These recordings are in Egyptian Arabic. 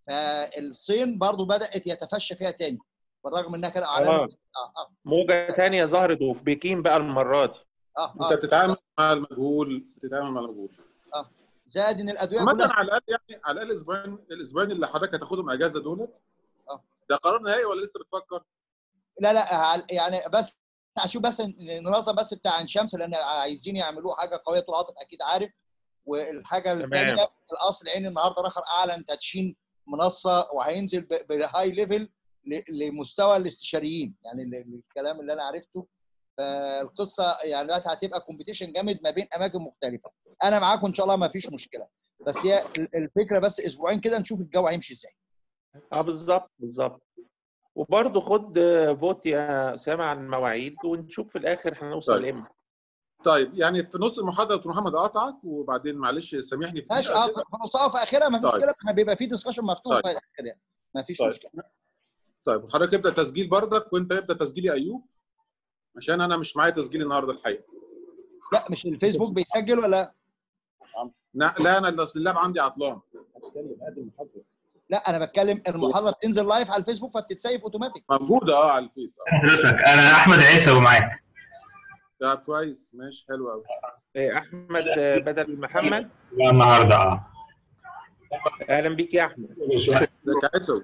فالصين برضو بدات يتفشى فيها تاني بالرغم انها كان اعلان آه. اه اه موجة تانية ظهرت وفي بكين بقى المرة دي اه, انت آه. بتتعامل مع المجهول بتتعامل مع المجهول زائد ان الادويه مثلا كلها على الاقل يعني على الاقل اسبوعين الاسبوعين اللي حضرتك هتاخدهم اجازه دولت آه. ده قرار نهائي ولا لسه بتفكر؟ لا لا عل- يعني بس اشوف بس ننظم بس بتاع عين شمس لان عايزين يعملوه حاجه قويه طول عاطف اكيد عارف والحاجه الثانيه الاصل عيني النهارده رخر اعلن تدشين منصه وهينزل ب- بهاي ليفل ل- لمستوى الاستشاريين يعني ال- ال- الكلام اللي انا عرفته فالقصه يعني دلوقتي هتبقى كومبيتيشن جامد ما بين اماكن مختلفه انا معاكم ان شاء الله ما فيش مشكله بس هي ال- الفكره بس اسبوعين كده نشوف الجو هيمشي ازاي اه بالظبط بالظبط وبرضه خد فوت يا اسامه عن المواعيد ونشوف في الاخر هنوصل طيب. لامتى طيب يعني في نص المحاضره دكتور محمد اقطعك وبعدين معلش سامحني في ماشي دقيقة اه كده. في نصها وفي اخرها ما فيش طيب. مشكله احنا بيبقى في ديسكشن مفتوح طيب. في الاخر يعني ما فيش طيب. مشكله طيب وحضرتك ابدا تسجيل بردك وانت ابدا تسجيل يا ايوب عشان انا مش معايا تسجيل النهارده الحقيقه لا مش الفيسبوك بيسجل ولا لا لا انا اصل اللاب عندي عطلان لا انا بتكلم المحاضره بتنزل لايف على الفيسبوك فبتتسيف اوتوماتيك موجوده اه على الفيس اه حضرتك انا احمد عيسى ومعاك ده كويس ماشي حلو قوي إيه، احمد آه، بدل محمد لا النهارده اه اهلا بيك يا احمد ده كعسل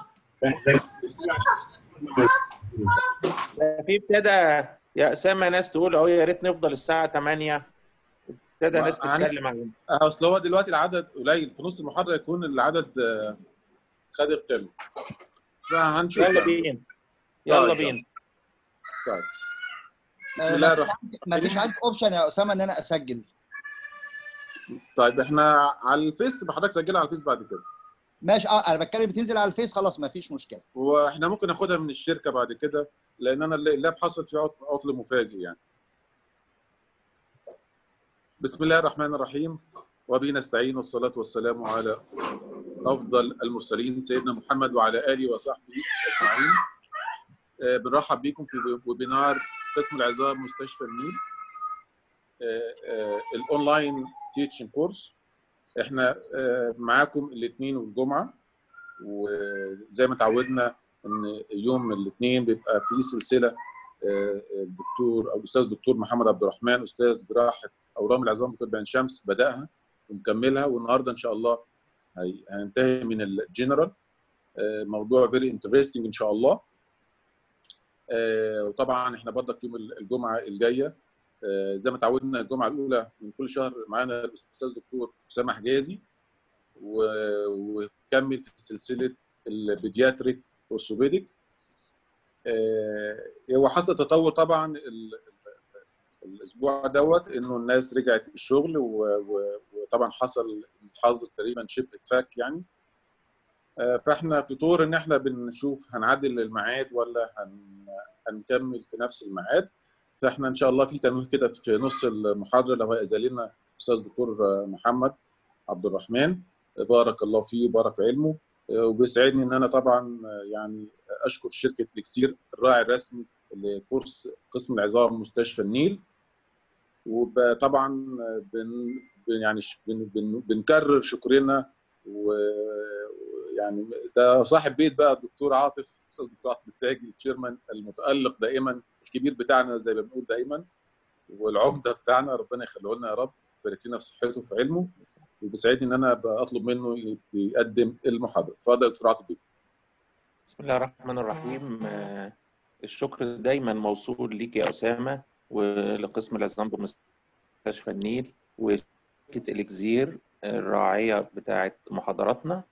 في ابتدى يا اسامه ناس تقول اهو يا ريت نفضل الساعه 8 ابتدى ما- ناس هن- تتكلم عن اصل هو دلوقتي العدد قليل في نص المحاضره يكون العدد آه، خد القمه فهنشوف يلا يعني. بينا يلا طيب. بينا طيب بسم الله الرحمن ما فيش عندي اوبشن يا اسامه ان انا اسجل طيب احنا على الفيس حضرتك سجلها على الفيس بعد كده ماشي اه انا بتكلم بتنزل على الفيس خلاص ما فيش مشكله واحنا ممكن ناخدها من الشركه بعد كده لان انا اللاب حصل فيه عط- عطل مفاجئ يعني بسم الله الرحمن الرحيم وبه نستعين والصلاه والسلام على افضل المرسلين سيدنا محمد وعلى اله وصحبه اجمعين آه، بنرحب بكم في ويبينار قسم العظام مستشفى النيل آه، آه، الاونلاين تيتشنج كورس احنا آه، معاكم الاثنين والجمعه وزي ما تعودنا ان يوم الاثنين بيبقى في سلسله آه، الدكتور او الاستاذ دكتور محمد عبد الرحمن استاذ جراحه اورام العظام بطب عين شمس بداها ومكملها والنهارده ان شاء الله هي- هينتهي من الجنرال آه، موضوع فيري انترستنج ان شاء الله آه، وطبعا احنا برضك يوم الجمعه الجايه آه، زي ما تعودنا الجمعه الاولى من كل شهر معانا الاستاذ دكتور اسامه حجازي و- وكمل في سلسله البيدياتريك اورثوبيديك آه، هو حصل تطور طبعا ال- ال- الاسبوع دوت انه الناس رجعت الشغل و- و- وطبعا حصل حظر تقريبا شبه اتفاك يعني آه، فاحنا في طور ان احنا بنشوف هنعدل الميعاد ولا هن- هنكمل في نفس الميعاد فاحنا ان شاء الله في تنويه كده في نص المحاضره لو هيأذن لنا استاذ دكتور آه، محمد عبد الرحمن بارك الله فيه وبارك في علمه آه، وبيسعدني ان انا طبعا آه، يعني اشكر شركه ليكسير الراعي الرسمي لكورس قسم العظام مستشفى النيل وطبعا بن بن- يعني ش- بن بن بنكرر شكرنا ويعني ده صاحب بيت بقى الدكتور عاطف استاذ الدكتور عاطف مستاجي التشيرمان المتالق دائما الكبير بتاعنا زي ما بنقول دائما والعمده بتاعنا ربنا يخليه لنا يا رب يبارك لنا في صحته وفي علمه وبيسعدني ان انا بطلب منه يقدم المحاضره اتفضل يا دكتور عاطف بيه بسم الله الرحمن الرحيم آه، الشكر دايما موصول ليك يا أسامة ولقسم العظام بمستشفى النيل وشركة إليكزير الراعية بتاعة محاضراتنا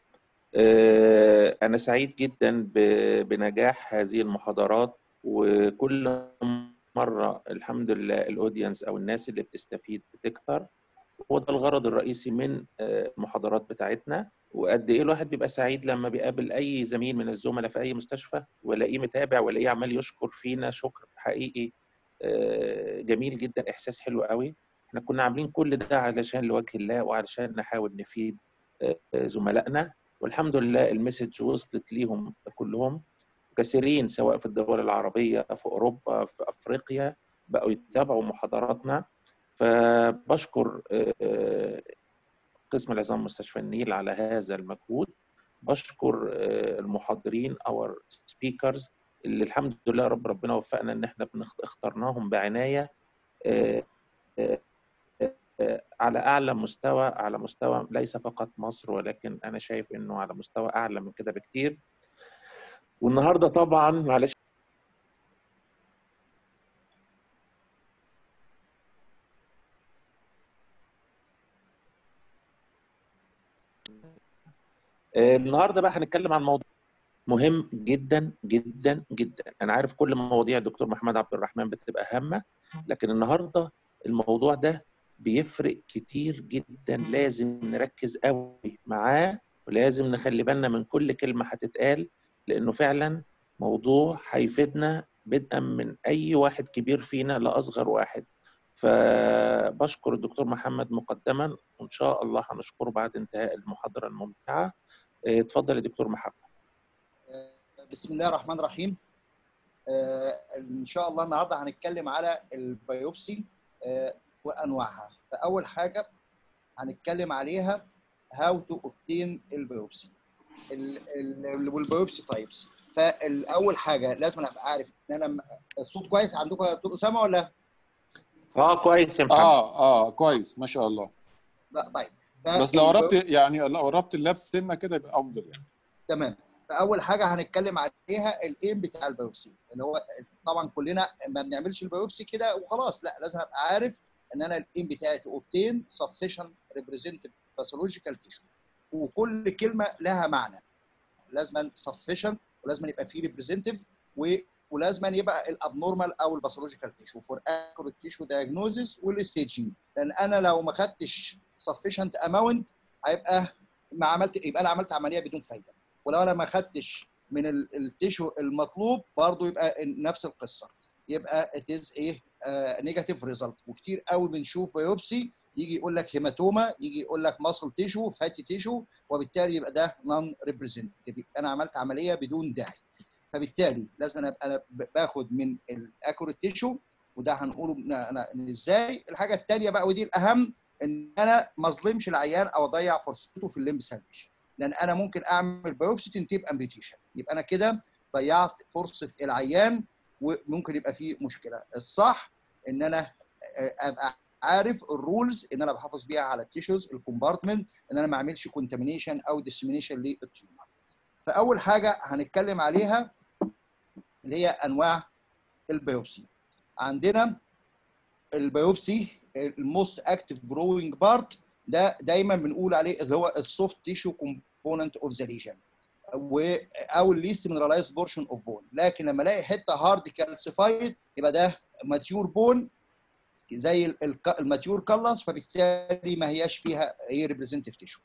آه، أنا سعيد جدا ب- بنجاح هذه المحاضرات وكل مرة الحمد لله الأودينس أو الناس اللي بتستفيد بتكتر هو ده الغرض الرئيسي من آه، المحاضرات بتاعتنا وقد ايه الواحد بيبقى سعيد لما بيقابل اي زميل من الزملاء في اي مستشفى والاقيه متابع والاقيه عمال يشكر فينا شكر حقيقي آه، جميل جدا احساس حلو قوي احنا كنا عاملين كل ده علشان لوجه الله وعلشان نحاول نفيد آه، زملائنا والحمد لله المسج وصلت ليهم كلهم كثيرين سواء في الدول العربيه في اوروبا في افريقيا بقوا يتابعوا محاضراتنا فبشكر آه، آه، قسم العظام مستشفى النيل على هذا المجهود بشكر المحاضرين اور سبيكرز اللي الحمد لله رب ربنا وفقنا ان احنا اخترناهم بعنايه على اعلى مستوى على مستوى ليس فقط مصر ولكن انا شايف انه على مستوى اعلى من كده بكتير والنهارده طبعا معلش النهارده بقى هنتكلم عن موضوع مهم جدا جدا جدا انا عارف كل مواضيع الدكتور محمد عبد الرحمن بتبقى هامه لكن النهارده الموضوع ده بيفرق كتير جدا لازم نركز قوي معاه ولازم نخلي بالنا من كل كلمه هتتقال لانه فعلا موضوع هيفيدنا بدءا من اي واحد كبير فينا لاصغر واحد فبشكر الدكتور محمد مقدما وان شاء الله هنشكره بعد انتهاء المحاضره الممتعه اتفضل يا دكتور محمد بسم الله الرحمن الرحيم ان شاء الله النهارده هنتكلم على البيوبسي وانواعها فاول حاجه هنتكلم عليها هاو تو اوبتين البيوبسي والبيوبسي تايبس فالاول حاجه لازم ابقى عارف ان انا الصوت كويس عندكم يا دكتور اسامه ولا اه كويس يا محمد اه اه كويس ما شاء الله لا طيب بس لو قربت يعني لو قربت اللبس سنه كده يبقى افضل يعني تمام فاول حاجه هنتكلم عليها الايم بتاع البيوبسي اللي هو طبعا كلنا ما بنعملش البيوبسي كده وخلاص لا لازم ابقى عارف ان انا الايم بتاعي اوبتين sufficient representative pathological tissue وكل كلمه لها معنى لازم sufficient ولازم يبقى فيه representative و ولازم يبقى الابنورمال او الباثولوجيكال تيشو فور اكوريت تيشو دايجنوزيس والستيجنج لان انا لو ما خدتش سفيشنت اماونت هيبقى ما عملت يبقى انا عملت عمليه بدون فايده ولو انا ما خدتش من التيشو المطلوب برضه يبقى نفس القصه يبقى اتز ايه نيجاتيف ريزلت وكتير قوي بنشوف بايوبسي يجي يقول لك هيماتوما يجي يقول لك ماسل تيشو فاتي تيشو وبالتالي يبقى ده نون ريبريزنتيف انا عملت عمليه بدون داعي فبالتالي لازم انا انا باخد من الاكوريت تيشو وده هنقوله أنا ازاي الحاجه الثانيه بقى ودي الاهم ان انا ما اظلمش العيان او اضيع فرصته في الليمب سالفيشن لان انا ممكن اعمل بايوبسي تنتهي بامبيتيشن يبقى انا كده ضيعت فرصه العيان وممكن يبقى فيه مشكله الصح ان انا ابقى عارف الرولز ان انا بحافظ بيها على التيشوز الكومبارتمنت ان انا ما اعملش كونتامينيشن او ديسمينيشن للتيومر فاول حاجه هنتكلم عليها اللي هي انواع البيوبسي عندنا البيوبسي الموست اكتف جروينج بارت ده دايما بنقول عليه اللي هو السوفت تيشو كومبوننت اوف ذا ليجن او الليست مينرالايز بورشن اوف بون لكن لما الاقي حته هارد كالسيفايد يبقى ده ماتيور بون زي الماتيور كلس فبالتالي ما هياش فيها ايه ريبريزنتيف تيشو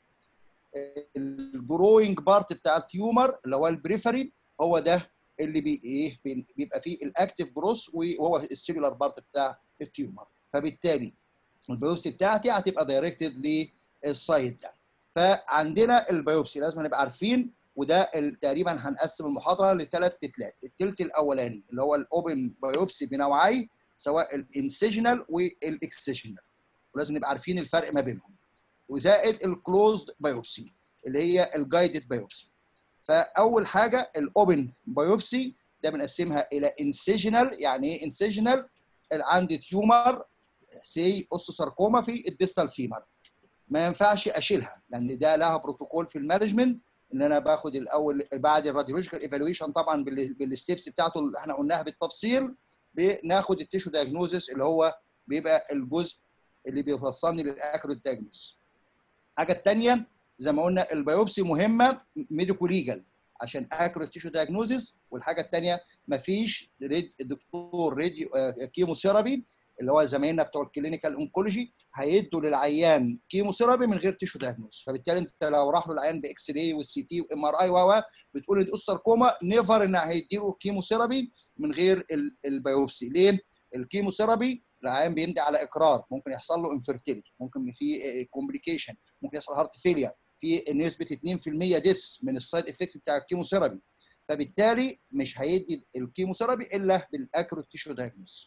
الجروينج بارت بتاع التيومر اللي هو البريفري هو ده اللي بي ايه بيبقى فيه الاكتف جروس وهو السيلولار بارت بتاع التيومر فبالتالي البيوبسي بتاعتي هتبقى دايركتد للسايد ده فعندنا البيوبسي لازم نبقى عارفين وده تقريبا هنقسم المحاضره لثلاث تلات التلت الاولاني اللي هو الاوبن بايوبسي بنوعي سواء الانسيجنال والاكسيجنال ولازم نبقى عارفين الفرق ما بينهم وزائد الكلوزد بايوبسي اللي هي الجايدد بايوبسي فاول حاجه الاوبن بايوبسي ده بنقسمها الى انسيجنال يعني ايه انسيجنال عندي تيومر سي اوستوساركوما في الديستال فيمر ما ينفعش اشيلها لان ده لها بروتوكول في المانجمنت ان انا باخد الاول بعد الراديولوجيكال ايفالويشن طبعا بالستيبس بتاعته اللي احنا قلناها بالتفصيل بناخد التيشو دايجنوزس اللي هو بيبقى الجزء اللي بيوصلني للاكوريت دايجنوز الحاجه الثانيه زي ما قلنا البيوبسي مهمه ميديكو ليجال عشان اكوريت تيشو دايجنوزس والحاجه الثانيه مفيش دكتور راديو كيموثيرابي اللي هو زمايلنا بتوع الكلينيكال اونكولوجي هيدوا للعيان كيموثيرابي من غير تيشو دايجنوز فبالتالي انت لو راح له العيان باكس راي والسي تي وام ار اي و بتقول ان الساركوما نيفر ان هيديله كيموثيرابي من غير البيوبسي ليه؟ الكيموثيرابي العيان بيمضي على اقرار ممكن يحصل له انفيرتيليتي ممكن في كومبليكيشن ممكن يحصل هارت فيلير في نسبه 2% ديس من السايد افكت بتاع الكيموثيرابي فبالتالي مش هيدي الكيموثيرابي الا بالاكروت تيشو دايجنوز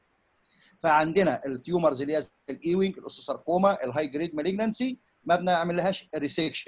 فعندنا التيومرز اللي هي الايوينج الاوستوساركوما الهاي جريد مالجنسي ما بنعملهاش ريسكشن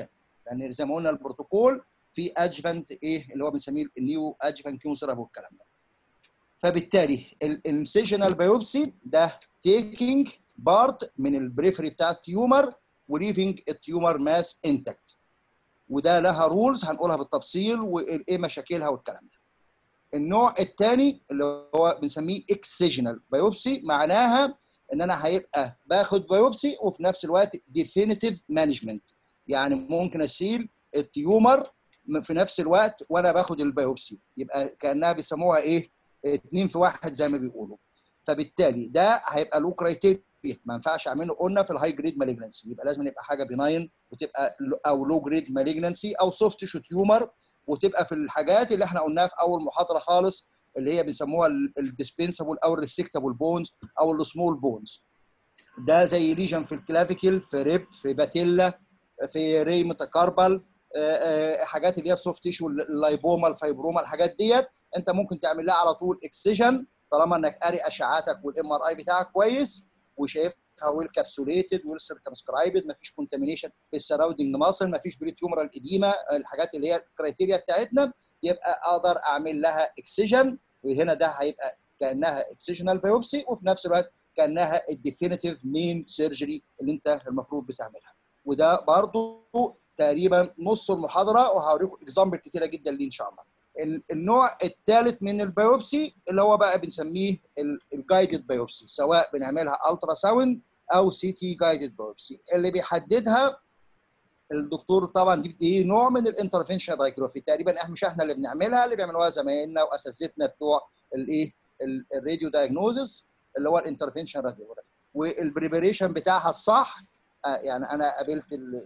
لان زي ما قلنا البروتوكول في ادجفنت ايه اللي هو بنسميه النيو ادجفنت كيموثيرابي والكلام ده فبالتالي الانسيجنال بايوبسي ده تيكينج بارت من البريفري بتاع التيومر وليفنج التيومر ماس انتكت وده لها رولز هنقولها بالتفصيل وايه مشاكلها والكلام ده النوع الثاني اللي هو بنسميه اكسيجنال بايوبسي معناها ان انا هيبقى باخد بايوبسي وفي نفس الوقت ديفينيتيف مانجمنت يعني ممكن اشيل التيومر في نفس الوقت وانا باخد البايوبسي يبقى كانها بيسموها ايه اتنين في واحد زي ما بيقولوا فبالتالي ده هيبقى له كرايتيريا ما ينفعش اعمله قلنا في الهاي جريد مالجنسي يبقى لازم يبقى حاجه بناين وتبقى او لو جريد مالجنسي او سوفت تيشو تيومر وتبقى في الحاجات اللي احنا قلناها في اول محاضره خالص اللي هي بيسموها الديسبنسبل او الريسكتبل بونز او السمول بونز ده زي ليجن في الكلافيكل في ريب في باتيلا في ري متكاربل حاجات اللي هي السوفت تيشو اللايبوما الفايبروما الحاجات ديت انت ممكن تعمل لها على طول اكسجن طالما انك قاري اشعاتك والام ار اي بتاعك كويس وشايفها ويل كابسوليتد ويل سيركمسكرايبد ما فيش كونتامينيشن في السراوندنج ماسل ما فيش بري تيومرال اديما الحاجات اللي هي الكرايتيريا بتاعتنا يبقى اقدر اعمل لها اكسجن وهنا ده هيبقى كانها اكسجنال بايوبسي وفي نفس الوقت كانها الديفينيتيف مين سيرجري اللي انت المفروض بتعملها وده برضو تقريبا نص المحاضره وهوريكم اكزامبل كتيره جدا ليه ان شاء الله النوع الثالث من البيوبسي اللي هو بقى بنسميه الجايدد بايوبسي سواء بنعملها الترا ساوند او سي تي جايدد بايوبسي اللي بيحددها الدكتور طبعا دي, دي نوع من الانترفنشن دايجرافي تقريبا احنا مش احنا اللي بنعملها اللي بيعملوها زمايلنا واساتذتنا بتوع الايه الراديو دايجنوزس اللي هو الانترفنشن راديوجرافي والبريبريشن بتاعها الصح يعني انا قابلت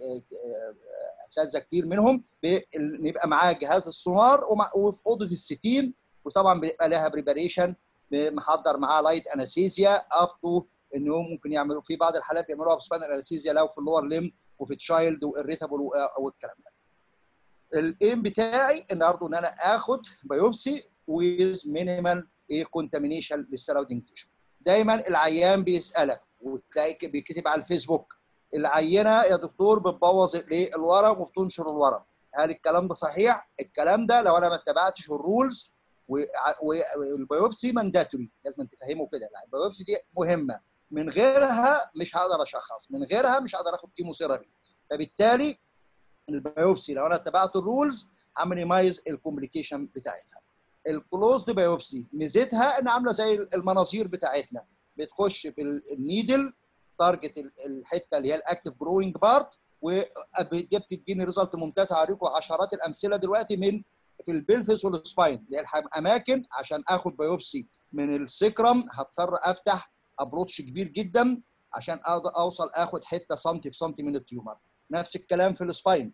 اساتذه كتير منهم نبقى معاه جهاز السونار وفي اوضه الستيم وطبعا بيبقى لها بريباريشن محضر معاه لايت انستيزيا اب تو انهم ممكن يعملوا في بعض الحالات بيعملوها بسبانال انستيزيا لو في اللور ليم وفي تشايلد واريتابل والكلام ده. الايم بتاعي ان برضه ان انا اخد بايوبسي ويز مينيمال ايه كونتامينيشن للسراوندنج تيشو. دايما العيان بيسالك وتلاقي بيكتب على الفيسبوك العينه يا دكتور بتبوظ الايه الورم وبتنشر الورم هل الكلام ده صحيح الكلام ده لو انا ما اتبعتش الرولز والبيوبسي مانداتوري لازم تفهموا كده البيوبسي دي مهمه من غيرها مش هقدر اشخص من غيرها مش هقدر اخد كيموثيرابي فبالتالي البيوبسي لو انا اتبعت الرولز همينيمايز الكومبليكيشن بتاعتها الكلوزد بايوبسي ميزتها ان عامله زي المناظير بتاعتنا بتخش في النيدل تارجت الحته اللي هي الاكتف جروينج بارت ودي بتديني ريزلت ممتاز هوريكم عشرات الامثله دلوقتي من في البلفس والسباين اللي هي اماكن عشان اخد بايوبسي من السكرم هضطر افتح ابروتش كبير جدا عشان اقدر اوصل اخد حته سنتي في سنتي من التيومر نفس الكلام في السباين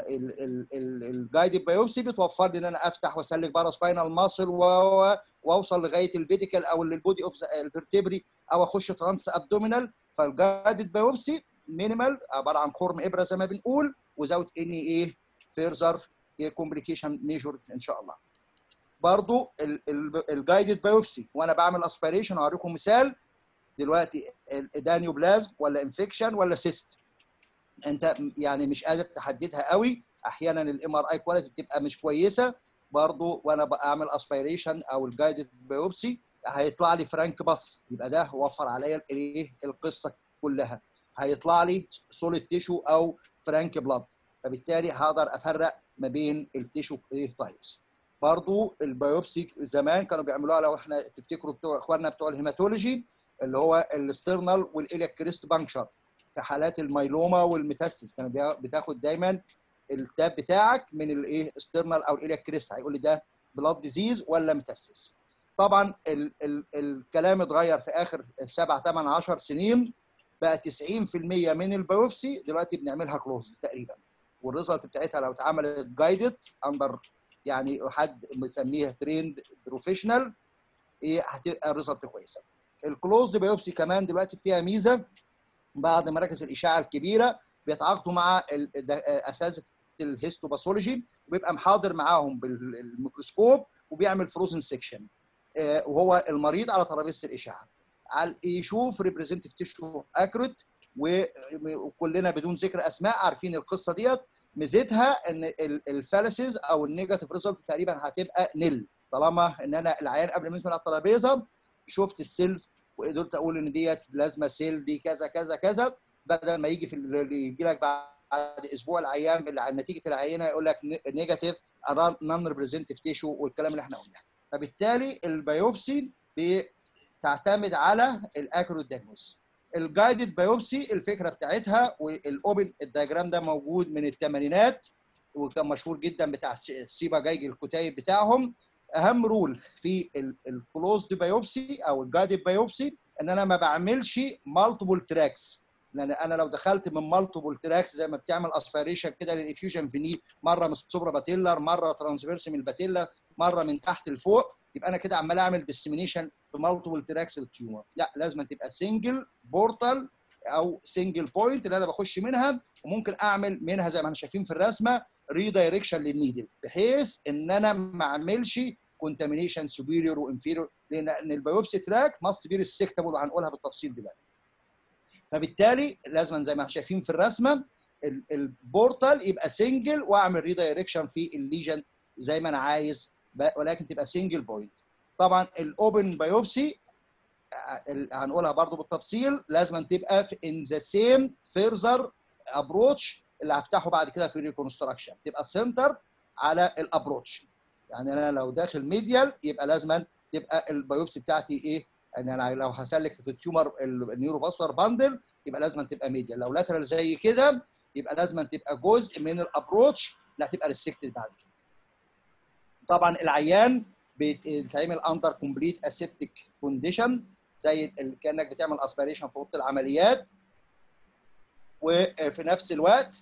الجايدد بايوبسي بتوفر لي ان انا افتح واسلك بره سباينال ماسل واوصل لغايه الفيديكال او للبودي اوف الفرتبري او اخش ترانس ابدومينال فالجايدد بايوبسي مينيمال عباره عن خرم ابره زي ما بنقول وزاوت اني ايه فيرزر كومبليكيشن ميجور ان شاء الله. برضو الجايدد بايوبسي وانا بعمل اسبيريشن هوريكم مثال دلوقتي دانيوبلازم ولا انفكشن ولا سيست انت يعني مش قادر تحددها قوي احيانا الام ار اي كواليتي بتبقى مش كويسه برضو وانا بعمل اسبيريشن او الجايدد بايوبسي هيطلع لي فرانك بس يبقى ده وفر عليا الايه القصه كلها هيطلع لي سوليد تيشو او فرانك بلاد فبالتالي هقدر افرق ما بين التيشو ايه تايبس برضو البيوبسي زمان كانوا بيعملوها لو احنا تفتكروا بتوع اخواننا بتوع الهيماتولوجي اللي هو الاسترنال والالياك كريست بانكشر في حالات الميلوما والميتاسيس كانوا بتاخد دايما التاب بتاعك من الايه استرنال او الالياك كريست هيقول لي ده بلاد ديزيز ولا ميتاسيس طبعا ال ال الكلام اتغير في اخر سبع ثمان 10 سنين بقى 90% من البيوبسي دلوقتي بنعملها كلوز تقريبا والريزلت بتاعتها لو اتعملت جايدد اندر يعني حد مسميها تريند بروفيشنال ايه هتبقى الريزلت كويسه. الكلوزد بايوبسي كمان دلوقتي فيها ميزه بعض مراكز الاشعه الكبيره بيتعاقدوا مع اساتذه الهيستوباثولوجي وبيبقى محاضر معاهم بالميكروسكوب وبيعمل فروزن سيكشن وهو المريض على ترابيزه الاشعه يشوف ريبريزنتيف تيشو اكريت وكلنا بدون ذكر اسماء عارفين القصه ديت ميزتها ان الفالسز او النيجاتيف ريزلت تقريبا هتبقى نل طالما ان انا العيان قبل ما ينزل على الترابيزه شفت السيلز وقدرت اقول ان ديت لازمه سيل دي كذا كذا كذا بدل ما يجي في يجي لك بعد اسبوع العيان نتيجه العينه يقول لك نيجاتيف نون ريبريزنتيف تيشو والكلام اللي احنا قلناه فبالتالي البيوبسي بتعتمد على الاكرو دايجنوز الجايدد بايوبسي الفكره بتاعتها والاوبن الدياجرام ده موجود من الثمانينات وكان مشهور جدا بتاع سيبا جايج الكتيب بتاعهم اهم رول في الكلوزد بايوبسي او الجايدد بايوبسي ان انا ما بعملش مالتيبل تراكس لان انا لو دخلت من مالتيبل تراكس زي ما بتعمل اسبيريشن كده للافيوجن فيني مره من السوبرا باتيلر مره ترانسفيرس من الباتيلا مره من تحت لفوق يبقى انا كده عمال اعمل ديسمينيشن في مالتيبل تراكس للتيومر لا لازم تبقى سنجل بورتال او سنجل بوينت اللي انا بخش منها وممكن اعمل منها زي ما احنا شايفين في الرسمه ريدايركشن للنيدل بحيث ان انا ما اعملش كونتامينيشن سوبيريور وانفيريور لان البيوبسي تراك ماست بي ريسكتبل وهنقولها بالتفصيل دلوقتي فبالتالي لازم زي ما احنا شايفين في الرسمه البورتال يبقى سنجل واعمل ريدايركشن في الليجن زي ما انا عايز ولكن تبقى سنجل بوينت طبعا الاوبن بايوبسي هنقولها برضو بالتفصيل لازم تبقى في ان ذا سيم فيرزر ابروتش اللي هفتحه بعد كده في ريكونستراكشن تبقى سنتر على الابروتش يعني انا لو داخل ميديال يبقى لازم تبقى البيوبسي بتاعتي ايه ان انا لو هسلك في التيومر النيورو فاسولار باندل يبقى لازم تبقى ميديال لو لاترال زي كده يبقى لازم تبقى جزء من الابروتش اللي هتبقى ريستكتد بعد كده طبعا العيان بيتعمل اندر كومبليت اسيبتيك كونديشن زي كانك بتعمل اسبيريشن في اوضه العمليات وفي نفس الوقت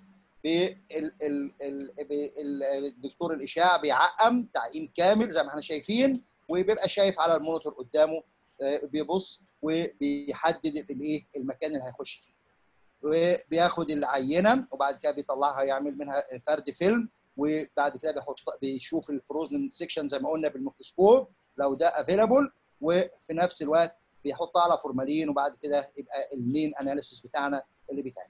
الدكتور الاشعاع بيعقم تعقيم كامل زي ما احنا شايفين وبيبقى شايف على المونيتور قدامه بيبص وبيحدد الايه المكان اللي هيخش فيه وبياخد العينه وبعد كده بيطلعها يعمل منها فرد فيلم وبعد كده بيحط بيشوف الفروزن سيكشن زي ما قلنا بالميكروسكوب لو ده افيلابل وفي نفس الوقت بيحطها على فورمالين وبعد كده يبقى المين اناليسيس بتاعنا اللي بيتعمل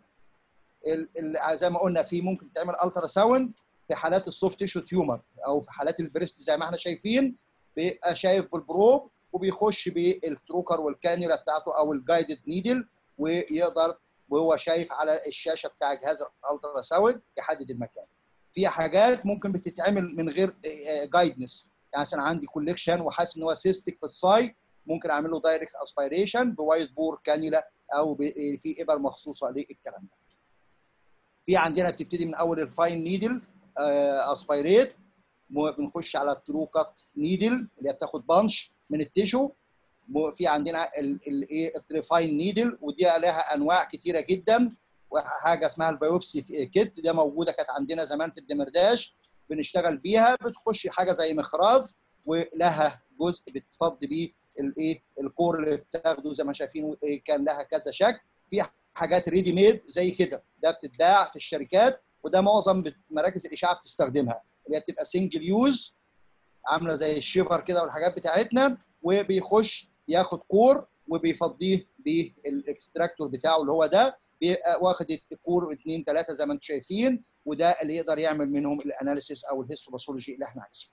زي ما قلنا في ممكن تعمل الترا ساوند في حالات السوفت تيشو تيومر او في حالات البريست زي ما احنا شايفين بيبقى شايف بالبروب وبيخش بالتروكر والكانيولا بتاعته او الجايدد نيدل ويقدر وهو شايف على الشاشه بتاع جهاز الالترا ساوند يحدد المكان. في حاجات ممكن بتتعمل من غير جايدنس يعني مثلا عندي كوليكشن وحاسس ان هو سيستيك في السايد ممكن اعمل له دايركت اسبيريشن بوايت بور كانيولا او في ابر مخصوصه للكلام ده. في عندنا بتبتدي من اول الفاين نيدل اسبيريت بنخش على الترو كات نيدل اللي هي بتاخد بانش من التيشو في عندنا الايه الريفاين نيدل ودي لها انواع كتيره جدا وحاجه اسمها البيوبسي كيت ده موجوده كانت عندنا زمان في الدمرداش بنشتغل بيها بتخش حاجه زي مخراز ولها جزء بتفضي بيه الايه الكور اللي بتاخده زي ما شايفين كان لها كذا شكل في حاجات ريدي ميد زي كده ده بتتباع في الشركات وده معظم مراكز الاشعاع بتستخدمها اللي هي بتبقى سنجل يوز عامله زي الشيفر كده والحاجات بتاعتنا وبيخش ياخد كور وبيفضيه بالاكستراكتور بتاعه اللي هو ده بيبقى واخد الكور اثنين ثلاثه زي ما انتم شايفين وده اللي يقدر يعمل منهم الاناليسيس او الهيستوباثولوجي اللي احنا عايزينه.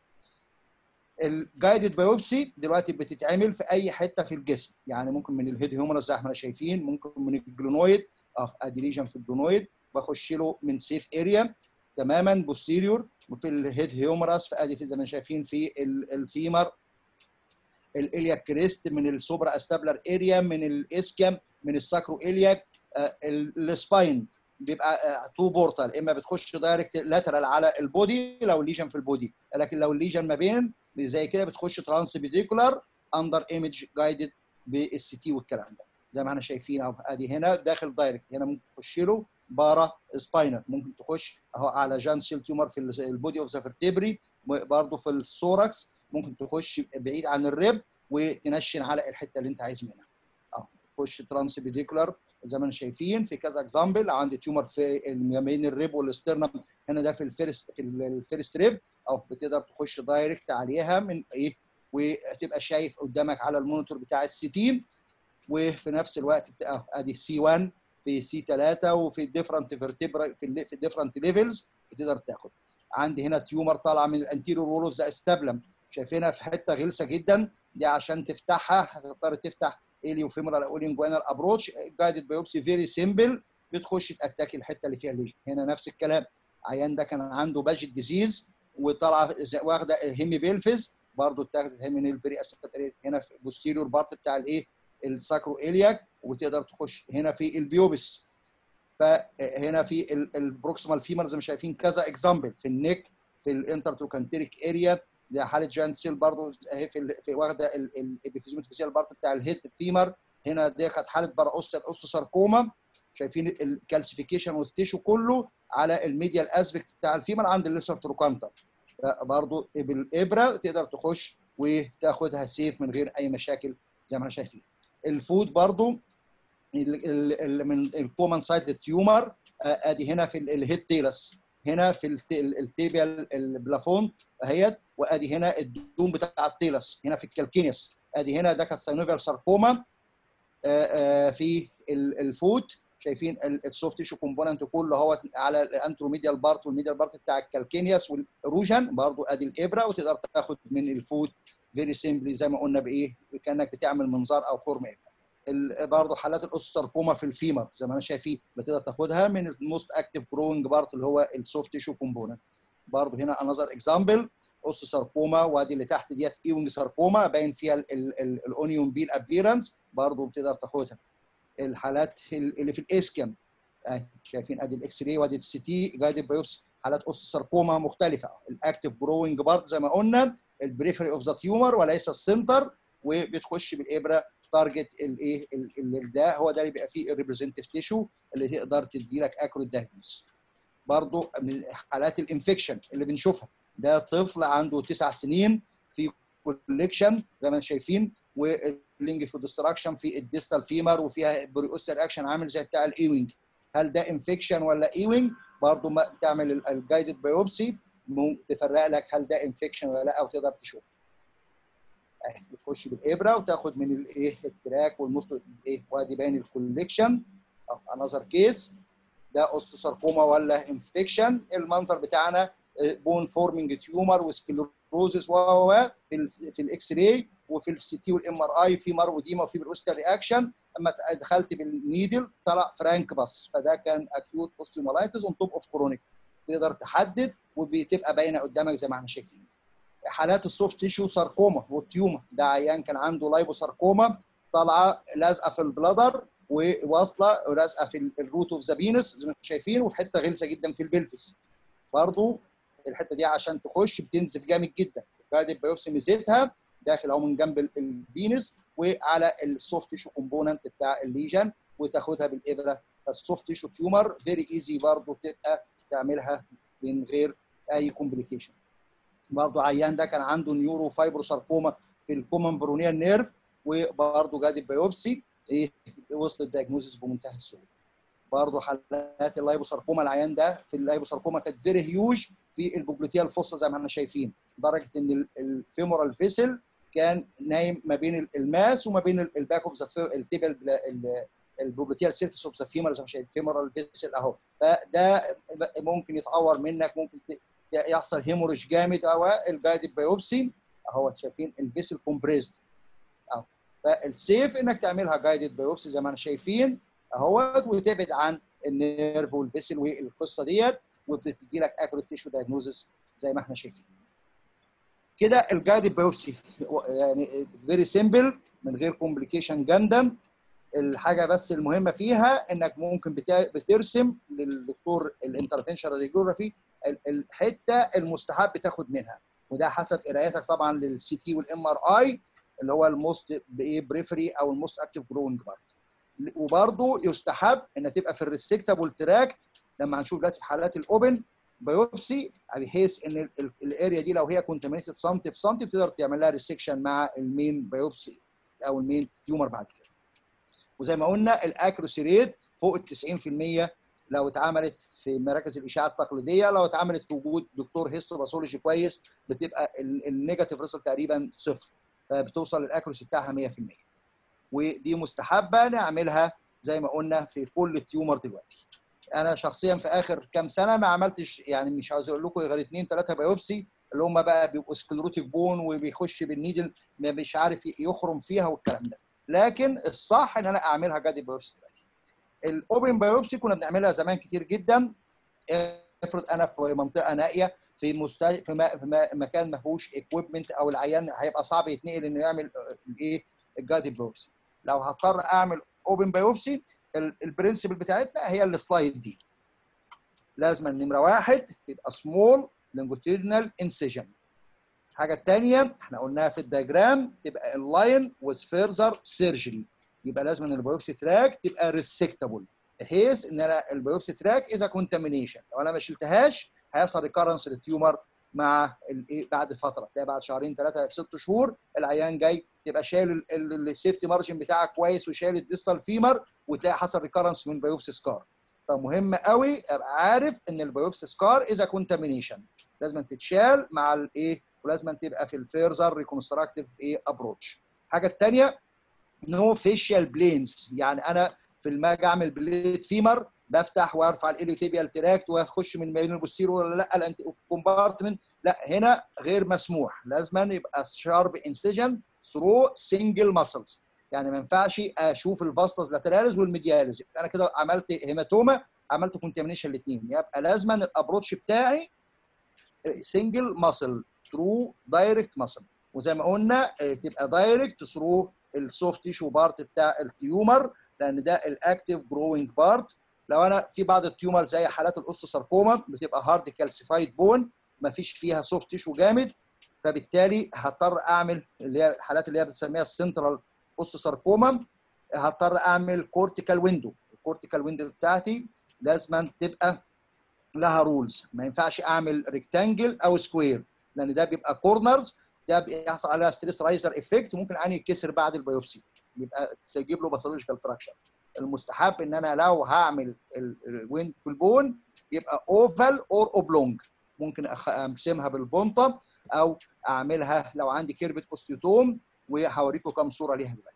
الجايدد بايوبسي دلوقتي بتتعمل في اي حته في الجسم يعني ممكن من الهيد هيومرس زي ما احنا شايفين ممكن من الجلونويد اه ادي ليجن في الجلونويد بخش له من سيف اريا تماما بوستيريور وفي الهيد هيومرس في ادي زي ما شايفين في الفيمر الالياك كريست من السوبرا استابلر اريا من الاسكيم من الساكرو الياك آه السباين بيبقى تو بورتال اما بتخش دايركت لاترال على البودي لو الليجن في البودي لكن لو الليجن ما بين زي كده بتخش ترانس بيديكولار اندر ايمج جايدد بالسي تي والكلام ده زي ما احنا شايفين اهو ادي هنا داخل دايركت هنا ممكن تخش له بارا سباينال ممكن تخش اهو على جانسيل تيومر في البودي اوف ذا فيرتبري برضه في الثوركس ممكن تخش بعيد عن الريب وتنشن على الحته اللي انت عايز منها اهو تخش ترانس بيديكولار زي ما احنا شايفين في كذا اكزامبل عندي تيومر في ما بين الريب والاسترنم هنا ده في الفيرست في الفيرست ريب او بتقدر تخش دايركت عليها من ايه وتبقى شايف قدامك على المونيتور بتاع السي تي وفي نفس الوقت ادي سي 1 في سي 3 وفي ديفرنت فيرتبرا في في ديفرنت ليفلز بتقدر تاخد عندي هنا تيومر طالعه من الانتيريور وول اوف ذا استابلم شايفينها في حته غلسه جدا دي عشان تفتحها هتضطر تفتح اليو فيمورال او لينجوانال ابروتش جايدد بايوبسي فيري سيمبل بتخش تاتاك الحته اللي فيها الليجن هنا نفس الكلام عيان ده كان عنده باجت ديزيز وطالعه واخده هيمي بيلفز برضه اتاخدت من البري هنا في البوستيريور بارت بتاع الايه الساكرو الياك وتقدر تخش هنا في البيوبس فهنا في البروكسيمال فيمر زي ما شايفين كذا اكزامبل في النك في الانترتروكانتريك اريا دي حاله جاينت سيل برضه اهي في, في واخده الابيفيزيوم سبيشال بارت بتاع الهيد فيمر هنا دي كانت حاله باراوس الاوس ساركوما شايفين الكالسيفيكيشن والتيشو كله على الميديال اسبكت بتاع الفيمر عند الليسر تروكانتر برضه بالابره تقدر تخش وتاخدها سيف من غير اي مشاكل زي ما احنا شايفين الفود برضه اللي من الكومن سايت للتيومر ادي هنا في الهيد تيلس هنا في التيبيال البلافون اهيت وادي هنا الدوم بتاع التيلس هنا في الكالكينيس ادي هنا ده كانت ساينوفيال ساركوما في الفوت شايفين السوفت تيشو كومبوننت كله اهوت على الانتروميديال بارت والميديال بارت بتاع الكالكينياس والروجن برضو ادي الابره وتقدر تاخد من الفوت فيري سيمبلي زي ما قلنا بايه كانك بتعمل منظار او خرم ابره برضه حالات الاوستركوما في الفيمر زي ما انا شايفين بتقدر تاخدها من الموست اكتيف جروينج بارت اللي هو السوفت تيشو كومبوننت برضه هنا انذر اكزامبل اوستوساركوما وادي اللي تحت ديت ايونج ساركوما باين فيها الاونيون بيل ابيرنس برضه بتقدر تاخدها الحالات اللي في الاسكيم شايفين ادي الاكس راي وادي السي تي جايدد بايوبسي حالات اوستوساركوما مختلفه الاكتيف جروينج بارت زي ما قلنا البريفري اوف ذا تيومر وليس السنتر وبتخش بالابره تارجت الايه ده هو ده اللي بيبقى فيه الريبريزنتيف تيشو اللي تقدر تدي لك اكوريت دايجنوز برضه من حالات الانفكشن اللي بنشوفها ده طفل عنده تسع سنين في كوليكشن زي ما شايفين واللينج في ديستراكشن في الديستال فيمر وفيها بريوستر اكشن عامل زي بتاع الايوينج هل ده انفكشن ولا ايوينج برضه ما تعمل الجايدد بايوبسي تفرق لك هل ده انفكشن ولا لا او تقدر تشوف اهي بتخش بالابره وتاخد من الايه التراك والمستو ايه وادي باين الكوليكشن او انذر كيس ده اوستوساركوما ولا انفكشن المنظر بتاعنا بون فورمينج تيومر وسكلروزس و في في الاكس راي وفي السي تي والام ار اي في ماروديما وفي بروستال رياكشن اما دخلت بالنيدل طلع فرانك بس فده كان اكيوت اوستيومالايتس اون توب اوف كرونيك تقدر تحدد وبتبقى باينه قدامك زي ما احنا شايفين حالات السوفت تيشو ساركوما والتيوما ده عيان كان عنده لايبو ساركوما طالعه لازقه في البلادر وواصله ولازقه في الروت اوف ذا بينس زي ما انتم شايفين وفي حته غلسه جدا في البلفس برضو الحته دي عشان تخش بتنزف جامد جدا بعد البيوبسي ميزتها داخل اهو من جنب البينس وعلى السوفت تيشو كومبوننت بتاع الليجن وتاخدها بالابره فالسوفت تيشو تيومر فيري ايزي برضو تبقى تعملها من غير اي كومبليكيشن برضه عيان ده كان عنده نيورو فايبروساركوما في الكومن برونيال نيرف وبرضه جاد البيوبسي ايه وصل الدياجنوزس بمنتهى السهوله برضه حالات اللايبوساركوما العيان ده في اللايبوساركوما كانت فيري هيوج في البوبليتيا الفصة زي ما احنا شايفين لدرجه ان الفيمورال فيسل كان نايم ما بين الماس وما بين الباك اوف ذا التيبل البوبليتيال سيرفيس اوف ذا فيمر زي ما شايف الفيمورال فيسل اهو فده ممكن يتعور منك ممكن يحصل هيموريج جامد او الجايدد بايوبسي اهو شايفين الفيسل كومبريزد اهو فالسيف انك تعملها جايدد بايوبسي زي ما احنا شايفين اهو وتبعد عن النيرف والفيسل والقصه ديت وبتدي لك اكوريت تيشو دايجنوزس زي ما احنا شايفين كده الجايدد بايوبسي يعني فيري سيمبل من غير كومبليكيشن جامده الحاجه بس المهمه فيها انك ممكن بترسم للدكتور الانترفنشن راديوجرافي الحته المستحب بتاخد منها وده حسب قرايتك طبعا للسي تي والام ار اي اللي هو الموست بريفري او الموست اكتيف جروينج بارت وبرده يستحب ان تبقى في الريسكتابل تراكت لما هنشوف دلوقتي في حالات الاوبن بايوبسي بحيث ان الاريا دي لو هي كونتامينيتد سنتي في سنتي بتقدر تعمل لها ريسكشن مع المين بايوبسي او المين تيومر بعد كده وزي ما قلنا الاكروسي ريت فوق ال 90% لو اتعملت في مراكز الاشعه التقليديه لو اتعملت في وجود دكتور هيستوباثولوجي كويس بتبقى النيجاتيف ريسل تقريبا صفر فبتوصل الاكروسي بتاعها 100% ودي مستحبه نعملها زي ما قلنا في كل تيومر دلوقتي انا شخصيا في اخر كام سنه ما عملتش يعني مش عاوز اقول لكم غير اثنين ثلاثه بايوبسي اللي هم بقى بيبقوا سكلروتيك بون وبيخش بالنيدل ما مش عارف يخرم فيها والكلام ده لكن الصح ان انا اعملها جادي بايوبسي دلوقتي الاوبن بايوبسي كنا بنعملها زمان كتير جدا افرض انا في منطقه نائيه في مستشفى في, ما... في مكان ما فيهوش اكويبمنت او العيان هيبقى صعب يتنقل انه يعمل الايه الجادي بايوبسي لو هضطر اعمل اوبن بايوبسي البرنسبل بتاعتنا هي السلايد دي لازم نمره واحد يبقى سمول لونجيتودينال انسيجن الحاجه الثانيه احنا قلناها في الدياجرام تبقى اللاين وذ فيرذر سيرجري يبقى لازم ان البيوبسي تراك تبقى ريسكتابل بحيث ان انا البيوبسي تراك اذا كونتامينيشن لو انا ما شلتهاش هيحصل ريكارنس للتيومر مع بعد فتره تلاقي بعد شهرين ثلاثه ست شهور العيان جاي تبقى شايل السيفتي مارجن بتاعك كويس وشايل الديستال فيمر وتلاقي حصل ريكارنس من بايوبسي سكار فمهم قوي ابقى عارف ان البايوبسي سكار اذا كونتامينيشن لازم تتشال مع الايه ولازم تبقى في الفيرزر ريكونستراكتيف ايه ابروتش الحاجه الثانيه نو فيشيال بلينز يعني انا في لما اجي اعمل بليد فيمر بفتح وارفع الاليوتيبيال تراكت واخش من بين البوستيرو ولا لا الكومبارتمنت لا هنا غير مسموح لازم يبقى شارب انسجن ثرو سنجل ماسلز يعني ما ينفعش اشوف الفاستس لاتراليز والميدياليز انا كده عملت هيماتوما عملت كونتامينيشن الاثنين يبقى لازم الابروتش بتاعي سنجل ماسل ثرو دايركت ماسل وزي ما قلنا تبقى دايركت ثرو السوفت تيشو بارت بتاع التيومر لان ده الاكتيف جروينج بارت لو انا في بعض التيومر زي حالات الاوستوساركوما بتبقى هارد كالسيفايد بون ما فيش فيها سوفت تيشو جامد فبالتالي هضطر اعمل اللي هي الحالات اللي هي بنسميها السنترال اوستوساركوما هضطر اعمل كورتيكال ويندو الكورتيكال ويندو بتاعتي لازم تبقى لها رولز ما ينفعش اعمل ريكتانجل او سكوير لان ده بيبقى كورنرز ده بيحصل عليها ستريس رايزر افكت وممكن عيني يتكسر بعد البيوبسي يبقى تجيب له باثولوجيكال فراكشر المستحب ان انا لو هعمل الويند في البون يبقى اوفال اور اوبلونج ممكن ارسمها بالبونطه او اعملها لو عندي كيرفت اوستيوتوم وهوريكم كام صوره ليها دلوقتي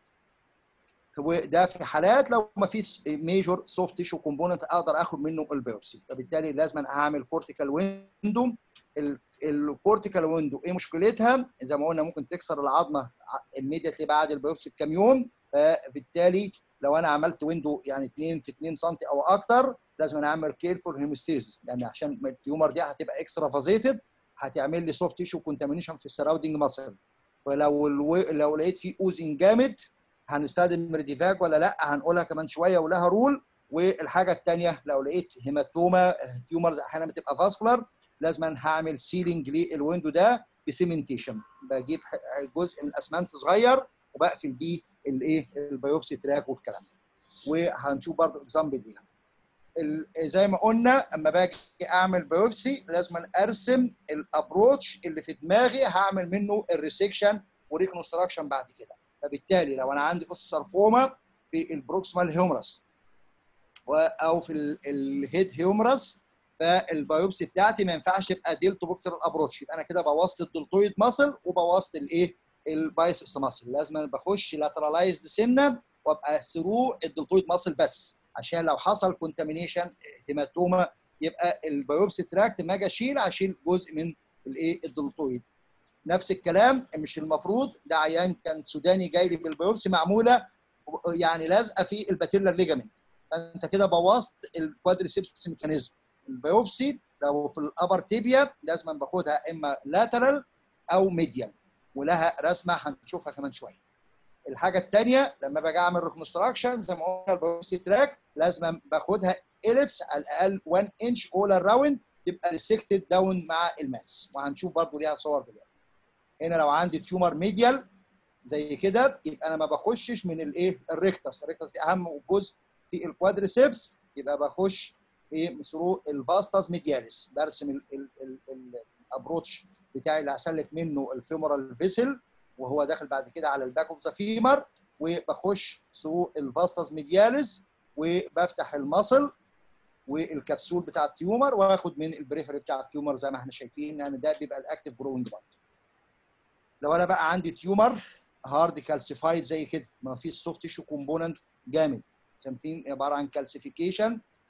وده في حالات لو ما فيش ميجور سوفت تيشو كومبوننت اقدر اخد منه البيوبسي فبالتالي لازم اعمل كورتيكال ويندو الكورتيكال ويندو ايه مشكلتها زي ما قلنا ممكن تكسر العظمه الميديتلي بعد البيوبسي بكام يوم فبالتالي لو انا عملت ويندو يعني 2 في 2 سم او اكتر لازم انا اعمل كيرفول هيموستيزيس لان يعني عشان التيومر دي هتبقى اكسترا فازيتد هتعمل لي سوفت تيشو كونتامينيشن في السراوندنج ماسل ولو الو... لو لقيت في اوزنج جامد هنستخدم ريديفاك ولا لا هنقولها كمان شويه ولها رول والحاجه الثانيه لو لقيت هيماتوما تيومرز احيانا بتبقى فاسكولار لازم هعمل سيلينج للويندو ده بسيمنتيشن بجيب جزء من الاسمنت صغير وبقفل بيه الايه البيوبسي تراك والكلام ده وهنشوف برضو اكزامبل ليها زي ما قلنا اما باجي اعمل بايوبسي لازم ارسم الابروتش اللي في دماغي هعمل منه الريسكشن وريكونستراكشن بعد كده فبالتالي لو انا عندي اوستوساركوما في البروكسمال هيومرس او في الهيد هيومرس فالبايوبسي بتاعتي ما ينفعش تبقى ديلتو بوكتر ابروتش يبقى انا كده بوظت الدلتويد ماسل وبوظت الايه البايسبس ماسل لازم بخش لاترالايزد سنه وابقى ثرو الدلتويد ماسل بس عشان لو حصل كونتامينيشن هيماتوما يبقى البيوبسي تراكت ما اجي اشيل اشيل جزء من الايه الدلتويد نفس الكلام مش المفروض ده عيان كان سوداني جاي لي بالبيوبسي معموله يعني لازقه في الباتيلا ليجامنت فانت كده بوظت الكوادريسيبس ميكانيزم البيوبسي لو في الابر تيبيا لازم باخدها اما لاترال او ميديال ولها رسمه هنشوفها كمان شويه الحاجه الثانيه لما باجي اعمل ريكونستراكشن زي ما قلنا البيوبسي تراك لازم باخدها اليبس على الاقل 1 انش اول اراوند تبقى ريسكتد داون مع الماس وهنشوف برضو ليها صور دلوقتي هنا لو عندي تيومر ميديال زي كده يبقى انا ما بخشش من الايه الريكتس الريكتس دي اهم جزء في الكوادريسيبس يبقى بخش ايه ثرو الفاستاس ميدياليس برسم الابروتش بتاعي اللي هسلك منه الفيمورال فيسل وهو داخل بعد كده على الباك اوف ذا فيمر وبخش ثرو الفاستاس ميدياليس وبفتح المصل والكبسول بتاع التيومر واخد من البريفري بتاع التيومر زي ما احنا شايفين يعني ده بيبقى الاكتيف جروينج بارت لو انا بقى عندي تيومر هارد كالسيفايد زي كده ما فيش سوفت تيشو كومبوننت جامد شايفين عباره عن كالسيفيكيشن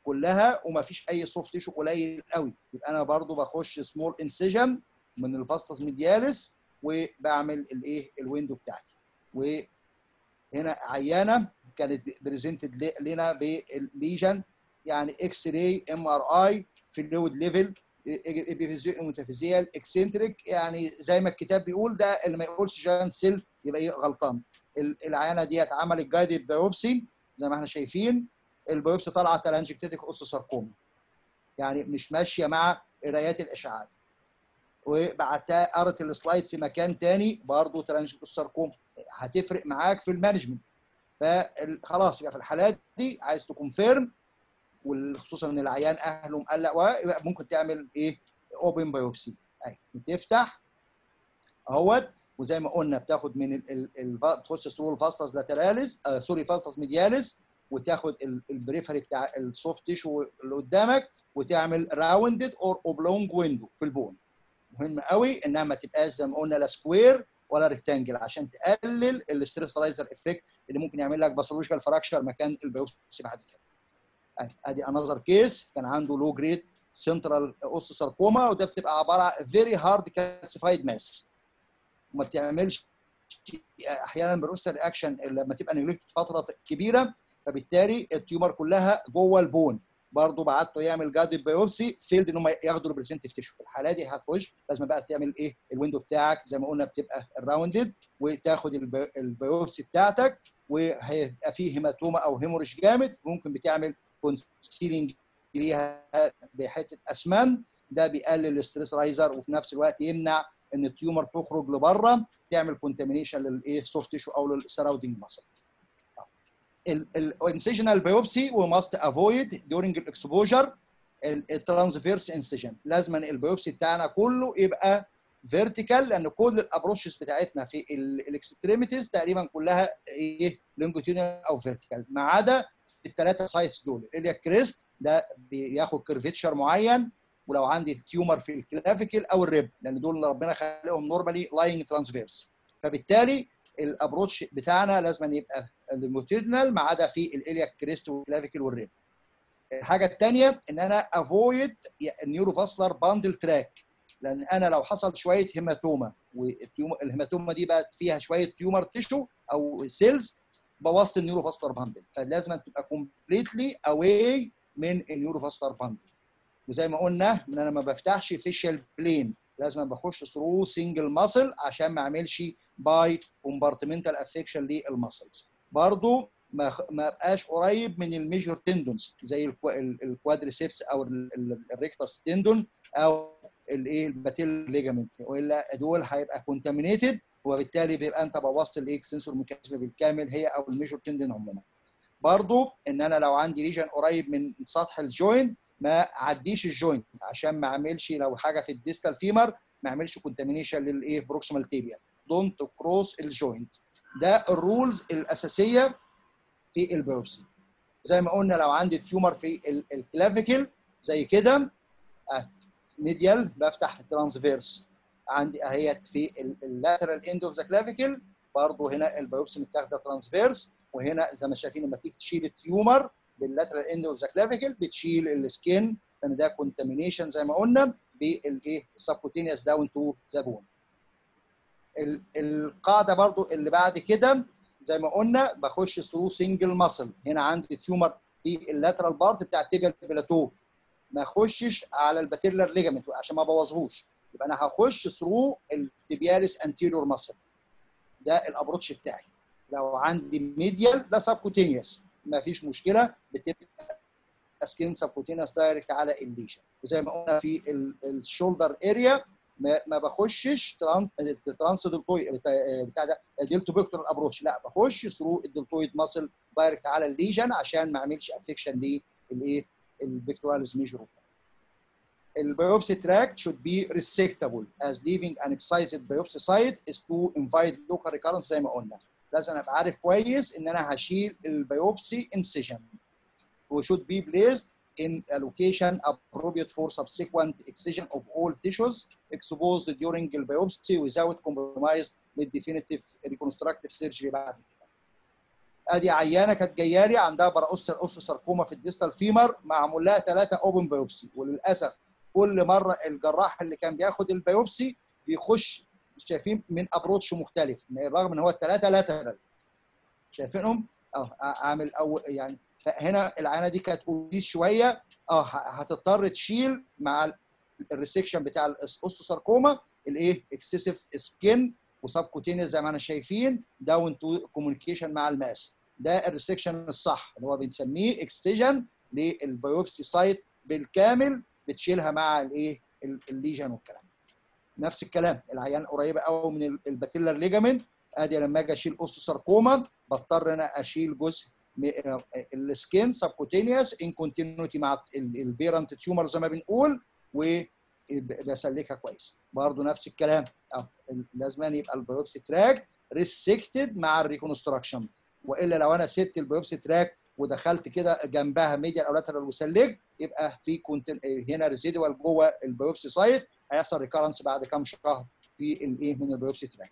كلها وما فيش اي سوفت تيشو قليل قوي يبقى انا برضو بخش سمول انسيجن من الفاستس ميدياليس وبعمل الايه الويندو بتاعتي وهنا عيانه كانت بريزنتد لنا بالليجن يعني اكس راي ام ار اي في اللود ليفل ميتافيزيال اكسنتريك يعني زي ما الكتاب بيقول ده اللي ما يقولش جاينت سيل يبقى ايه غلطان العيانه ديت عملت جايدد بايوبسي زي ما احنا شايفين البيوبسي طالعه تلانجكتيك اوستوساركوما يعني مش ماشيه مع قرايات الاشعاعات وبعتها قرت السلايد في مكان تاني برضه تلانجكتيك اوستوساركوما هتفرق معاك في المانجمنت فخلاص يبقى في الحالات دي عايز تكونفيرم وخصوصا ان العيان اهله مقلق ممكن تعمل ايه اوبن بايوبسي اهي بتفتح اهوت وزي ما قلنا بتاخد من تخش سرور الفاستس لاتراليس آه سوري فاستس ميدياليس وتاخد البريفري بتاع السوفت تيشو اللي قدامك وتعمل راوندد اور اوبلونج ويندو في البون مهم قوي انها ما تبقاش زي ما قلنا لا سكوير ولا ريكتانجل عشان تقلل الاستريسلايزر افكت اللي ممكن يعمل لك باثولوجيكال فراكشر مكان البيوبسي بعد كده ادي انذر كيس كان عنده لو جريد سنترال اوستوساركوما وده بتبقى عباره عن فيري هارد كالسيفايد ماس وما بتعملش احيانا بروستر رياكشن لما تبقى نجلكت فتره كبيره فبالتالي التيومر كلها جوه البون برضه بعته يعمل جادد بايوبسي فيلد ان هم ياخدوا ريبريزنتيف تيشو في الحاله دي هتخش لازم بقى تعمل ايه الويندو بتاعك زي ما قلنا بتبقى الراوندد وتاخد البايوبسي بتاعتك وهيبقى فيه هيماتوما او هيموريج جامد ممكن بتعمل كونسيلنج ليها بحته اسمنت ده بيقلل الاستريس رايزر وفي نفس الوقت يمنع ان التيومر تخرج لبره تعمل كونتامينيشن للايه سوفت تيشو او للسراوندنج ماسل الانسيجنال بايوبسي وي ماست افويد دورينج الاكسبوجر الترانسفيرس انسيجن لازم البيوبسي بتاعنا كله يبقى فيرتيكال لان كل الابروشز بتاعتنا في الاكستريميتيز تقريبا كلها ايه لونجيتيودنال او فيرتيكال ما عدا الثلاثه سايتس دول اللي كريست ده بياخد كيرفيتشر معين ولو عندي تيومر في الكلافيكل او الريب لان دول ربنا خلقهم نورمالي لاينج ترانسفيرس فبالتالي الابروتش بتاعنا لازم يبقى الموتيدنال ما عدا في الالياك كريست والكلافيكل والريب الحاجه الثانيه ان انا افويد النيوروفاسلر باندل تراك لان انا لو حصل شويه هيماتوما والهيماتوما دي بقت فيها شويه تيومر تيشو او سيلز بوظت النيوروفاسلر باندل فلازم تبقى كومبليتلي اواي من النيوروفاسلر باندل وزي ما قلنا ان انا ما بفتحش فيشال بلين لازم بخش ثرو سنجل ماسل عشان ما اعملش باي كومبارتمنتال افكشن للماسلز برضو ما ما بقاش قريب من الميجور تندونز زي الكوادريسيبس او الريكتاس تندون او الايه الباتيل ليجامنت والا دول هيبقى كونتامينيتد وبالتالي بيبقى انت بوظت الايه سنسور ميكانيزم بالكامل هي او الميجور تندون عموما برضو ان انا لو عندي ليجن قريب من سطح الجوينت ما عديش الجوينت عشان ما اعملش لو حاجه في الديستال فيمر ما اعملش كونتامينيشن للايه بروكسيمال تيبيا دونت كروس الجوينت ده الرولز الاساسيه في البيوبسي زي ما قلنا لو عندي تيومر في الكلافيكل زي كده ميديال بفتح ترانسفيرس عندي اهيت في اللاترال اند اوف ذا كلافيكل برضه هنا البيوبسي متاخده ترانسفيرس وهنا زي ما شايفين لما تيجي تشيل التيومر باللاترال اند اوف ذا كلافيكل بتشيل السكين لان ده كونتامينيشن زي ما قلنا بالايه السبكوتينيوس داون تو ذا بون القاعده برضو اللي بعد كده زي ما قلنا بخش ثرو سنجل ماسل هنا عندي تيومر في اللاترال بارت بتاع التيبيال بلاتو ما اخشش على الباتيلر ليجامنت عشان ما ابوظهوش يبقى انا هخش ثرو التيبياليس انتيريور ماسل ده الابروتش بتاعي لو عندي ميديال ده سبكوتينيوس ما فيش مشكله بتبقى سكين سبكوتينيوس دايركت على الليشن وزي ما قلنا في الشولدر اريا ما, ما بخشش ترانس دلتويد بتاع ده ديلتو بيكتورال ابروتش لا بخش ثرو الدلتويد ماسل دايركت على الليجن عشان ما اعملش افكشن للايه البيكتوراليز ميجور بتاعي البيوبسي tract should be resectable as leaving an excised biopsy site is to invite local recurrence زي ما قلنا لازم ابقى عارف كويس ان انا هشيل البيوبسي incision و should be placed in a location appropriate for subsequent excision of all tissues exposed during the biopsy without compromise للديفينيتيف reconstructive surgery بعد كده. ادي عيانه كانت جايه لي عندها براوستر اوستوساركوما في الديستال فيمر معمول لها ثلاثه اوبن بايوبسي وللاسف كل مره الجراح اللي كان بياخد البيوبسي بيخش شايفين من ابروتش مختلف رغم ان هو الثلاثه لاترال شايفينهم؟ اه عامل اول يعني فهنا العينه دي كانت اوبيس شويه اه هتضطر تشيل مع الريسكشن بتاع الاوستوساركوما الايه اكسسيف سكين وسبكوتينيوس زي ما احنا شايفين داون تو كوميونيكيشن مع الماس ده الريسكشن الصح اللي هو بنسميه اكستيجن للبيوبسي سايت بالكامل بتشيلها مع الايه الليجن والكلام نفس الكلام العيان قريبه قوي من الباتيلر ليجامنت ادي لما اجي اشيل اوستوساركوما بضطر انا اشيل جزء السكين سبكوتينيوس ان كونتينيوتي مع البيرنت تيومر زي ما بنقول وبسلكها كويس برضه نفس الكلام لازم يبقى البيوبسي تراك ريسكتد مع الريكونستراكشن والا لو انا سبت البيوبسي تراك ودخلت كده جنبها ميديال او لاترال وسلكت يبقى في كونتن هنا ريزيدوال جوه البيوبسي سايت هيحصل ريكارنس بعد كام شهر في الايه من البيوبسي تراك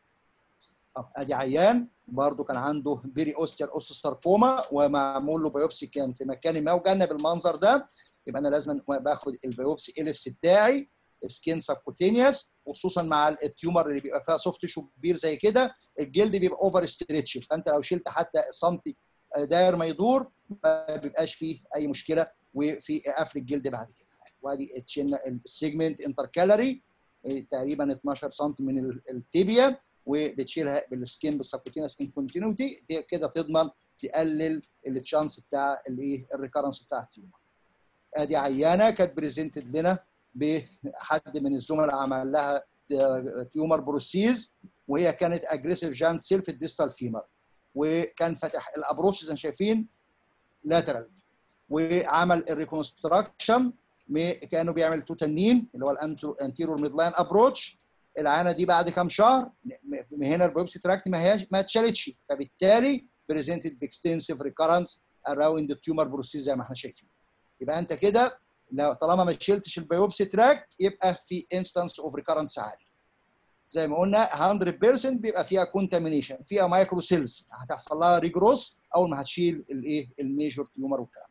ادي عيان برضو كان عنده بيري اوستيال اوستوساركوما ومعمول له بيوبسي كان في مكان ما وجالنا بالمنظر ده يبقى انا لازم باخد البيوبسي اليفس بتاعي سكين سبكوتينيوس وخصوصا مع التيومر اللي بيبقى فيها سوفت تيشو كبير زي كده الجلد بيبقى اوفر ستريتش فانت لو شلت حتى سنتي داير ما يدور ما بيبقاش فيه اي مشكله وفي قفل الجلد بعد كده وادي تشيلنا السيجمنت انتركالري تقريبا 12 سم من التيبيا وبتشيلها بالسكين بالسبكوتينس ان كونتينيوتي دي كده تضمن تقلل التشانس بتاع الايه الريكرنس بتاع التيومر ادي عيانه كانت بريزنتد لنا بحد من الزملاء عمل لها تيومر بروسيز وهي كانت اجريسيف جانت سيل في الديستال فيمر وكان فتح الابروش زي ما شايفين لاترال وعمل الريكونستراكشن كانوا بيعمل تو تنين اللي هو الانتيرور ميد لاين ابروتش العانه دي بعد كام شهر من هنا البيوبسي تراكت ما هياش ما اتشالتش فبالتالي بريزنتد باكستنسيف ريكرنس اراوند التيومر بروسيس زي ما احنا شايفين يبقى انت كده لو طالما ما شلتش البيوبسي تراك يبقى في انستانس اوف ريكرنس عالي زي ما قلنا 100% بيبقى فيها كونتامينيشن فيها مايكرو سيلز هتحصل لها ريجروس اول ما هتشيل الايه الميجور تيومر والكلام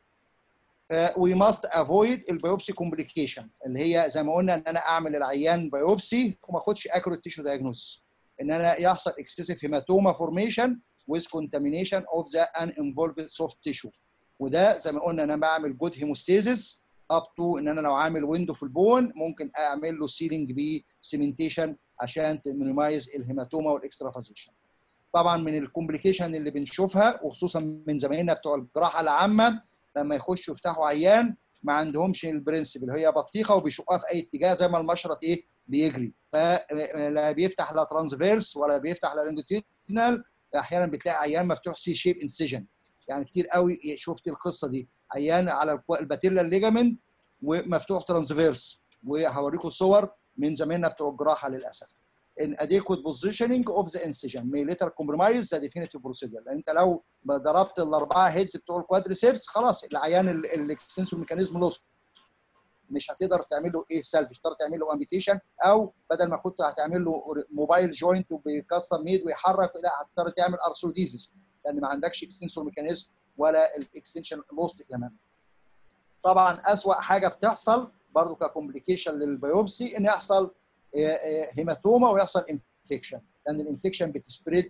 ده وي ماست افويد البيوبسي كومبليكيشن اللي هي زي ما قلنا ان انا اعمل العيان بيوبسي وما اخدش اكوريت تيشو دايجنوستس ان انا يحصل اكسسيف هيماتوما فورميشن with contamination of the uninvolved soft tissue وده زي ما قلنا انا بعمل جود هيموستيزيس اب تو ان انا لو عامل ويندو في البون ممكن اعمل له سيلينج بسيمنتيشن عشان تمينيمايز الهيماتوما والاكسترافازيشن طبعا من الكومبليكيشن اللي بنشوفها وخصوصا من زمايلنا بتوع الجراحه العامه لما يخشوا يفتحوا عيان ما عندهمش البرنسبل هي بطيخه وبيشقها في اي اتجاه زي ما المشرط ايه بيجري فلا بيفتح لا ترانسفيرس ولا بيفتح لا لونجيتيودنال احيانا بتلاقي عيان مفتوح سي شيب انسيجن يعني كتير قوي شفت القصه دي عيان على الباتيلا ليجامنت ومفتوح ترانسفيرس وهوريكم صور من زمايلنا بتوع الجراحه للاسف ان adequate positioning of the incision may later compromise the definitive procedure لان انت لو ضربت الاربعه هيدز بتوع الكوادريسيبس خلاص العيان الاكستنسور ميكانيزم لوس مش هتقدر تعمل له ايه سالفج تقدر تعمل له امبيتيشن او بدل ما كنت هتعمل له موبايل جوينت وبكاستم ميد ويحرك لا هتضطر تعمل ارثروديزيس لان ما عندكش اكستنسور ميكانيزم ولا الاكستنشن لوست كمان طبعا اسوأ حاجه بتحصل برضو ككومبليكيشن للبيوبسي ان يحصل هيماتوما ويحصل انفكشن لان الانفكشن بتسبريد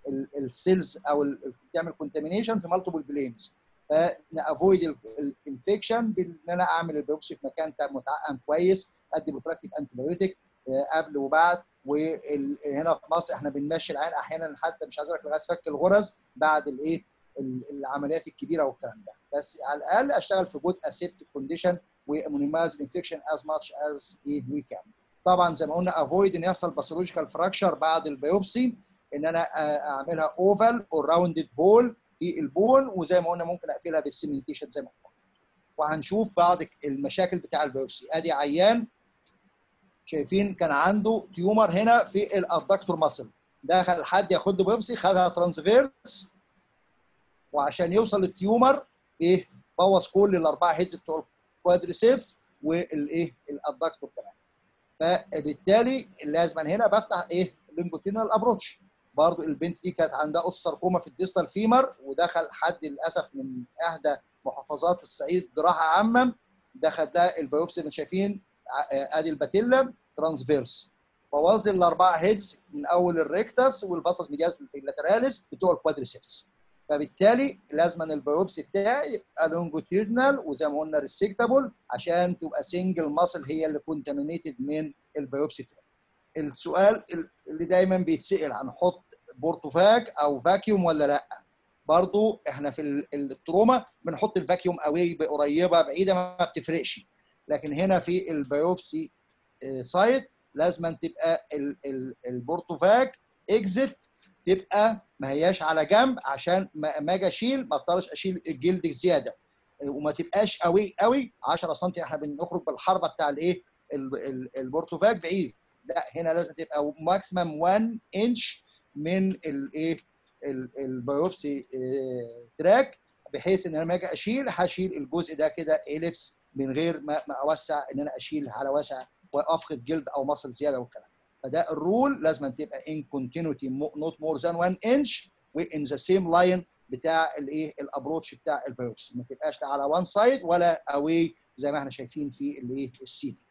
السيلز او بتعمل كونتامينيشن في مالتيبل بلينز فنافويد الانفكشن بان انا اعمل البيوبسي في مكان متعقم كويس ادي بروفلاكتيك انتيبيوتيك قبل وبعد وهنا في مصر احنا بنمشي العين احيانا حتى مش عايز اقول لك لغايه فك الغرز بعد الايه العمليات الكبيره والكلام ده بس على الاقل اشتغل في جود اسيبتيك كونديشن ومينيمايز الانفكشن از ماتش از ايه وي كان طبعا زي ما قلنا افويد ان يحصل باثولوجيكال فراكشر بعد البيوبسي ان انا اعملها اوفال او راوندد بول في البون وزي ما قلنا ممكن اقفلها بالسيمنتيشن زي ما قلنا وهنشوف بعض المشاكل بتاع البيوبسي ادي عيان شايفين كان عنده تيومر هنا في الادكتور ماسل دخل حد ياخد له بيوبسي خدها ترانسفيرس وعشان يوصل للتيومر ايه بوظ كل الاربعه هيدز بتوع الكوادريسيبس والايه الادكتور كمان فبالتالي لازم هنا بفتح ايه لونجيتيودنال ابروتش برضو البنت دي كانت عندها قص ساركوما في الديستال فيمر ودخل حد للاسف من احدى محافظات الصعيد جراحه عامه دخل لها البيوبسي اللي شايفين ادي الباتيلا ترانسفيرس بوظ الاربعه هيدز من اول الريكتس والفاسس ميديالس اللاتراليس بتوع الكوادريسبس فبالتالي لازم البيوبسي بتاعي يبقى لونجيتيودنال وزي ما قلنا ريسكتابل عشان تبقى سنجل ماسل هي اللي كونتامينيتد من البيوبسي بتاعي السؤال اللي دايما بيتسال هنحط بورتوفاك او فاكيوم ولا لا برضو احنا في التروما بنحط الفاكيوم قوي قريبه بعيده ما بتفرقش لكن هنا في البيوبسي سايت لازم تبقى البورتوفاك اكزت تبقى ما هياش على جنب عشان ما اجي اشيل ما اضطرش اشيل الجلد زياده وما تبقاش قوي قوي 10 سم احنا بنخرج بالحربه بتاع الايه البورتوفاك بعيد لا هنا لازم تبقى ماكسيمم 1 انش من الايه البيوبسي تراك بحيث ان انا لما اجي اشيل هشيل الجزء ده كده اليبس من غير ما ما اوسع ان انا اشيل على واسع وافقد جلد او مصل زياده والكلام فده الرول لازم تبقى ان كونتينيوتي نوت مور ذان 1 انش وان ذا سيم لاين بتاع الايه الابروتش بتاع البيوبسي ما تبقاش لا على وان سايد ولا اواي زي ما احنا شايفين في الايه السي دي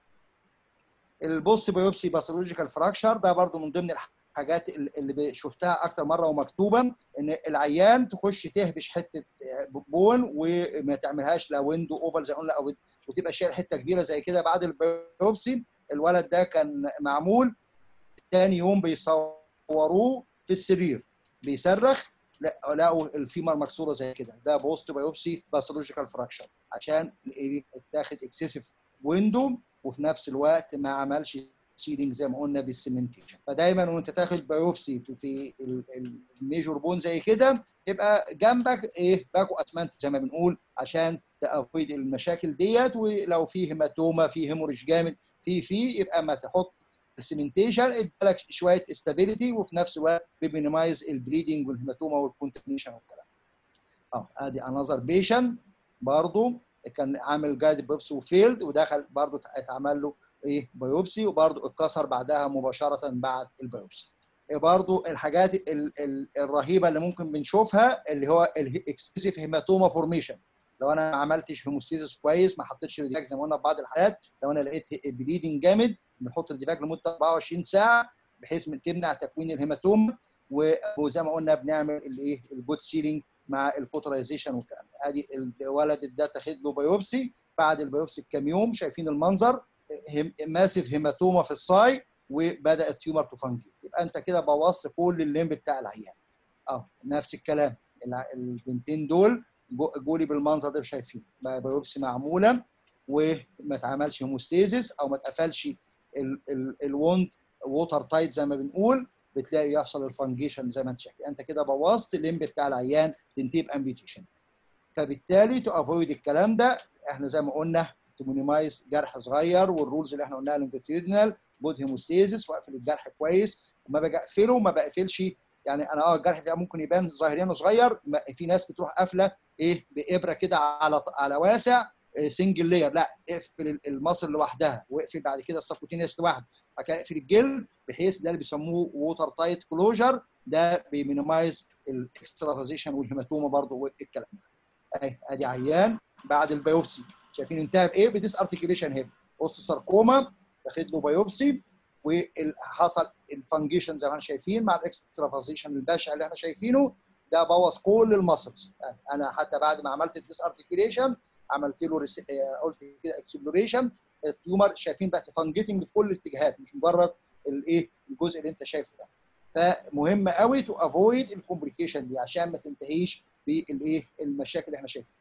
البوست بيوبسي باثولوجيكال فراكشر ده برضو من ضمن الحاجات اللي شفتها اكتر مره ومكتوبه ان العيان تخش تهبش حته بون وما تعملهاش لا ويندو اوفال زي قلنا او وتبقى شايل حته كبيره زي كده بعد البيوبسي الولد ده كان معمول تاني يوم بيصوروه في السرير بيصرخ لقوا الفيمر مكسوره زي كده ده بوست بايوبسي باثولوجيكال فراكشر عشان اتاخد اكسسيف ويندو وفي نفس الوقت ما عملش سيلينج زي ما قلنا بالسيمنتيشن فدايما وانت تاخد بايوبسي في الميجور بون زي كده يبقى جنبك ايه باكو اسمنت زي ما بنقول عشان تافويد المشاكل ديت ولو في هيماتوما في هيموريج جامد في في يبقى ما تحط السيمنتيشن ادالك شويه استابيليتي وفي نفس الوقت بيمينيمايز البليدنج والهيماتوما والكونتاميشن والكلام اه ادي انذر بيشن برضه كان عامل جايد بيوبسي وفيلد ودخل برضه اتعمل له ايه بايوبسي وبرضه اتكسر بعدها مباشره بعد البايوبسي برضه الحاجات ال ال الرهيبه اللي ممكن بنشوفها اللي هو الاكسسيف هيماتوما فورميشن لو انا ما عملتش هيموستيزس كويس ما حطيتش ريدياك زي ما قلنا في بعض الحالات لو انا لقيت بليدنج جامد بنحط ريدياك لمده 24 ساعه بحيث تمنع تكوين الهيماتوما وزي ما قلنا بنعمل الايه الجود سيلينج مع البوترايزيشن والكلام ده ادي الولد ده تاخد له بايوبسي بعد البايوبسي بكام يوم شايفين المنظر ماسف هيماتوما في الصاي وبدا التيومر تفنجي يبقى انت كده بوظت كل الليمب بتاع العيان اه نفس الكلام البنتين دول جولي بالمنظر ده شايفين بايوبسي معموله وما اتعملش هيموستيزس او ما اتقفلش الوند ووتر تايت زي ما بنقول بتلاقي يحصل الفانجيشن زي ما انت شايف انت كده بوظت الليمب بتاع العيان تنتهي بامبيوتيشن فبالتالي تو افويد الكلام ده احنا زي ما قلنا تمونيمايز جرح صغير والرولز اللي احنا قلناها لونجيتيودنال بود هيموستيزس واقفل الجرح كويس وما باجي اقفله ما بقفلش يعني انا اه الجرح ده ممكن يبان ظاهريا صغير في ناس بتروح قافله ايه بابره كده على على واسع سنجل لاير لا اقفل المصل لوحدها واقفل بعد كده السبكوتينيوس لوحده بعد كده اقفل الجلد بحيث ده اللي بيسموه ووتر تايت كلوجر ده بيمينيمايز الاكسترافازيشن والهيماتوما برضه والكلام ده اهي ادي عيان بعد البيوبسي شايفين انتهى بايه بديس ارتكيوليشن هيب اوستوساركوما تاخد له بايوبسي وحصل الفانجيشن زي ما احنا شايفين مع الاكسترافازيشن البشع اللي احنا شايفينه ده بوظ كل المسلز انا حتى بعد ما عملت الديس ارتكيوليشن عملت له رس... قلت كده اكسبلوريشن التيومر شايفين بقى فانجيتنج في كل الاتجاهات مش مجرد الايه الجزء اللي انت شايفه ده فمهم قوي تو افويد الكومبليكيشن دي عشان ما تنتهيش بالايه المشاكل اللي احنا شايفينها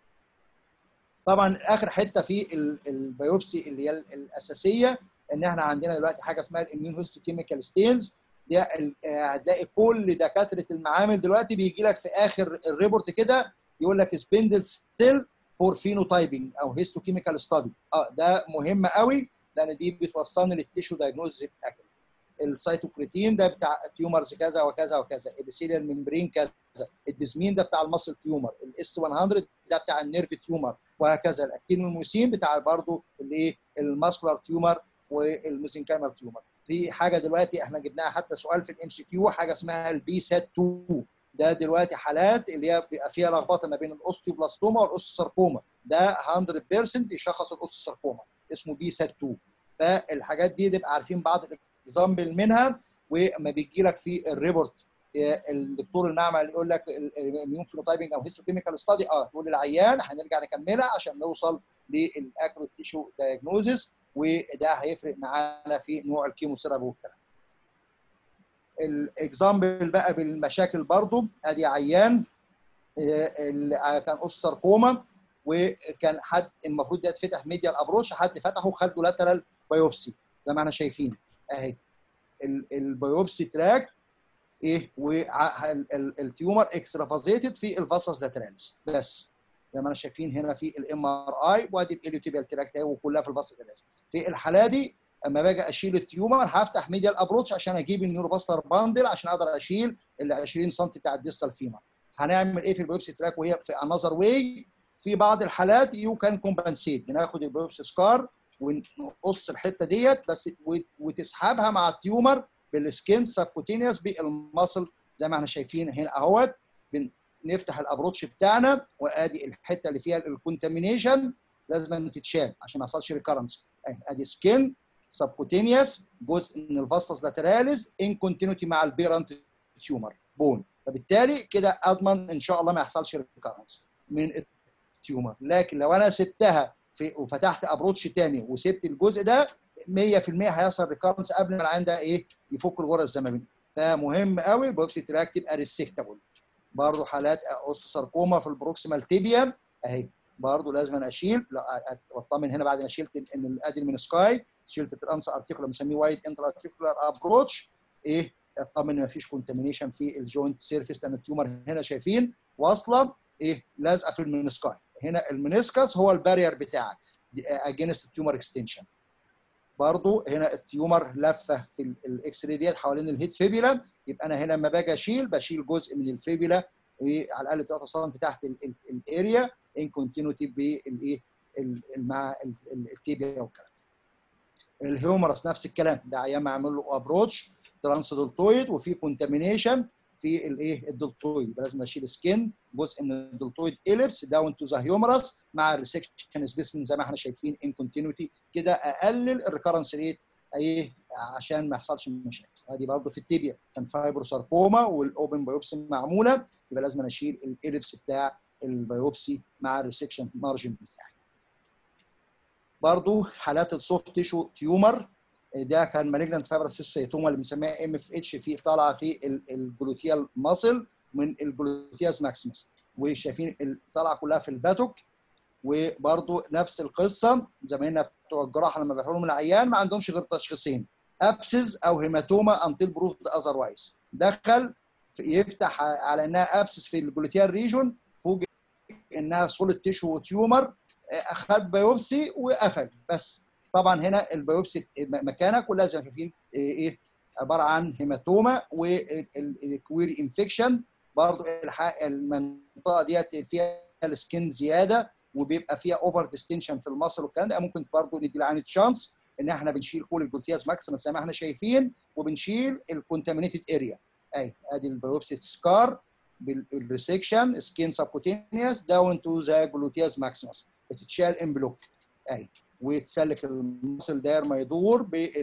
طبعا اخر حته في البيوبسي اللي هي الاساسيه ان احنا عندنا دلوقتي حاجه اسمها الاميون هيستوكيميكال ستينز دي هتلاقي كل دكاتره المعامل دلوقتي بيجي لك في اخر الريبورت كده يقول لك سبندل سيل فور فينوتايبنج او هيستوكيميكال ستادي اه ده مهم قوي لان دي بتوصلني للتيشو دايجنوز الاكل السيتوكريتين ده بتاع تيومرز كذا وكذا وكذا الابيثيليال ممبرين كذا الديزمين ده بتاع المصل تيومر الاس 100 ده بتاع النيرف تيومر وهكذا الاكتينوميوسين بتاع برضه الايه الماسكولار تيومر والميزنكايمال تيومر في حاجه دلوقتي احنا جبناها حتى سؤال في الام سي كيو حاجه اسمها البي سات 2 ده دلوقتي حالات اللي هي بيبقى فيها لخبطه ما بين الاوستيوبلاستوما والاوستوساركوما ده 100% يشخص الاوستوساركوما اسمه بي سات 2 فالحاجات دي نبقى عارفين بعض الاكزامبل منها وما بيجي لك في الريبورت الدكتور المعمل يقول لك الاميون فينوتايبنج او هيستوكيميكال ستادي اه تقول للعيان هنرجع نكملها عشان نوصل للاكروت تيشو دايجنوزس وده هيفرق معانا في نوع الكيموثيرابي والكلام. الاكزامبل بقى بالمشاكل برضو ادي عيان اللي كان اوستركوما وكان حد المفروض ده يتفتح ميديال ابروش حد فتحه خد له لاترال بايوبسي زي ما احنا شايفين اهي البايوبسي تراك ايه والتيومر اكسترافازيتد في الفاسس لاتراليس بس زي ما احنا شايفين هنا في الام ار اي وادي الاليوتيبيال تراك وكلها في الفاسس لاتراليس في الحاله دي اما باجي اشيل التيومر هفتح ميديال ابروتش عشان اجيب النيوروفاسلر باندل عشان اقدر اشيل ال 20 سم بتاع الديستال فيمر هنعمل ايه في البيوبسي تراك وهي في انذر واي في بعض الحالات يو كان كومبنسيت بناخد البيوبسي سكار ونقص الحته ديت بس وتسحبها مع التيومر بالسكين سبكوتينيوس بالمصل زي ما احنا شايفين هنا اهوت بنفتح الابروتش بتاعنا وادي الحته اللي فيها الكونتامينيشن لازم تتشال عشان ما يحصلش ريكرنس ادي سكين سبكوتينيوس جزء من الفاستس لاتراليز ان كونتينيوتي مع البيرنت تيومر بون فبالتالي كده اضمن ان شاء الله ما يحصلش ريكرنس من التيومر لكن لو انا سبتها في وفتحت ابروتش تاني وسبت الجزء ده 100% هيحصل ريكرنس قبل ما العين ده ايه يفك الغرز الزماميه فمهم قوي البوكسي تراك تبقى ريسكتابل برضه حالات اوستوساركوما في البروكسيمال تيبيا اهي برضه لازم أنا اشيل واطمن هنا بعد ما شلت ان ادي المنسكاي شلت الترانس ارتيكولار بنسميه وايد انتر ارتيكولار ابروتش ايه اطمن ان مفيش كونتامينيشن في الجوينت سيرفيس لان التيومر هنا شايفين واصله ايه لازقه في المنسكاي هنا المنسكس هو البارير بتاعك اجينست التيومر اكستنشن برضو هنا التيومر لفه في الاكس راي ديت حوالين الهيد فيبيلا يبقى انا هنا لما باجي اشيل بشيل جزء من الفيبيلا على الاقل 3 سم تحت الاريا ان كونتينيوتي بالايه مع التيبيا والكلام الهيومرس نفس الكلام ده عيان معمول له ابروتش ترانسدولتويد وفي كونتامينيشن في الايه الدلتويد لازم اشيل سكين جزء من الدلتويد اليبس داون تو ذا هيومرس مع الريسكشن سبيسمن زي ما احنا شايفين ان كونتينيوتي كده اقلل الريكرنس ريت ايه عشان ما يحصلش مشاكل ادي برضه في التيبيا كان فايبروساركوما والاوبن بايوبسي معموله يبقى لازم اشيل الاليبس بتاع البايوبسي مع الريسكشن مارجن بتاعي برضه حالات السوفت تيشو تيومر ده كان مالجنت فايبرس فيسيتوما اللي بنسميها ام اف اتش في طالعه في الجلوتيال ماسل من الجلوتياس ماكسيمس وشايفين طالعه كلها في الباتوك وبرده نفس القصه زمايلنا بتوع الجراحه لما بيروحوا لهم العيان ما عندهمش غير تشخيصين ابسز او هيماتوما انتل بروفد اذروايز دخل يفتح على انها ابسس في الجلوتيال ريجون فوق انها سوليد تيشو تيومر اخذ بايوبسي وقفل بس طبعا هنا البيوبسي مكانك ولازم شايفين ايه عباره عن هيماتوما والكويري انفكشن برضو المنطقه ديت فيها السكين زياده وبيبقى فيها اوفر ديستنشن في المصل والكلام ده ممكن برضو ندي لعين تشانس ان احنا بنشيل كل الجلوتياز ماكسيمس زي ما احنا شايفين وبنشيل الكونتامينيتد اريا اي ادي البيوبسي سكار بالريسكشن سكين سبكوتينيوس داون تو ذا جلوتياز ماكسيمس بتتشال ان بلوك اي وتسلك المصل داير ما يدور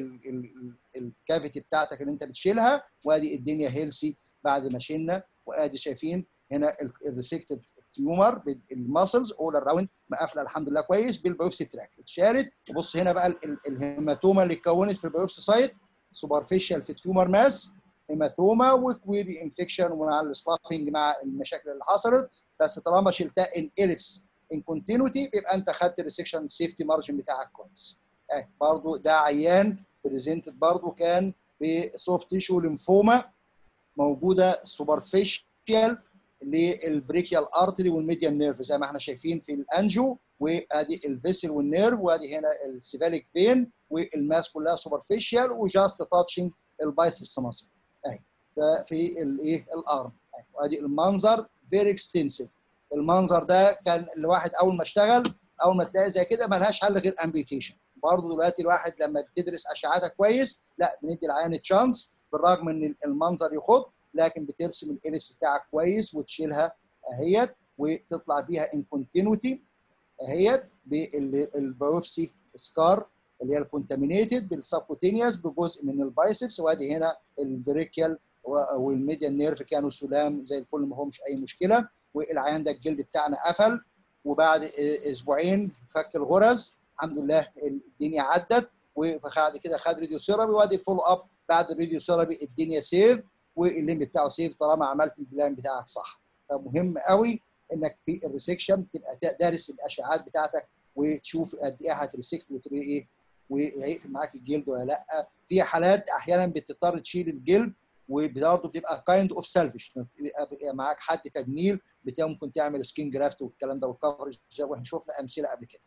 بالكافيتي بتاعتك اللي انت بتشيلها وادي الدنيا هيلسي بعد ما شلنا وادي شايفين هنا الريسكتد تيومر الماسلز اول اراوند مقفله الحمد لله كويس بالبيوبسي تراك اتشالت وبص هنا بقى الهيماتوما اللي اتكونت في البيوبسي سايت سوبرفيشال في التيومر ماس هيماتوما وكويري انفكشن ومع السلافنج مع المشاكل اللي حصلت بس طالما شلتها ان اليبس ان كونتينيوتي بيبقى انت خدت الريسكشن سيفتي مارجن بتاعك كويس. اه برضو ده عيان بريزنتد برضو كان بسوفت تيشو ليمفوما موجوده سوبرفيشال للبريكيال ارتري والميديان نيرف زي ما احنا شايفين في الانجو وادي الفيسل والنيرف وادي هنا السيفاليك فين والماس كلها سوبرفيشال وجاست تاتشنج البايسبس ماسل اهي في الايه الارم وادي المنظر فيري اكستنسيف المنظر ده كان الواحد اول ما اشتغل اول ما تلاقي زي كده ملهاش حل غير امبيوتيشن برضه دلوقتي الواحد لما بتدرس اشعتها كويس لا بندي العيان تشانس بالرغم ان المنظر يخض لكن بترسم الاليبس بتاعك كويس وتشيلها اهيت وتطلع بيها ان كونتينيوتي اهيت بالبيوبسي سكار اللي هي الكونتامينيتد بالسبكوتينيوس بجزء من البايسبس وادي هنا البريكيال والميديان نيرف كانوا سلام زي الفل ما همش اي مشكله والعيان ده الجلد بتاعنا قفل وبعد اسبوعين فك الغرز الحمد لله الدنيا عدت وبعد كده خد راديو ثيرابي وادي فولو اب بعد الراديو ثيرابي الدنيا سيف والليم بتاعه سيف طالما عملت البلان بتاعك صح فمهم قوي انك في الريسكشن تبقى دارس الاشعاعات بتاعتك وتشوف قد ايه هتريسكت وتري ايه وهيقفل معاك الجلد ولا لا في حالات احيانا بتضطر تشيل الجلد وبرضه بتبقى كايند اوف سيلفش بيبقى معاك حد تجميل ممكن تعمل سكين جرافت والكلام ده والكفرج زي ما احنا شفنا امثله قبل كده.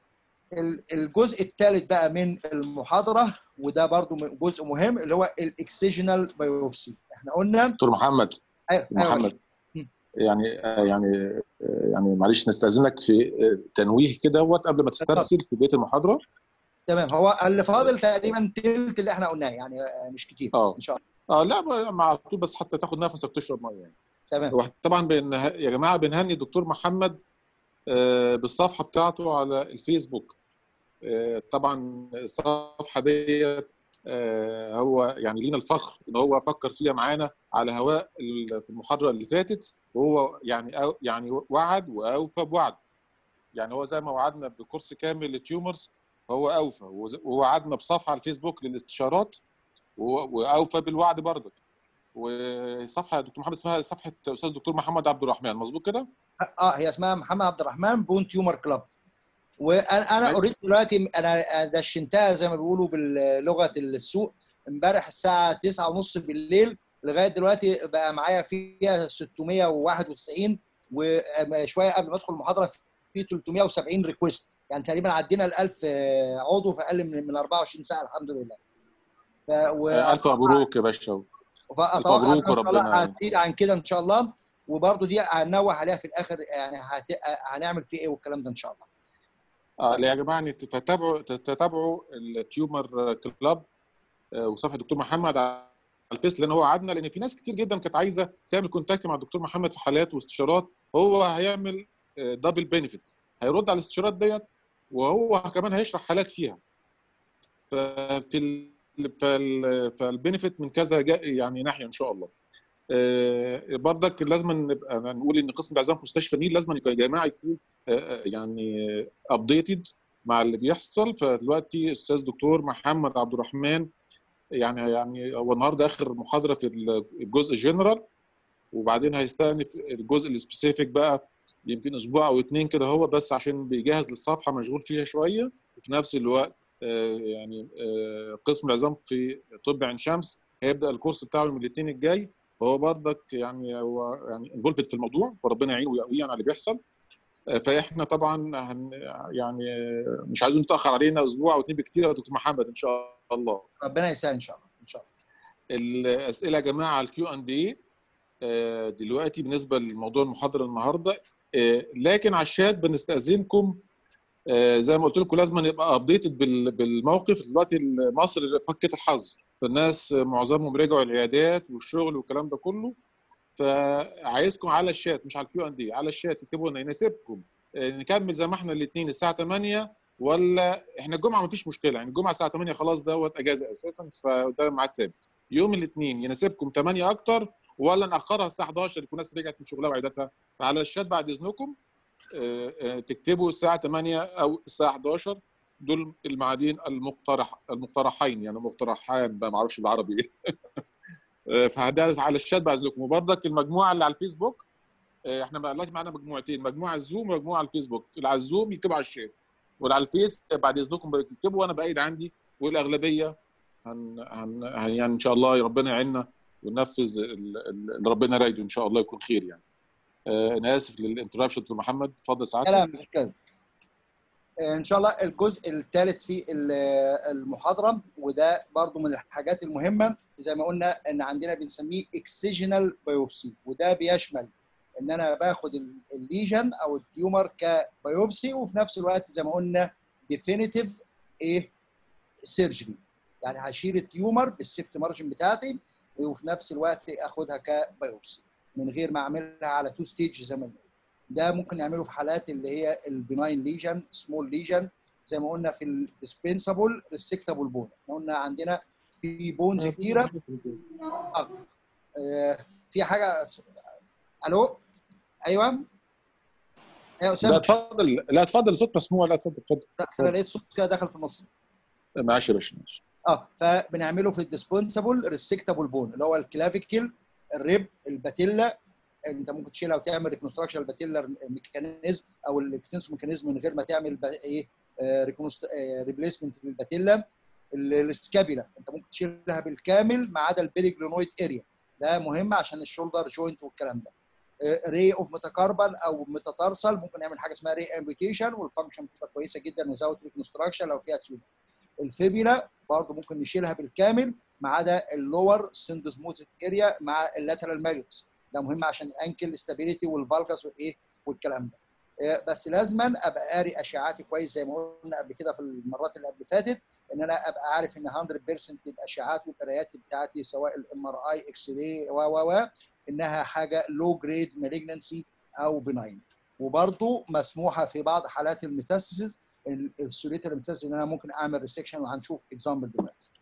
الجزء الثالث بقى من المحاضره وده برضه جزء مهم اللي هو الاكسجنال بايوبسي احنا قلنا دكتور محمد ايوه محمد يعني يعني يعني معلش نستاذنك في تنويه كده قبل ما تسترسل في بيت المحاضره تمام هو اللي فاضل تقريبا تلت اللي احنا قلناه يعني مش كتير اه ان شاء الله اه لا مع طول بس حتى تاخد نفسك تشرب ميه يعني تمام طبعا بن... يا جماعه بنهني الدكتور محمد آه بالصفحه بتاعته على الفيسبوك آه طبعا الصفحه ديت آه هو يعني لينا الفخر ان هو فكر فيها معانا على هواء في المحاضره اللي فاتت وهو يعني أو يعني وعد واوفى بوعد يعني هو زي ما وعدنا بكورس كامل للتيومرز هو اوفى ووعدنا بصفحه على الفيسبوك للاستشارات واوفى بالوعد برضك وصفحه يا دكتور محمد اسمها صفحه استاذ دكتور محمد عبد الرحمن مظبوط كده؟ اه هي اسمها محمد عبد الرحمن بون تيومر كلاب وانا انا اوريدي دلوقتي انا دشنتها زي ما بيقولوا بلغه السوق امبارح الساعه 9:30 بالليل لغايه دلوقتي بقى معايا فيها 691 وشويه قبل ما ادخل المحاضره في 370 ريكويست يعني تقريبا عدينا ال 1000 عضو في اقل من من 24 ساعه الحمد لله ف و... الف مبروك يا باشا فاتوقع ان ربنا هتزيد عن كده ان شاء الله وبرده دي هننوه عليها في الاخر يعني هت... هنعمل فيه ايه والكلام ده ان شاء الله اه يا جماعه تتابعوا تتابعوا التيومر كلاب وصفحه الدكتور محمد على الفيس لان هو عدنا لان في ناس كتير جدا كانت عايزه تعمل كونتاكت مع الدكتور محمد في حالات واستشارات هو هيعمل دبل بينيفيتس هيرد على الاستشارات ديت وهو كمان هيشرح حالات فيها ففي فالبينيفيت من كذا يعني ناحيه ان شاء الله برضك لازم نبقى نقول ان قسم الاعزام في مستشفى النيل لازم يا جماعه يكون يعني ابديتد مع اللي بيحصل فدلوقتي استاذ دكتور محمد عبد الرحمن يعني يعني هو النهارده اخر محاضره في الجزء الجنرال وبعدين هيستأنف الجزء السبيسيفيك بقى يمكن اسبوع او اثنين كده هو بس عشان بيجهز للصفحه مشغول فيها شويه وفي نفس الوقت يعني قسم العظام في طب عين شمس هيبدا الكورس بتاعه يوم الاثنين الجاي هو برضك يعني هو يعني انفولفد في الموضوع فربنا يعينه ويقويه على اللي بيحصل فاحنا طبعا هن يعني مش عايزين نتاخر علينا اسبوع او اثنين بكتير يا دكتور محمد ان شاء الله ربنا يسهل ان شاء الله ان شاء الله الاسئله يا جماعه على الكيو ان بي دلوقتي بالنسبه لموضوع المحاضره النهارده لكن على الشات بنستاذنكم زي ما قلت لكم لازم نبقى ابديتد بالموقف دلوقتي مصر فكت الحظر فالناس معظمهم رجعوا العيادات والشغل والكلام ده كله فعايزكم على الشات مش على الكيو ان دي على الشات تكتبوا لنا يناسبكم نكمل زي ما احنا الاثنين الساعه 8 ولا احنا الجمعه ما فيش مشكله يعني الجمعه الساعه 8 خلاص دوت اجازه اساسا فده ميعاد ثابت يوم الاثنين يناسبكم 8 اكتر ولا ناخرها الساعه 11 يكون الناس رجعت من شغلها وعياداتها فعلى الشات بعد اذنكم تكتبوا الساعه 8 او الساعه 11 دول الميعادين المقترح المقترحين يعني مقترحان بقى ما اعرفش بالعربي ايه فهدات على الشات بعد اذنكم وبرضك المجموعه اللي على الفيسبوك احنا ما قالناش معانا مجموعتين مجموعه الزوم ومجموعه على الفيسبوك اللي على الزوم يكتبوا على الشات واللي على الفيس بعد اذنكم تكتبوا وانا بايد عندي والاغلبيه هن, هن, هن يعني ان شاء الله ربنا يعيننا وننفذ اللي ربنا رايده ان شاء الله يكون خير يعني آه انا اسف للانترابشن دكتور محمد اتفضل سعادتك لا مش كده ان شاء الله الجزء الثالث في المحاضره وده برضو من الحاجات المهمه زي ما قلنا ان عندنا بنسميه اكسجنال بايوبسي وده بيشمل ان انا باخد الليجن او التيومر كبايوبسي وفي نفس الوقت زي ما قلنا ديفينيتيف ايه سيرجري يعني هشيل التيومر بالسيفت مارجن بتاعتي وفي نفس الوقت اخدها كبايوبسي من غير ما اعملها على تو ستيج زي ما بنقول ده ممكن نعمله في حالات اللي هي البناين ليجن سمول ليجن زي ما قلنا في الديسبنسابل ريسكتابل بون احنا قلنا عندنا في بونز كتيره آه في حاجه الو ايوه ايوه لا اسامه اتفضل لا اتفضل صوت مسموع لا اتفضل اتفضل لا أصل انا لقيت صوت كده دخل في النص معلش يا باشا معلش اه فبنعمله في الديسبونسبل ريسكتابل بون اللي هو الكلافيكل الريب الباتيلا انت ممكن تشيلها وتعمل ريكونستراكشن الباتيلا ميكانيزم او الاكستنسو ميكانيزم من غير ما تعمل با- ايه ريبليسمنت للباتيلا ال- السكابيلا انت ممكن تشيلها بالكامل ما عدا البيريجلونويد اريا ده مهم عشان الشولدر جوينت والكلام ده ري اوف ميتاكاربال او ميتاتارسال ممكن نعمل حاجه اسمها ري امبيتيشن والفانكشن بتبقى كويسه جدا وزاويه ريكونستراكشن لو فيها تيوب الفيبيلا برضه ممكن نشيلها بالكامل ما عدا اللور سندوزموتيك اريا مع اللاترال ماجلس ده مهم عشان الانكل ستابيليتي والفالكس وايه والكلام ده آه، بس لازما ابقى قاري اشعاعاتي كويس زي ما قلنا قبل كده في المرات اللي قبل فاتت ان انا ابقى عارف ان 100% الاشعاعات والقرايات بتاعتي سواء الام ار اي اكس راي و و و انها حاجه لو جريد مالجنسي او بناين وبرضه مسموحه في بعض حالات الميتاستاسيس السوليتر الميتاستاسيس ان انا ممكن اعمل ريسكشن وهنشوف اكزامبل دلوقتي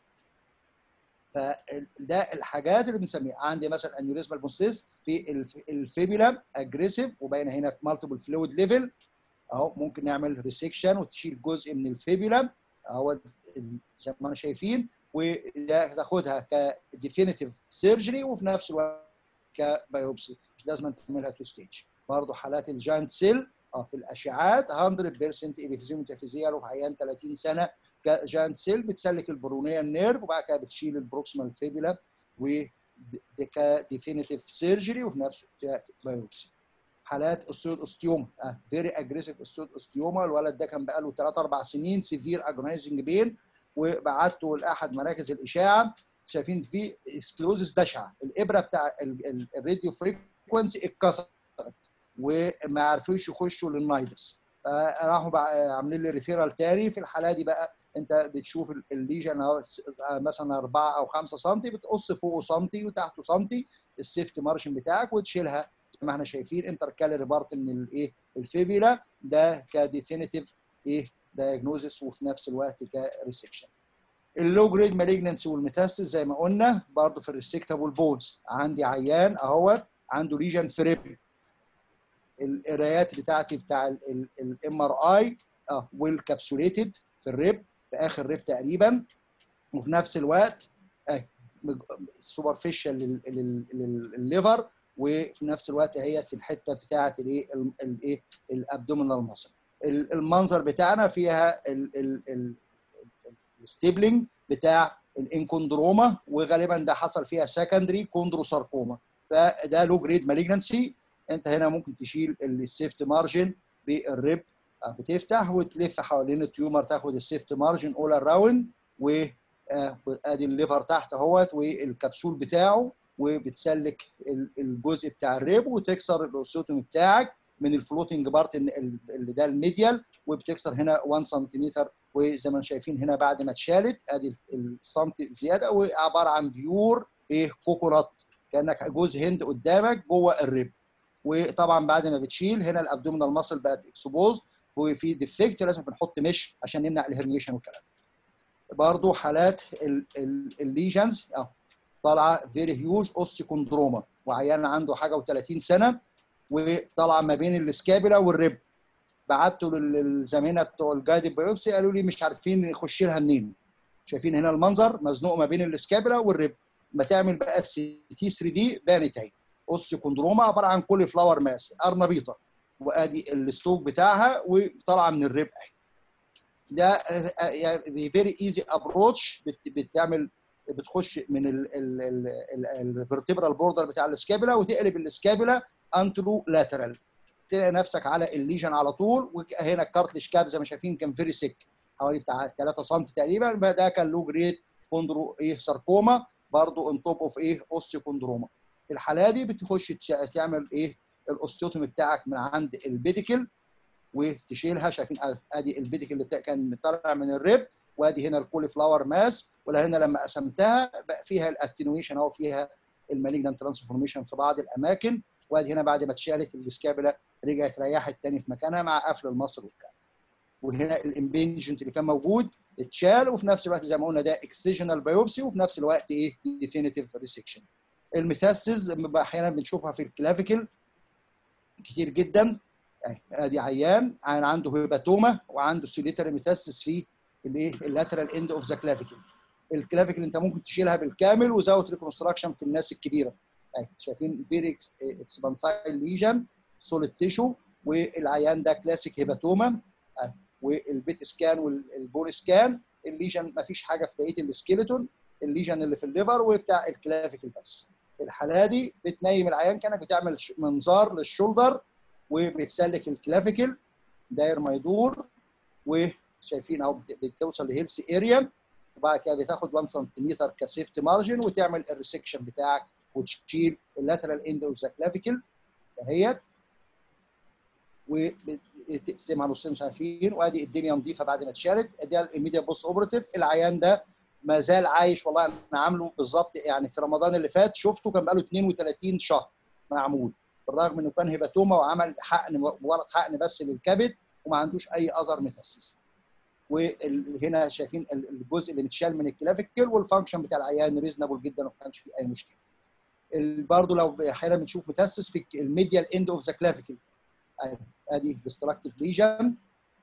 فده الحاجات اللي بنسميها عندي مثلا انيوريزمال بونسيس في الف- الفيبيلا اجريسيف وباينه هنا في مالتيبل فلويد ليفل اهو ممكن نعمل ريسكشن وتشيل جزء من الفيبيلا اهو ال- زي ما احنا شايفين وتاخدها كديفينيتيف سيرجري وفي نفس الوقت كبايوبسي مش لازم تعملها تو ستيج برضه حالات الجاينت سيل اه في الاشعاعات 100% الفيزيوم ميتافيزيال وفي عيان 30 سنه كجاينت سيل بتسلك البرونيه النيرف وبعد كده بتشيل البروكسيمال فيبيلا و كديفينيتيف سيرجري وفي نفس الوقت بايوبسي حالات اوستيود اوستيوما اه فيري اجريسيف اوستيود اوستيوما الولد ده كان بقاله 3 4 سنين سيفير اجونايزنج بين وبعته لاحد مراكز الاشاعه شايفين في سكلوزس بشعه الابره بتاع ال- ال- الراديو فريكونسي اتكسرت وما عرفوش يخشوا للنايدس فراحوا بقى عاملين لي ريفيرال تاني في الحاله دي بقى انت بتشوف ال- الليجن اهو س- آه مثلا 4 او 5 سم بتقص فوقه سم وتحته سم السيفتي مارشن بتاعك وتشيلها زي ما احنا شايفين انتر كالري بارت من الايه الفيبيلا ده كديفينيتيف ايه دايجنوزس وفي نفس الوقت كريسكشن اللو جريد مالجنسي والميتاستس زي ما قلنا برضه في الريسكتابل بونز عندي عيان اهوت عنده ليجن في ريب القرايات بتاعتي بتاع الام ار اي اه والكابسوليتد في الريب في اخر ريب تقريبا وفي نفس الوقت سوبرفيشال للليفر وفي نفس الوقت هي في الحته بتاعه الايه ال- الايه الابدومينال ماسل المنظر بتاعنا فيها الستيبلينج بتاع الانكوندروما وغالبا ده حصل فيها سكندري كوندروساركوما فده لو جريد مالجنسي انت هنا ممكن تشيل السيفت مارجن بالريب بتفتح وتلف حوالين التيومر تاخد السيفت مارجن اول اراوند و آه، ادي الليفر تحت اهوت والكبسول بتاعه وبتسلك ال- الجزء بتاع الريب وتكسر الاوسيوتوم بتاعك من الفلوتنج بارت اللي ده الميديال وبتكسر هنا 1 سنتيمتر وزي ما شايفين هنا بعد ما اتشالت ادي السنتي زياده وعباره عن بيور ايه كوكونات كانك جوز هند قدامك جوه الريب وطبعا بعد ما بتشيل هنا الابدومينال ماسل بقت اكسبوز وفي ديفكت لازم بنحط مش عشان نمنع الهرنيشن والكلام ده. برضه حالات الليجنز اه طالعه فيري هيوج اوستيكوندروما وعيان عنده حاجه و30 سنه وطالعه ما بين السكابولا والريب بعته للزميله بتوع الجايد بايوبسي قالوا لي مش عارفين نخش لها منين شايفين هنا المنظر مزنوق ما بين السكابولا والريب ما تعمل بقى سي تي 3 دي بانت اهي اوستيكوندروما عباره عن كولي فلاور ماس ارنبيطه وادي الستوك بتاعها وطالعه من الريب اهي ده يعني فيري ايزي ابروتش بتعمل بتخش من الفرتبرال بوردر بتاع السكابولا وتقلب السكابولا انترو لاترال تلاقي نفسك على الليجن على طول وهنا الكارتلج كاب زي ما شايفين كان فيري سيك حوالي بتاع 3 سم تقريبا ده كان لو جريد كوندرو ايه ساركوما برضه ان توب اوف ايه اوستيوكوندروما الحاله دي بتخش تعمل ايه الاوستيوتومي بتاعك من عند البيديكل وتشيلها شايفين ادي البيديك اللي كان طالع من الريب وادي هنا الكولي فلاور ماس ولا هنا لما قسمتها بقى فيها الاتنويشن او فيها المالجنت ترانسفورميشن في بعض الاماكن وادي هنا بعد ما اتشالت السكابولا رجعت ريحت تاني في مكانها مع قفل المصل والكلام وهنا الامبنجنت اللي كان موجود اتشال وفي نفس الوقت زي ما قلنا ده اكسجنال بايوبسي وفي نفس الوقت ايه ديفينيتيف ريسكشن الميثاسيز احيانا بنشوفها في الكلافيكل كتير جدا ادي عيان عنده هيباتوما وعنده سوليتري ميتاسيس في الايه اللاترال اند اوف ذا كلافيكل الكلافيكل انت ممكن تشيلها بالكامل وزود ريكونستراكشن في الناس الكبيره اهي شايفين فيري اكسبانسايل ليجن سوليد تيشو والعيان ده كلاسيك هيباتوما والبيت سكان والبون سكان الليجن ما فيش حاجه في بقيه السكيلتون الليجن اللي في الليفر وبتاع الكلافيكل بس الحاله دي بتنيم العيان كانك بتعمل منظار للشولدر وبتسلك الكلافيكل داير ما يدور وشايفين اهو بتوصل لهيلثي اريا وبعد كده بتاخد 1 سم كسيفتي مارجن وتعمل الريسكشن بتاعك وتشيل اللاترال اند اوف ذا كلافيكل اهيت وتقسمها نصين شايفين وادي الدنيا نظيفه بعد ما اتشالت ادي الميديا بوست اوبرتيف العيان ده ما زال عايش والله انا عامله بالظبط يعني في رمضان اللي فات شفته كان بقاله 32 شهر معمول بالرغم انه كان هيباتوما وعمل حقن مجرد حقن بس للكبد وما عندوش اي اثر متاسس وهنا شايفين الجزء اللي متشال من الكلافيكل والفانكشن بتاع العيان ريزنبل جدا وما كانش فيه اي مشكله. برضه لو احيانا بنشوف متاسس في الميديال اند اوف ذا كلافيكل ادي ديستراكتيف ليجن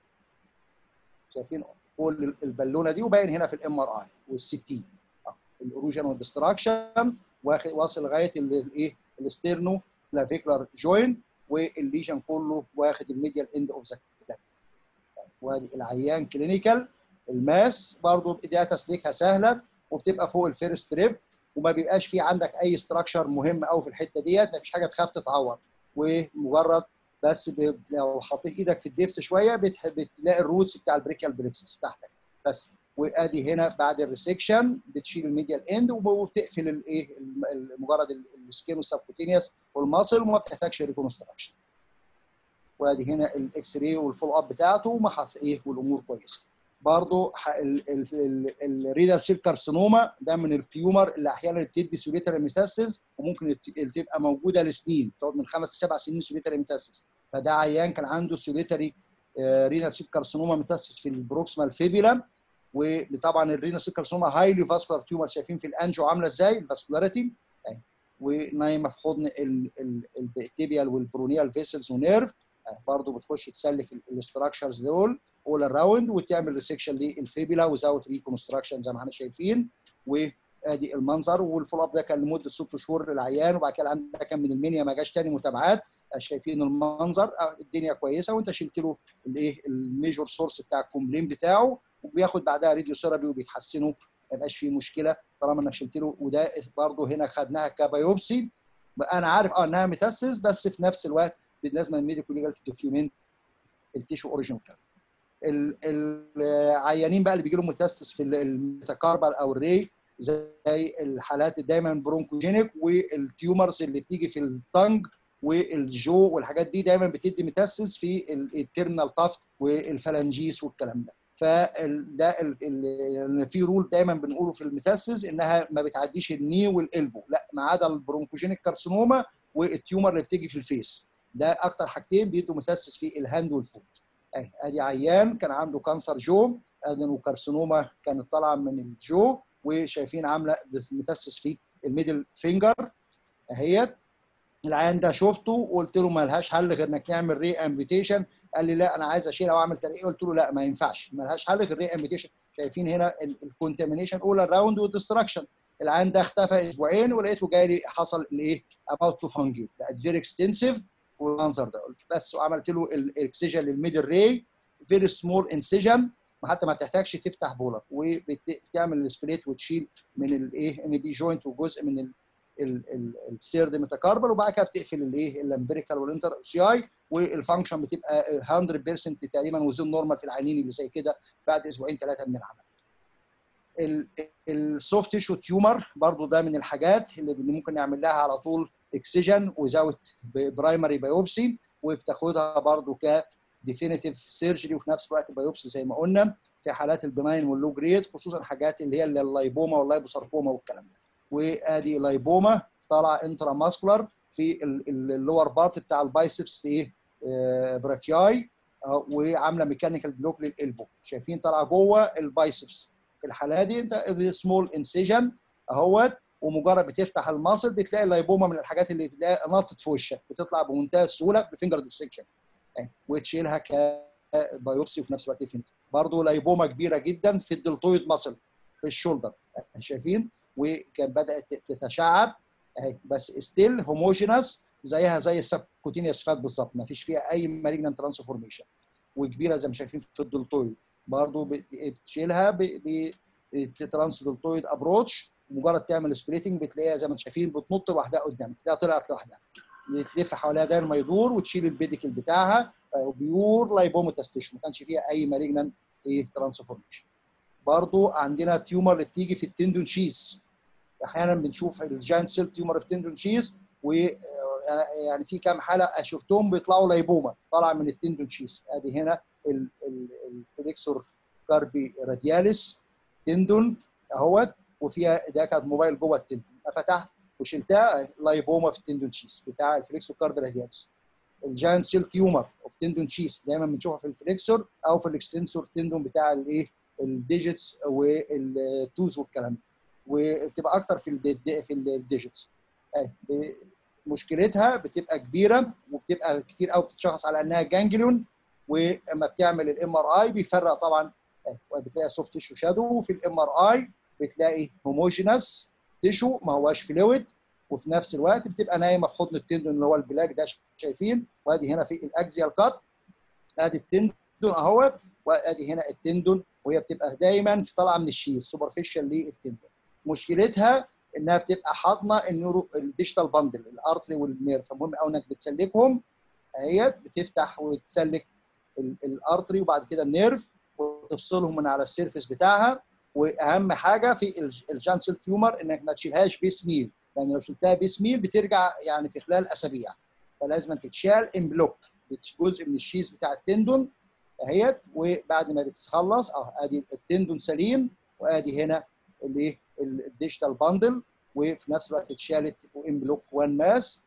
شايفين كل البالونه دي وباين هنا في الام ار اي والسي تي الاوروجن والديستراكشن واصل لغايه الايه الاستيرنو كلافيكولار جوين والليجن كله واخد الميديال اند اوف ذا وادي العيان كلينيكال الماس برضه ده تسليكها سهله وبتبقى فوق الفيرست ريب وما بيبقاش في عندك اي ستراكشر مهم قوي في الحته ديت ما فيش حاجه تخاف تتعور ومجرد بس ب... لو حطيت ايدك في الدبس شويه بتح... بتلاقي الروتس بتاع البريكال بريبسس تحتك بس وادي هنا بعد الريسكشن بتشيل الميديال اند وبتقفل الايه مجرد السكين والسبكوتينيوس والماسل وما بتحتاجش ريكونستراكشن وادي هنا الاكس راي والفول اب بتاعته وما ايه والامور كويسه برضه الريدال سيل كارسينوما ده من التيومر اللي احيانا بتدي سوليتري ميتاسيس وممكن تبقى موجوده لسنين تقعد من خمس لسبع سنين سوليتري ميتاسيس فده عيان كان عنده سوليتري رينال سيل كارسينوما ميتاسيس في البروكسمال فيبيلا وطبعا الرينال سيل كارسينوما هايلي فاسكولار تيومر شايفين في الانجو عامله ازاي الفاسكولاريتي ونايمه في حضن التيبيال والبرونيال فيسلز ونيرف برضه بتخش تسلك الاستراكشرز دول اول اراوند وتعمل ريسكشن للفيبيلا وزاوت ريكونستراكشن زي ما احنا شايفين وادي المنظر والفول اب ده كان لمده ست شهور للعيان وبعد كده العيان ده كان من المنيا ما جاش تاني متابعات شايفين المنظر الدنيا كويسه وانت شلت له الايه الميجور سورس بتاع الكومبلين بتاعه وبياخد بعدها راديو ثيرابي وبيتحسنوا ما يبقاش فيه مشكله طالما انك شلت له وده برضه هنا خدناها كبايوبسي انا عارف اه انها متاسس بس في نفس الوقت لازم الميديكال ليجال دوكيومنت التيشو اوريجين والكلام العيانين بقى اللي بيجي لهم متاسس في الميتاكاربال او الري زي الحالات دايما برونكوجينيك والتيومرز اللي بتيجي في التنج والجو والحاجات دي دايما بتدي متاسس في التيرنال تافت والفلانجيس والكلام ده فده في رول دايما بنقوله في المتاسس انها ما بتعديش الني والالبو لا ما عدا البرونكوجينيك كارسينوما والتيومر اللي بتيجي في الفيس ده اكتر حاجتين بيدوا متاسس في الهاند والفوت اهي ادي عيان كان عنده كانسر جو ادينوكارسينوما كانت طالعه من الجو وشايفين عامله متاسس في الميدل فينجر اهيت العيان ده شفته وقلت له ما لهاش حل غير انك تعمل ري امبيتيشن قال لي لا انا عايز اشيلها واعمل ترقيق قلت له لا ما ينفعش ما لهاش حل غير ري امبيتيشن شايفين هنا الكونتامينيشن اول اراوند والدستراكشن العيان ده اختفى اسبوعين ولقيته جاي لي حصل الايه اباوت تو فانجي بقت فيري اكستنسيف والمنظر ده قلت بس وعملت له الاكسجن للميدل ري فيري سمول انسجن حتى ما تحتاجش تفتح بولر وبتعمل السبليت وتشيل من الايه ان بي جوينت وجزء من السيرد ميتاكاربال وبعد كده بتقفل الايه اللامبريكال والانتر سي اي والفانكشن بتبقى 100% تقريبا وزن نورمال في العينين اللي زي كده بعد اسبوعين ثلاثه من العمليه. السوفت تيشو تيومر برضو ده من الحاجات اللي ممكن نعمل لها على طول اكسجن وزاوت برايمري بايوبسي وبتاخدها برضو ك ديفينيتيف سيرجري وفي نفس الوقت بايوبسي زي ما قلنا في حالات البناين واللو جريد خصوصا حاجات اللي هي اللايبوما واللايبوساركوما والكلام ده وادي لايبوما طالعه انترا ماسكولار في اللور بارت بتاع البايسبس ايه آه براكياي آه وعامله ميكانيكال بلوك للالبو شايفين طالعه جوه البايسبس في الحاله دي انت سمول انسيجن اهوت ومجرد بتفتح الماسل بتلاقي اللايبوما من الحاجات اللي بتلاقي نطت في وشك بتطلع بمنتهى السهوله بفينجر ديسكشن وتشيلها كبايوبسي وفي نفس الوقت فين برضه لايبوما كبيره جدا في الدلتويد ماسل في الشولدر شايفين وكان بدات تتشعب اهي بس ستيل هوموجينس زيها زي السبكوتينيوس فات بالظبط ما فيش فيها اي مالجنان ترانسفورميشن وكبيره زي ما شايفين في الدلتويد برضه بتشيلها بترانس دلتويد ابروتش مجرد تعمل سبليتنج بتلاقيها زي ما انتم شايفين بتنط لوحدها قدام تلاقيها طلعت لوحدها بتلف حواليها داير ما يدور وتشيل البيديكل بتاعها بيور لايبوميتاستيشن ما كانش فيها اي مالجنان ايه ترانسفورميشن برضو عندنا تيومر اللي بتيجي في التندون شيز احيانا بنشوف الجاينت سيل تيومر في التندون شيز و يعني في كام حاله شفتهم بيطلعوا لايبوما طالع من التندون شيز ادي هنا الفليكسور كاربي رادياليس تندون اهوت وفيها ده كانت موبايل جوه التندون فتحت وشلتها لايبوما في التندون شيز بتاع الفليكسور كاربي رادياليس الجاينت سيل تيومر اوف تندون شيز دايما بنشوفها في الفليكسور او في الاكستنسور تندون بتاع الايه الديجيتس والتوز والكلام ده وبتبقى اكتر في ال في الديجيتس مشكلتها بتبقى كبيره وبتبقى كتير قوي بتتشخص على انها جانجليون ولما بتعمل الام ار اي بيفرق طبعا بتلاقي سوفت تيشو شادو وفي الام ار اي بتلاقي هوموجينس تيشو ما هواش فلويد وفي نفس الوقت بتبقى نايمه في حضن التندون اللي هو البلاك ده شايفين وادي هنا في الاكزيال كات ادي التندون اهوت وادي هنا التندون وهي بتبقى دايما طالعه من الشيز سوبرفيشال للتندون مشكلتها انها بتبقى حاضنه النيورو الديجيتال باندل الارتري والنيرف فالمهم قوي انك بتسلكهم اهيت بتفتح وتسلك الارتري وبعد كده النيرف وتفصلهم من على السيرفيس بتاعها واهم حاجه في الجانسل تيومر انك ما تشيلهاش بيسميل لان يعني لو شلتها بيسميل بترجع يعني في خلال اسابيع فلازم تتشال ان بلوك جزء من الشيز بتاع التندون اهيت وبعد ما بتخلص اه ادي التندون سليم وادي هنا الايه الديجيتال باندل وفي نفس الوقت اتشالت وان بلوك وان ماس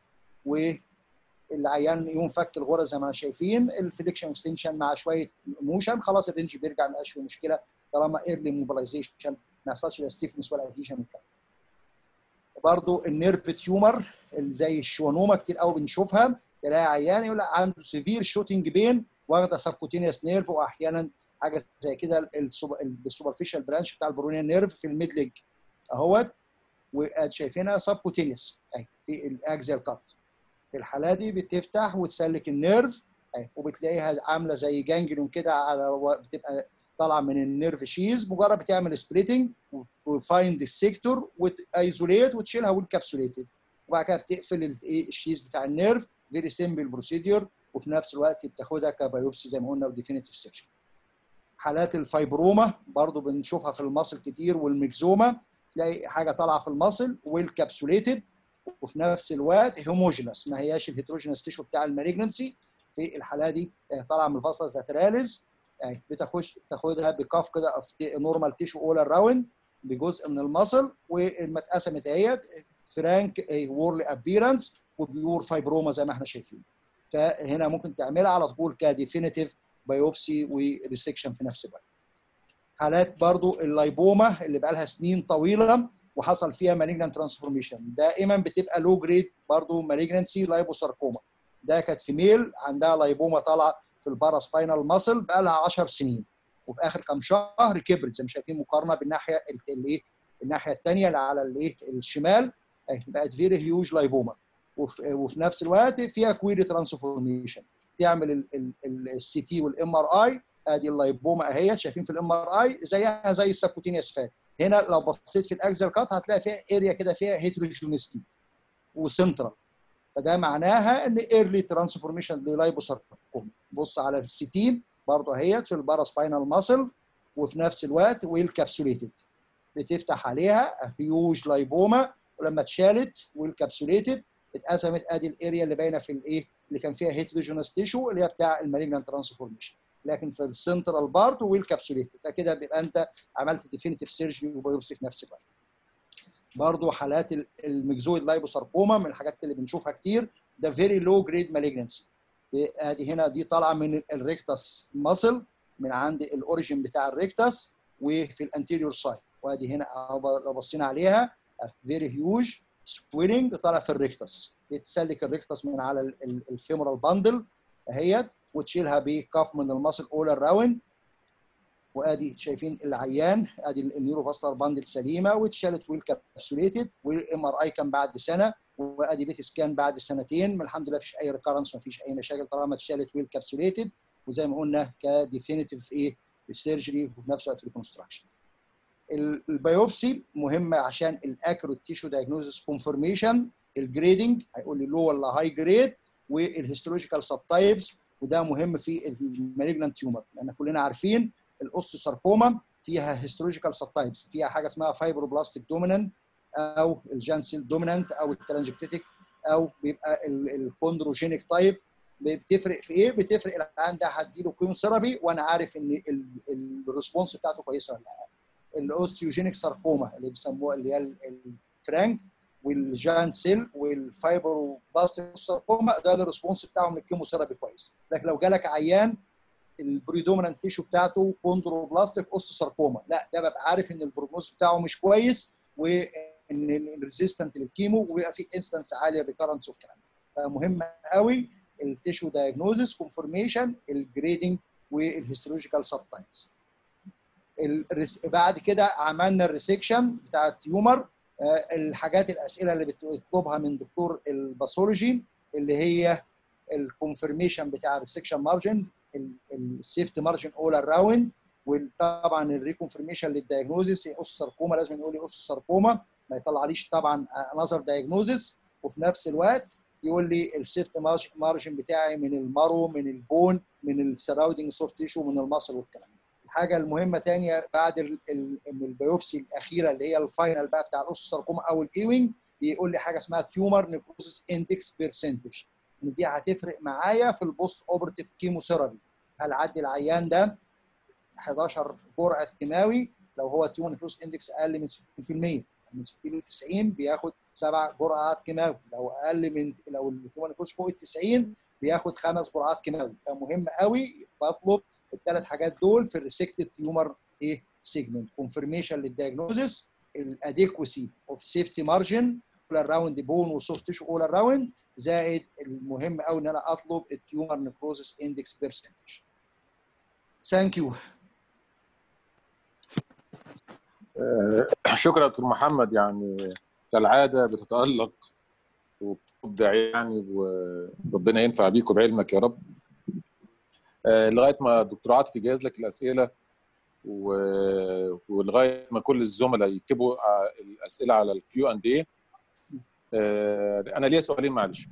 والعيان يوم فك الغرز زي ما شايفين الفليكشن اكستنشن مع شويه موشن خلاص الرينج بيرجع ما بقاش فيه مشكله طالما ايرلي موبلايزيشن ما يحصلش لا ستيفنس ولا اديشن والكلام برضه النيرف تيومر زي الشوانوما كتير قوي بنشوفها تلاقي عيان يقول لك عنده سيفير شوتنج بين واخده سبكوتينيوس نيرف واحيانا حاجه زي كده السوبرفيشال برانش بتاع البرونيان نيرف في الميد ليج اهوت وشايفينها سبكوتينيوس اهي في الاكزيال كات في الحاله دي بتفتح وتسلك النيرف اهي وبتلاقيها عامله زي جانجليون كده على بتبقى طالعه من النيرف شيز مجرد بتعمل سبليتنج وفايند السيكتور وتايزوليت وتشيلها والكابسوليتد وبعد كده بتقفل الشيز بتاع النيرف فيري سيمبل بروسيدور وفي نفس الوقت بتاخدها كبايوبسي زي ما قلنا وديفينيتيف سيكشن حالات الفايبروما برضو بنشوفها في المصل كتير والميكزوما تلاقي حاجه طالعه في المصل والكابسوليتد وفي نفس الوقت هوموجينس ما هياش الهيتروجينس تيشو بتاع المالجنسي في الحاله دي طالعه من الفصل لاتراليز يعني بتخش تاخدها بكاف كده نورمال تيشو اول اراوند بجزء من المصل ولما اتقسمت اهيت فرانك وورلي ابيرنس وبيور فايبروما زي ما احنا شايفين فهنا ممكن تعملها على طول كديفينيتيف بايوبسي وريسكشن في نفس الوقت حالات برضو اللايبوما اللي بقى لها سنين طويله وحصل فيها مالجنان ترانسفورميشن دائما بتبقى لو جريد برضو مالجنسي لايبوساركوما ده كانت في ميل عندها لايبوما طالعه في الباراسباينال ماسل بقى لها 10 سنين وفي اخر كام شهر كبرت زي ما شايفين مقارنه بالناحيه الايه الناحيه الثانيه اللي على الايه الشمال بقت فيري هيوج لايبوما وفي, وفي نفس الوقت فيها كويري ترانسفورميشن تعمل السي تي والام ار اي ادي اللايبوما اهي شايفين في الام ار اي زيها زي السبكوتينيوس فات هنا لو بصيت في الاكزل كات هتلاقي فيها اريا كده فيها هيتروجينيستي وسنترال فده معناها ان ايرلي ترانسفورميشن للايبوساركوما بص على السيتين برضه اهيت في الباراسباينال ماسل وفي نفس الوقت ويل كابسوليتد بتفتح عليها هيوج لايبوما ولما اتشالت والكابسوليتد اتقسمت ادي الاريا اللي باينه في الايه اللي كان فيها هيتروجينوس تيشو اللي هي بتاع المالجنان ترانسفورميشن لكن في السنترال بارت والكبسوليت فكده بيبقى انت عملت ديفينيتيف سيرجري وبيوبسي في نفس الوقت برضه حالات الميكزويد لايبوساركوما من الحاجات اللي بنشوفها كتير ده فيري لو جريد مالجنسي ادي هنا دي طالعه من الريكتاس ماسل من عند الاوريجن بتاع الريكتاس وفي الانتيريور سايد وادي هنا لو بصينا عليها فيري هيوج سويلنج طالع في الريكتاس بتسلك الريكتاس من على الفيمورال باندل اهيت وتشيلها بكف من الماسل اول اراوند وادي شايفين العيان ادي النيوروفاسكولار باندل سليمه واتشالت ويل كابسوليتد والام ار اي كان بعد سنه وادي بيت سكان بعد سنتين الحمد لله مفيش اي ريكارنس مفيش اي مشاكل طالما اتشالت ويل كابسوليتد وزي ما قلنا كديفينيتيف ايه السيرجري وفي نفس الوقت ريكونستراكشن البيوبسي مهمه عشان الاكيوريت تيشو دايجنوزس كونفورميشن الجريدنج هيقول لي لو ولا هاي جريد والهيستولوجيكال سب تايبس وده مهم في المالجنانت تيومر لان كلنا عارفين الاوستوساركوما فيها هيستولوجيكال سب تايبس فيها حاجه اسمها فايبروبلاستيك دومينانت او الجانسيل دومينانت او التلانجكتيك او بيبقى الكوندروجينيك تايب بتفرق في ايه؟ بتفرق العيان ده هديله كيموثيرابي وانا عارف ان الريسبونس بتاعته كويسه ولا لا. الاوستيوجينيك ساركوما اللي بيسموها اللي هي الفرانك والجاينت سيل والفايبروبلاستيك ساركوما ده الريسبونس بتاعهم للكيموثيرابي كويس لكن لو جالك عيان البريدومينانت تيشو بتاعته كوندروبلاستيك اوستوساركوما لا ده ببقى عارف ان البروجنوز بتاعه مش كويس وان الريزيستنت للكيمو وبيبقى في انستنس عاليه ريكارنس والكلام ده فمهم قوي التيشو دايجنوزس كونفورميشن الجريدنج والهيستولوجيكال سب تايبس بعد كده عملنا الريسكشن بتاع التيومر الحاجات الاسئله اللي بتطلبها من دكتور الباثولوجي اللي هي الكونفirmation بتاع الريسكشن مارجن السيفت مارجن اول اراوند وطبعا الريكونفirmation للدايجنوزس اوس ساركوما لازم يقول لي اوس ساركوما ما يطلعليش طبعا نظر دايجنوزس وفي نفس الوقت يقول لي السيفت مارجن بتاعي من المارو من البون من السراوندنج سوفت تيشو من المصل والكلام الحاجه المهمه ثانيه بعد البيوبسي الاخيره اللي هي الفاينل بقى بتاع الاوس ساركوما او الايوينج بيقول لي حاجه اسمها تيومر نيكروسيس اندكس بيرسنتج ان دي هتفرق معايا في البوست اوبرتيف كيموثيرابي هل عدي العيان ده 11 جرعه كيماوي لو هو تيومر نيكروسيس اندكس اقل من 60% من 60 ل 90 بياخد سبع جرعات كيماوي لو اقل من لو التيومر نيكروسيس فوق ال 90 بياخد خمس جرعات كيماوي فمهم قوي بطلب الثلاث حاجات دول في الريسكتد تيومر ايه سيجمنت كونفirmation للدياجنوزس الاديكوسي اوف سيفتي مارجن اول اراوند بون وسوفت تيشو اول اراوند زائد المهم قوي ان انا اطلب التيومر نيكروزس اندكس بيرسنتج ثانك يو شكرا يا دكتور محمد يعني كالعاده بتتالق وبتبدع يعني وربنا ينفع بيكم بعلمك يا رب لغايه ما الدكتور عاطف يجهز لك الاسئله و... ولغايه ما كل الزملاء يكتبوا الاسئله على الكيو اند اي انا ليا سؤالين معلش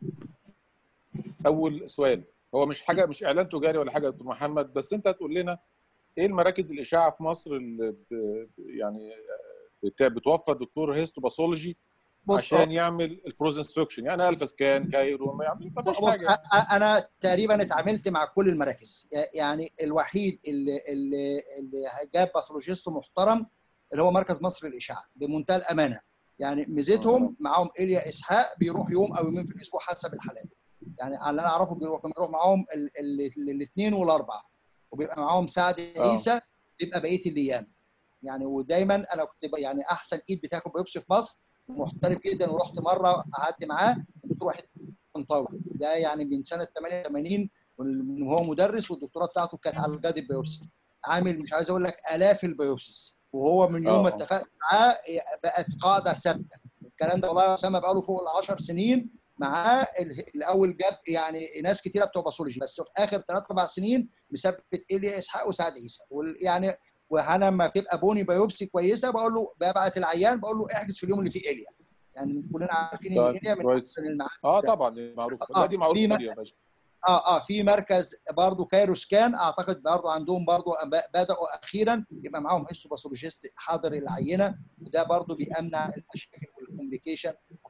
اول سؤال هو مش حاجه مش اعلان تجاري ولا حاجه يا دكتور محمد بس انت هتقول لنا ايه المراكز الاشاعه في مصر اللي ب... يعني بتوفر دكتور هيستوباثولوجي عشان يعمل الفروزن سكشن يعني الفا سكان كايرو ما يعمل ما فيش حاجه انا تقريبا اتعاملت مع كل المراكز يعني الوحيد اللي اللي, اللي جاب باثولوجيست محترم اللي هو مركز مصر للاشعاع بمنتهى الامانه يعني ميزتهم معاهم ايليا اسحاق بيروح يوم او يومين في الاسبوع حسب الحالات يعني اللي انا اعرفه بيروح بيروح معاهم الاثنين والاربعه وبيبقى معاهم سعد عيسى بيبقى بقيه الايام يعني ودايما انا كنت يعني احسن ايد بتاخد بيوبسي في مصر محترف جدا ورحت مره قعدت معاه الدكتور وحيد طنطاوي ده يعني من سنه 88 وهو مدرس والدكتوره بتاعته كانت على الجاد البيوبسي عامل مش عايز اقول لك الاف البيوبسيس وهو من يوم ما اتفقت معاه بقت قاعده ثابته الكلام ده والله يا اسامه بقى له فوق ال 10 سنين معاه الاول جاب يعني ناس كتيره بتوع باثولوجي بس في اخر ثلاث اربع سنين مثبت ايليا اسحاق وسعد عيسى يعني وانا لما تبقى بوني بايوبسي كويسه بقول له ببعت العيان بقول له احجز في اليوم اللي فيه اليا يعني كلنا عارفين ان اليا من احسن المعامل اه طبعا معروف آه دي معروف يا باشا اه اه في مركز برضه كايرو سكان اعتقد برضه عندهم برضه بداوا اخيرا يبقى معاهم هيستوباثولوجيست حاضر العينه وده برضه بيمنع المشاكل والكومبليكيشن وفي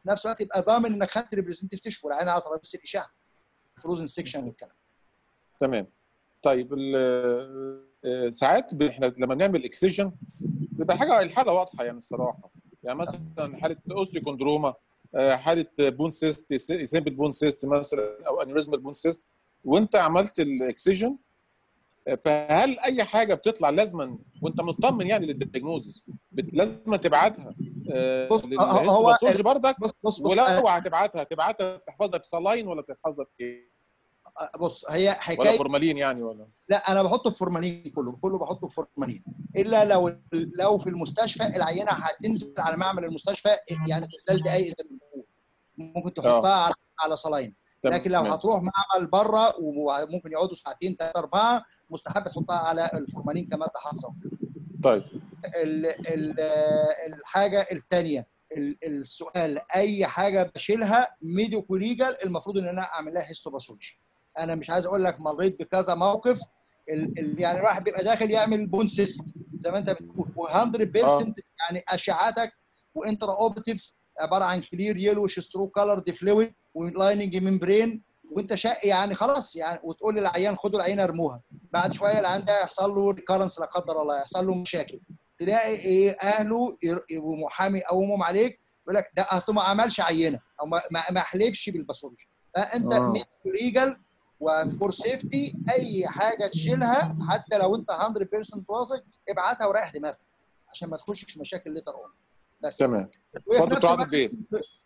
وفي نفس الوقت يبقى ضامن انك خدت ريبريزنتيف تشو والعين على ترابيزه الاشعه فروزن سيكشن والكلام تمام طيب ال- آه، ساعات ب- احنا لما بنعمل اكسجن بيبقى حاجه الحاله واضحه يعني الصراحه يعني مثلا حاله اوستيوكوندروما آه، حاله بون سيست سيمبل بون سيست مثلا او انيوريزمال بون سيست وانت عملت الاكسجن آه، فهل اي حاجه بتطلع لازما وانت مطمن يعني للدياجنوزس بت- لازم تبعتها آه، بص، هو- للهيستوباثولوجي برضك بص بص بص, ولو آه، هتبعتها تبعتها تحفظها في صلاين ولا تحفظها في ايه؟ آه، بص هي ولا حكايه فورمالين يعني ولا لا انا بحطه في فورمالين كله كله بحطه في فورمالين الا لو لو في المستشفى العينه هتنزل على معمل المستشفى يعني خلال دقائق زي ما بنقول ممكن تحطها على على صلاين تمام، لكن لو تمام. هتروح معمل بره وممكن يقعدوا ساعتين ثلاثه اربعه مستحب تحطها على الفورمالين كماده حافظه طيب ال ال الحاجه الثانيه السؤال اي حاجه بشيلها ميديكو ليجال المفروض ان انا اعمل لها هيستوباثولوجي انا مش عايز اقول لك مريت بكذا موقف ال ال يعني الواحد بيبقى داخل يعمل بون سيست زي ما انت بتقول و100% يعني اشعاتك وانترا اوبتيف عباره عن كلير يلوش سترو كالر فلويد ولايننج ممبرين وانت شق يعني خلاص يعني وتقول للعيان خدوا العينه ارموها بعد شويه العيان ده يحصل له ريكارنس لا قدر الله يحصل له مشاكل تلاقي ايه اهله ومحامي يقومهم عليك يقول لك ده اصل ما عملش عينه او ما, ما, ما حلفش بالباثولوجي فانت آه. ليجل وفور سيفتي اي حاجه تشيلها حتى لو انت 100% واثق ابعتها وريح دماغك عشان ما تخشش في مشاكل ليتر اون بس تمام وفي اتفضل نفس دكتور عاطف الوقت- بيه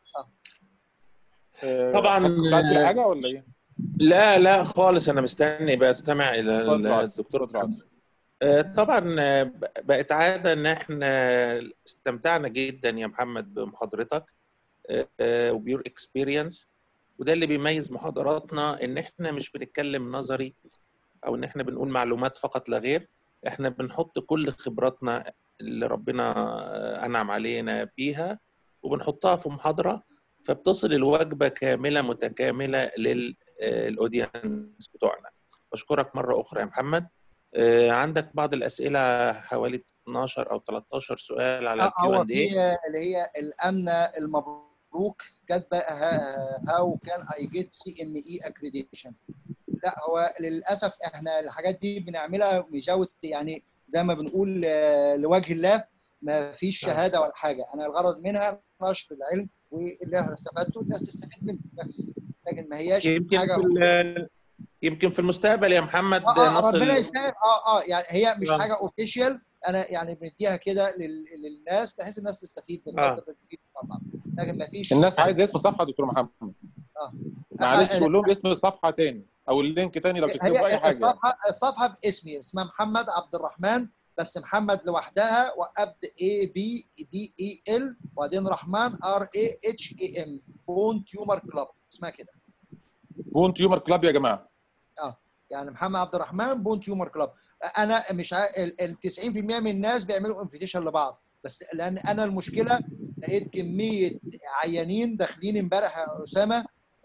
آه، طبعاً، كنت عايز تقول حاجه ولا ايه؟ لا لا خالص انا مستني بستمع الى اتفضل عاطف، الدكتور اتفضل عاطف. آه، طبعا آه، ب- بقت عاده ان احنا استمتعنا جدا يا محمد بمحاضرتك وبيور اكسبيرينس وده اللي بيميز محاضراتنا ان احنا مش بنتكلم نظري او ان احنا بنقول معلومات فقط لا غير احنا بنحط كل خبراتنا اللي ربنا آه، انعم علينا بيها وبنحطها في محاضره فبتصل الوجبه كامله متكامله للاودينس بتوعنا بشكرك مره اخرى يا محمد آه، عندك بعض الاسئله حوالي 12 او 13 سؤال على الكيو هو اند اي في اللي هي الامنه المبروك كاتبه هاو كان اي جيت سي ام اي اكريديشن لا هو للاسف احنا الحاجات دي بنعملها مجاوة يعني زي ما بنقول آه، لوجه الله ما فيش نعم. شهاده ولا حاجه انا الغرض منها نشر العلم واللي انا استفدته الناس تستفيد منه بس لكن ما هياش يمكن حاجه في ال- يمكن في المستقبل يا محمد آه آه نصل ربنا يسهل اه اه يعني هي مش آه. حاجه اوفيشال انا يعني بنديها كده لل- للناس بحيث الناس تستفيد آه. بالقدر المفيد طبعا لكن ما فيش الناس عايزه اسم صفحه دكتور محمد آه. معلش آه، قول لهم اسم الصفحه تاني او اللينك تاني لو تكتبوا اي هي حاجه الصفحه الصفحه باسمي اسمها محمد عبد الرحمن بس محمد لوحدها وقفت اي بي دي اي ال وبعدين رحمن ار اي اتش اي ام بون تيومر كلاب اسمها كده بون تيومر كلاب يا جماعه يعني محمد عبد الرحمن بون تيومر كلاب انا مش ع... ال ال 90% من الناس بيعملوا انفيتيشن لبعض بس لان انا المشكله لقيت كميه عيانين داخلين امبارح يا اسامه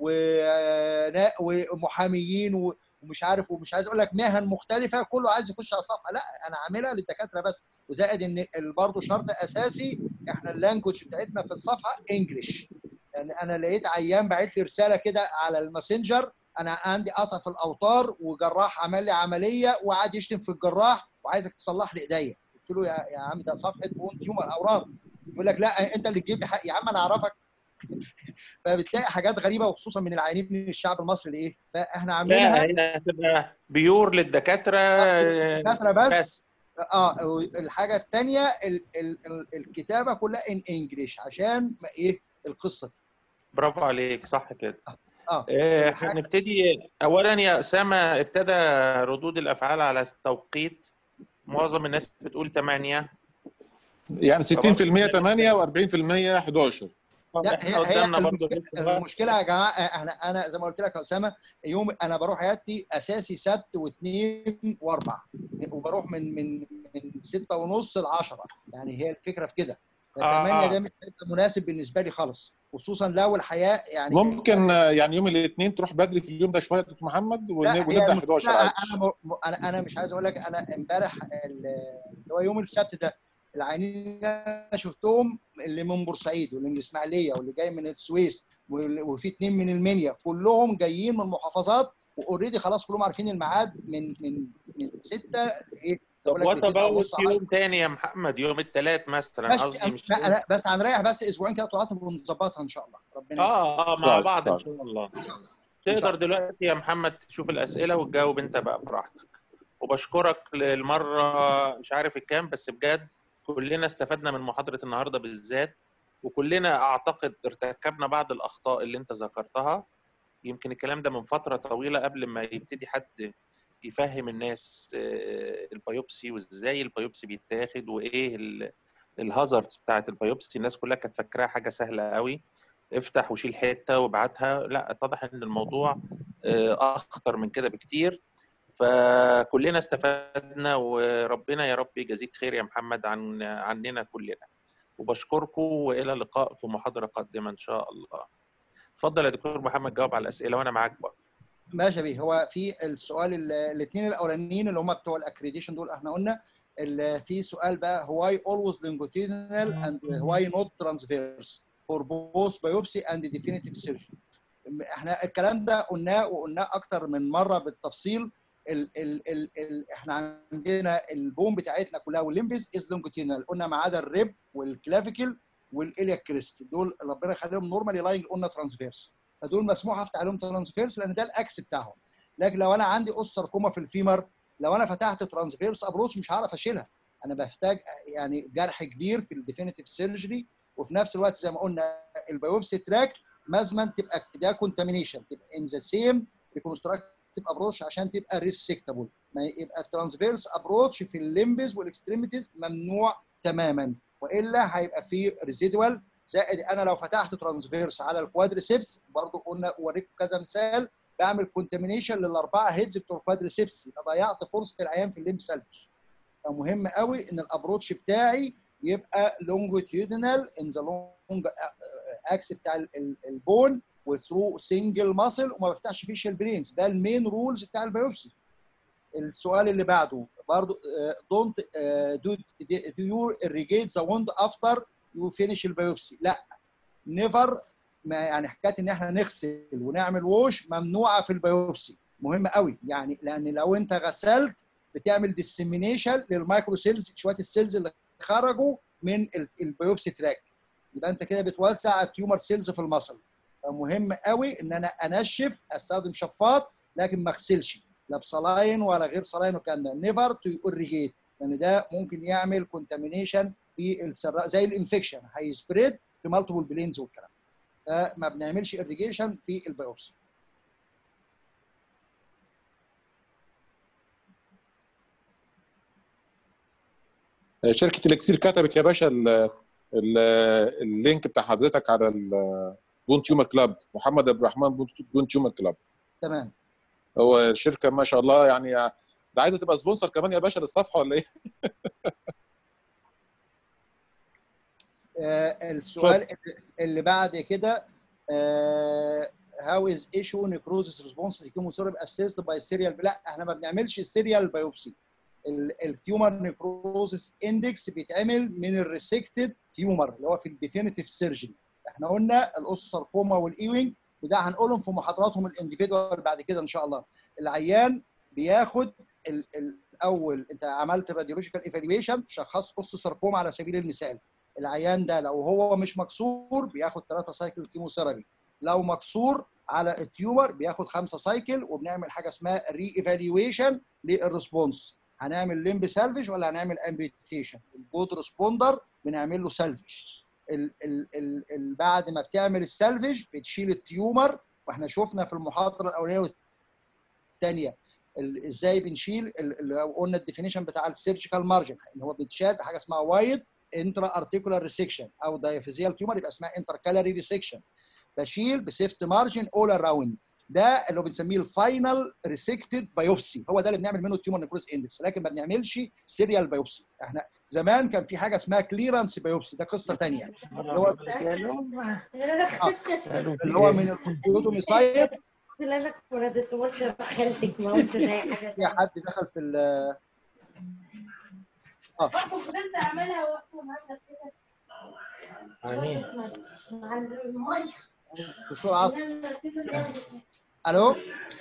و- ومحاميين و- ومش عارف ومش عايز اقول لك مهن مختلفه كله عايز يخش على الصفحه لا انا عاملها للدكاتره بس وزائد ان برضه شرط اساسي احنا اللانجوج بتاعتنا في الصفحه انجلش يعني انا لقيت عيان باعت لي رساله كده على الماسنجر انا عندي قطع في الاوتار وجراح عمل لي عمليه وقعد يشتم في الجراح وعايزك تصلح لي ايديا قلت له يا, يا عم ده صفحه بون تيومر اورام يقول لك لا انت اللي تجيب لي حق يا عم انا اعرفك فبتلاقي حاجات غريبه وخصوصا من العيانين من الشعب المصري لايه فاحنا لا عاملينها هي هتبقى بيور للدكاتره آه، دكاتره بس, بس اه الحاجه الثانيه ال ال ال الكتابه كلها ان انجلش عشان ما ايه القصه دي برافو عليك صح كده اه آه، هنبتدي اولا يا اسامه ابتدى ردود الافعال على التوقيت معظم الناس بتقول 8 يعني 60% 8 و40% 11 لا احنا هي هي قدامنا برضه المشكله, المشكلة يا جماعه احنا انا زي ما قلت لك يا اسامه يوم انا بروح عيادتي اساسي سبت واثنين واربع وبروح من من من 6 ونص ل 10 يعني هي الفكره في كده آه. 8 ده مش هيبقى مناسب بالنسبه لي خالص خصوصا لو الحياه يعني ممكن آه، يعني يوم الاثنين تروح بدري في اليوم ده شويه يا دكتور محمد ون- لا هي ونبدا المشكلة 11 عادي انا م- انا انا مش عايز اقول لك انا امبارح ال- اللي هو يوم السبت ده العيانين اللي انا شفتهم اللي من بورسعيد واللي من الاسماعيليه واللي جاي من السويس وال- وفي اثنين من المنيا كلهم جايين من المحافظات واوريدي خلاص كلهم عارفين الميعاد من من من 6 ايه طب بقول لك وات من تسعة اباوت ونص على- يوم تاني يا محمد يوم الثلاث مثلا قصدي مش لا لا بس هنريح بس اسبوعين كده طلعت ونظبطها ان شاء الله ربنا يسلمك اه اه مع طيب، بعض ان طيب. شاء الله ان شاء الله تقدر دلوقتي يا محمد تشوف الاسئله وتجاوب انت بقى براحتك وبشكرك للمره مش عارف الكام بس بجد كلنا استفدنا من محاضره النهارده بالذات وكلنا اعتقد ارتكبنا بعض الاخطاء اللي انت ذكرتها يمكن الكلام ده من فتره طويله قبل ما يبتدي حد يفهم الناس آه، البيوبسي وازاي البيوبسي بيتاخد وايه الهازاردز بتاعت البيوبسي الناس كلها كانت فاكراها حاجه سهله قوي افتح وشيل حته وابعتها لا اتضح ان الموضوع آه، اخطر من كده بكتير فكلنا استفدنا وربنا يا رب يجازيك خير يا محمد عن عننا كلنا وبشكركم والى اللقاء في محاضره قادمه ان شاء الله اتفضل يا دكتور محمد جاوب على الاسئله وانا معاك بقى ماشي يا بيه هو في السؤال الاثنين الاولانيين اللي هم بتوع الاكريديشن دول احنا قلنا ال- في سؤال بقى why always longitudinal and why not transverse for both biopsy and definitive surgery احنا الكلام ده قلناه وقلناه اكتر من مره بالتفصيل ال ال ال ال احنا عندنا البوم بتاعتنا كلها والليمبس از لونجيتينال قلنا ما عدا الريب والكلافيكل والاليا كريست دول ربنا يخليهم نورمالي لاينج قلنا ترانسفيرس فدول مسموح افتح عليهم ترانسفيرس لان ده الاكس بتاعهم لكن لو انا عندي اوستر كوما في الفيمر لو انا فتحت ترانسفيرس ابروش مش هعرف اشيلها انا بحتاج يعني جرح كبير في الديفينيتيف سيرجري وفي نفس الوقت زي ما قلنا البيوبسي تراك لازما تبقى ده كونتامينيشن تبقى ان ذا سيم ريكونستراكتيف ابروش عشان تبقى ريسكتابل ما يبقى الترانسفيرس ابروش في الليمبز والاكستريميتيز ممنوع تماما والا هيبقى في ريزيدوال زائد انا لو فتحت ترانسفيرس على الكوادريسبس برضو قلنا اوريكم كذا مثال بعمل كونتامينيشن للاربعه هيدز بتوع الكوادريسبس يبقى ضيعت فرصه العيان في الليمب سالفج فمهم قوي ان الابروتش بتاعي يبقى لونجيتيودينال ان ذا لونج اكس بتاع ال- ال- البون وثرو سنجل ماسل وما بفتحش فيشال برينز ده المين رولز بتاع البيوبسي السؤال اللي بعده برضه دونت دو يو irrigate ذا ووند افتر يو فينيش البيوبسي لا نيفر ما يعني حكايه ان احنا نغسل ونعمل ووش ممنوعه في البيوبسي مهم قوي يعني لان لو انت غسلت بتعمل ديسيمينيشن للمايكرو سيلز شويه السيلز اللي خرجوا من ال- البيوبسي تراك يبقى انت كده بتوسع التيومر سيلز في المصل فمهم قوي ان انا انشف استخدم شفاط لكن ما اغسلش لا بصلاين ولا غير صلاين والكلام ده نيفر تو اوريجيت لان ده ممكن يعمل كونتامينيشن في السراء زي الانفكشن هيسبريد في مالتيبل بلينز والكلام ده ما بنعملش اريجيشن في البيوبسي شركه الاكسير كتبت يا باشا ال ال اللينك بتاع حضرتك على البون تيومر كلاب محمد عبد الرحمن بون- بون تيومر كلاب تمام هو الشركه ما شاء الله يعني ده عايزه تبقى سبونسر كمان يا باشا للصفحه ولا ايه؟ آه السؤال اللي بعد كده آه how is issue necrosis response to chemotherapy assessed by serial لا احنا ما بنعملش السيريال بايوبسي التيومر نيكروزس اندكس بيتعمل من الريسكتد تيومر اللي هو في الديفينيتيف سيرجري احنا قلنا الاوساركوما والايوينج وده هنقولهم في محاضراتهم الانديفيدوال بعد كده ان شاء الله العيان بياخد ال- الاول انت عملت راديولوجيكال ايفالويشن شخصت اوستوساركوما على سبيل المثال العيان ده لو هو مش مكسور بياخد ثلاثة سايكل كيموثيرابي لو مكسور على التيومر بياخد خمسة سايكل وبنعمل حاجه اسمها ري ايفالويشن للريسبونس هنعمل ليمب سالفج ولا هنعمل امبيتيشن الجود ريسبوندر بنعمل له سالفج ال ال ال ال بعد ما بتعمل السالفج بتشيل التيومر واحنا شفنا في المحاضره الاولانيه والثانيه ازاي بنشيل ال- اللي قلنا الديفينيشن بتاع السيرجيكال مارجن ان هو بيتشال بحاجه اسمها وايد انترا ارتيكولار ريسكشن او دايفيزيال تيومر يبقى اسمها انتر كالاري ريسكشن بشيل بسيفت مارجن اول اراوند ده اللي هو بنسميه الفاينل ريسكتد بايوبسي هو ده اللي بنعمل منه التيومر نيكروز اندكس لكن ما بنعملش سيريال بايوبسي احنا زمان كان في حاجه اسمها كليرنس بايوبسي ده قصه ثانيه هو- اللي هو من الكمبيوتومي سايت لك ولدت وجه خالتك ما قلتش اي حاجه في حد دخل في ال اه فضلت اعملها واقفه معاك كده امين مع الميه بسرعه إنما مركزة جامد. الو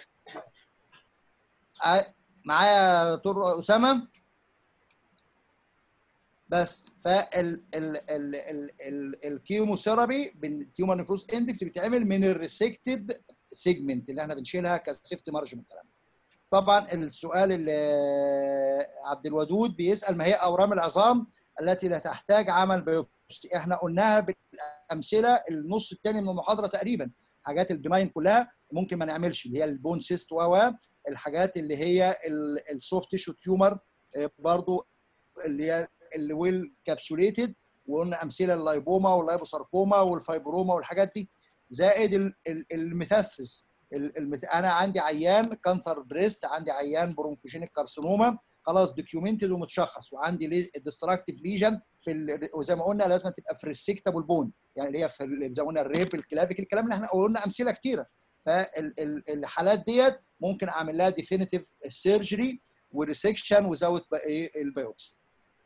ع- معايا دكتور اسامه بس فال ال ال ال ال الكيموثيرابي بالتيومر نيكروز اندكس بيتعمل من الريسكتد سيجمنت اللي احنا بنشيلها كسيفت مارجن والكلام ده. طبعا السؤال اللي عبد الودود بيسال ما هي اورام العظام التي لا تحتاج عمل بيوبسي احنا قلناها بالامثله النص الثاني من المحاضره تقريبا حاجات البناين كلها ممكن ما نعملش اللي هي البون سيست و الحاجات اللي هي السوفت تيشو تيومر برضو اللي هي الويل كابسوليتد وقلنا امثله اللايبوما واللايبوساركوما والفايبروما والحاجات دي زائد ال- ال- الميتاسيس ال- المت... انا عندي عيان كانسر بريست عندي عيان برونكوجينيك كارسينوما خلاص دوكيومنتد ومتشخص وعندي ديستراكتيف ليجن في ال... وزي ما قلنا لازم تبقى في الريسكتابل بون يعني اللي هي في ال- زي ما قلنا الريب الكلافيك الكلام اللي احنا قلنا امثله كتيره فالحالات ديت ممكن اعمل لها ديفينيتيف سيرجري وريسكشن وزود البيوبسي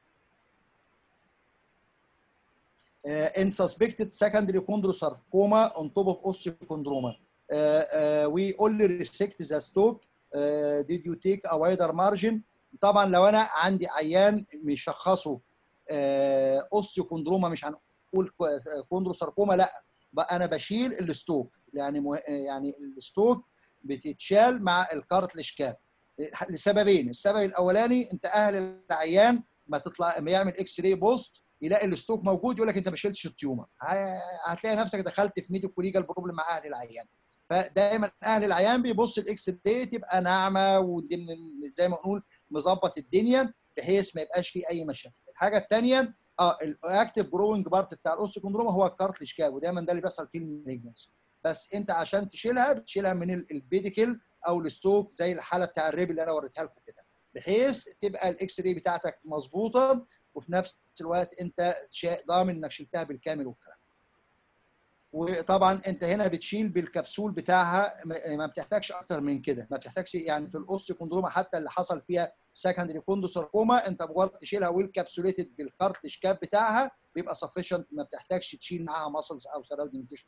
uh, in suspected secondary chondrosarcoma on top of osteochondroma. Uh, uh, we only resect the stalk. Uh, did you take a wider margin? طبعا لو انا عندي عيان مشخصه اوستيوكوندروما مش هنقول كوندروساركوما لا بقى انا بشيل الستوك يعني مه... يعني الستوك بتتشال مع الكارتلج كاب لسببين السبب الاولاني انت اهل العيان ما تطلع ما يعمل اكس راي بوست يلاقي الستوك موجود يقول لك انت ما شلتش التيومر ه- هتلاقي نفسك دخلت في ميديكو ليجال بروبلم مع اهل العيان فدايما اهل العيان بيبص الاكس راي تبقى ناعمه ودي زي ما نقول مظبط الدنيا بحيث ما يبقاش فيه اي مشاكل الحاجه الثانيه اه الاكتف جروينج بارت بتاع الاوستيكوندروما هو الكارتلج كاب ودايما ده اللي بيحصل فيه المالجنسي بس انت عشان تشيلها بتشيلها من ال- البيديكل او الستوك زي الحاله بتاع الريب اللي انا وريتها لكم كده بحيث تبقى الاكس راي بتاعتك مظبوطه وفي نفس الوقت انت شا- ضامن انك شلتها بالكامل والكلام وطبعا انت هنا بتشيل بالكبسول بتاعها ما ما بتحتاجش اكتر من كده ما بتحتاجش يعني في الاوستيوكوندروما حتى اللي حصل فيها سكندري كوندوساركوما انت مجرد تشيلها والكابسوليتد بالكارتلج كاب بتاعها بيبقى سفيشنت ما بتحتاجش تشيل معاها ماسلز او سراوندنج تيشو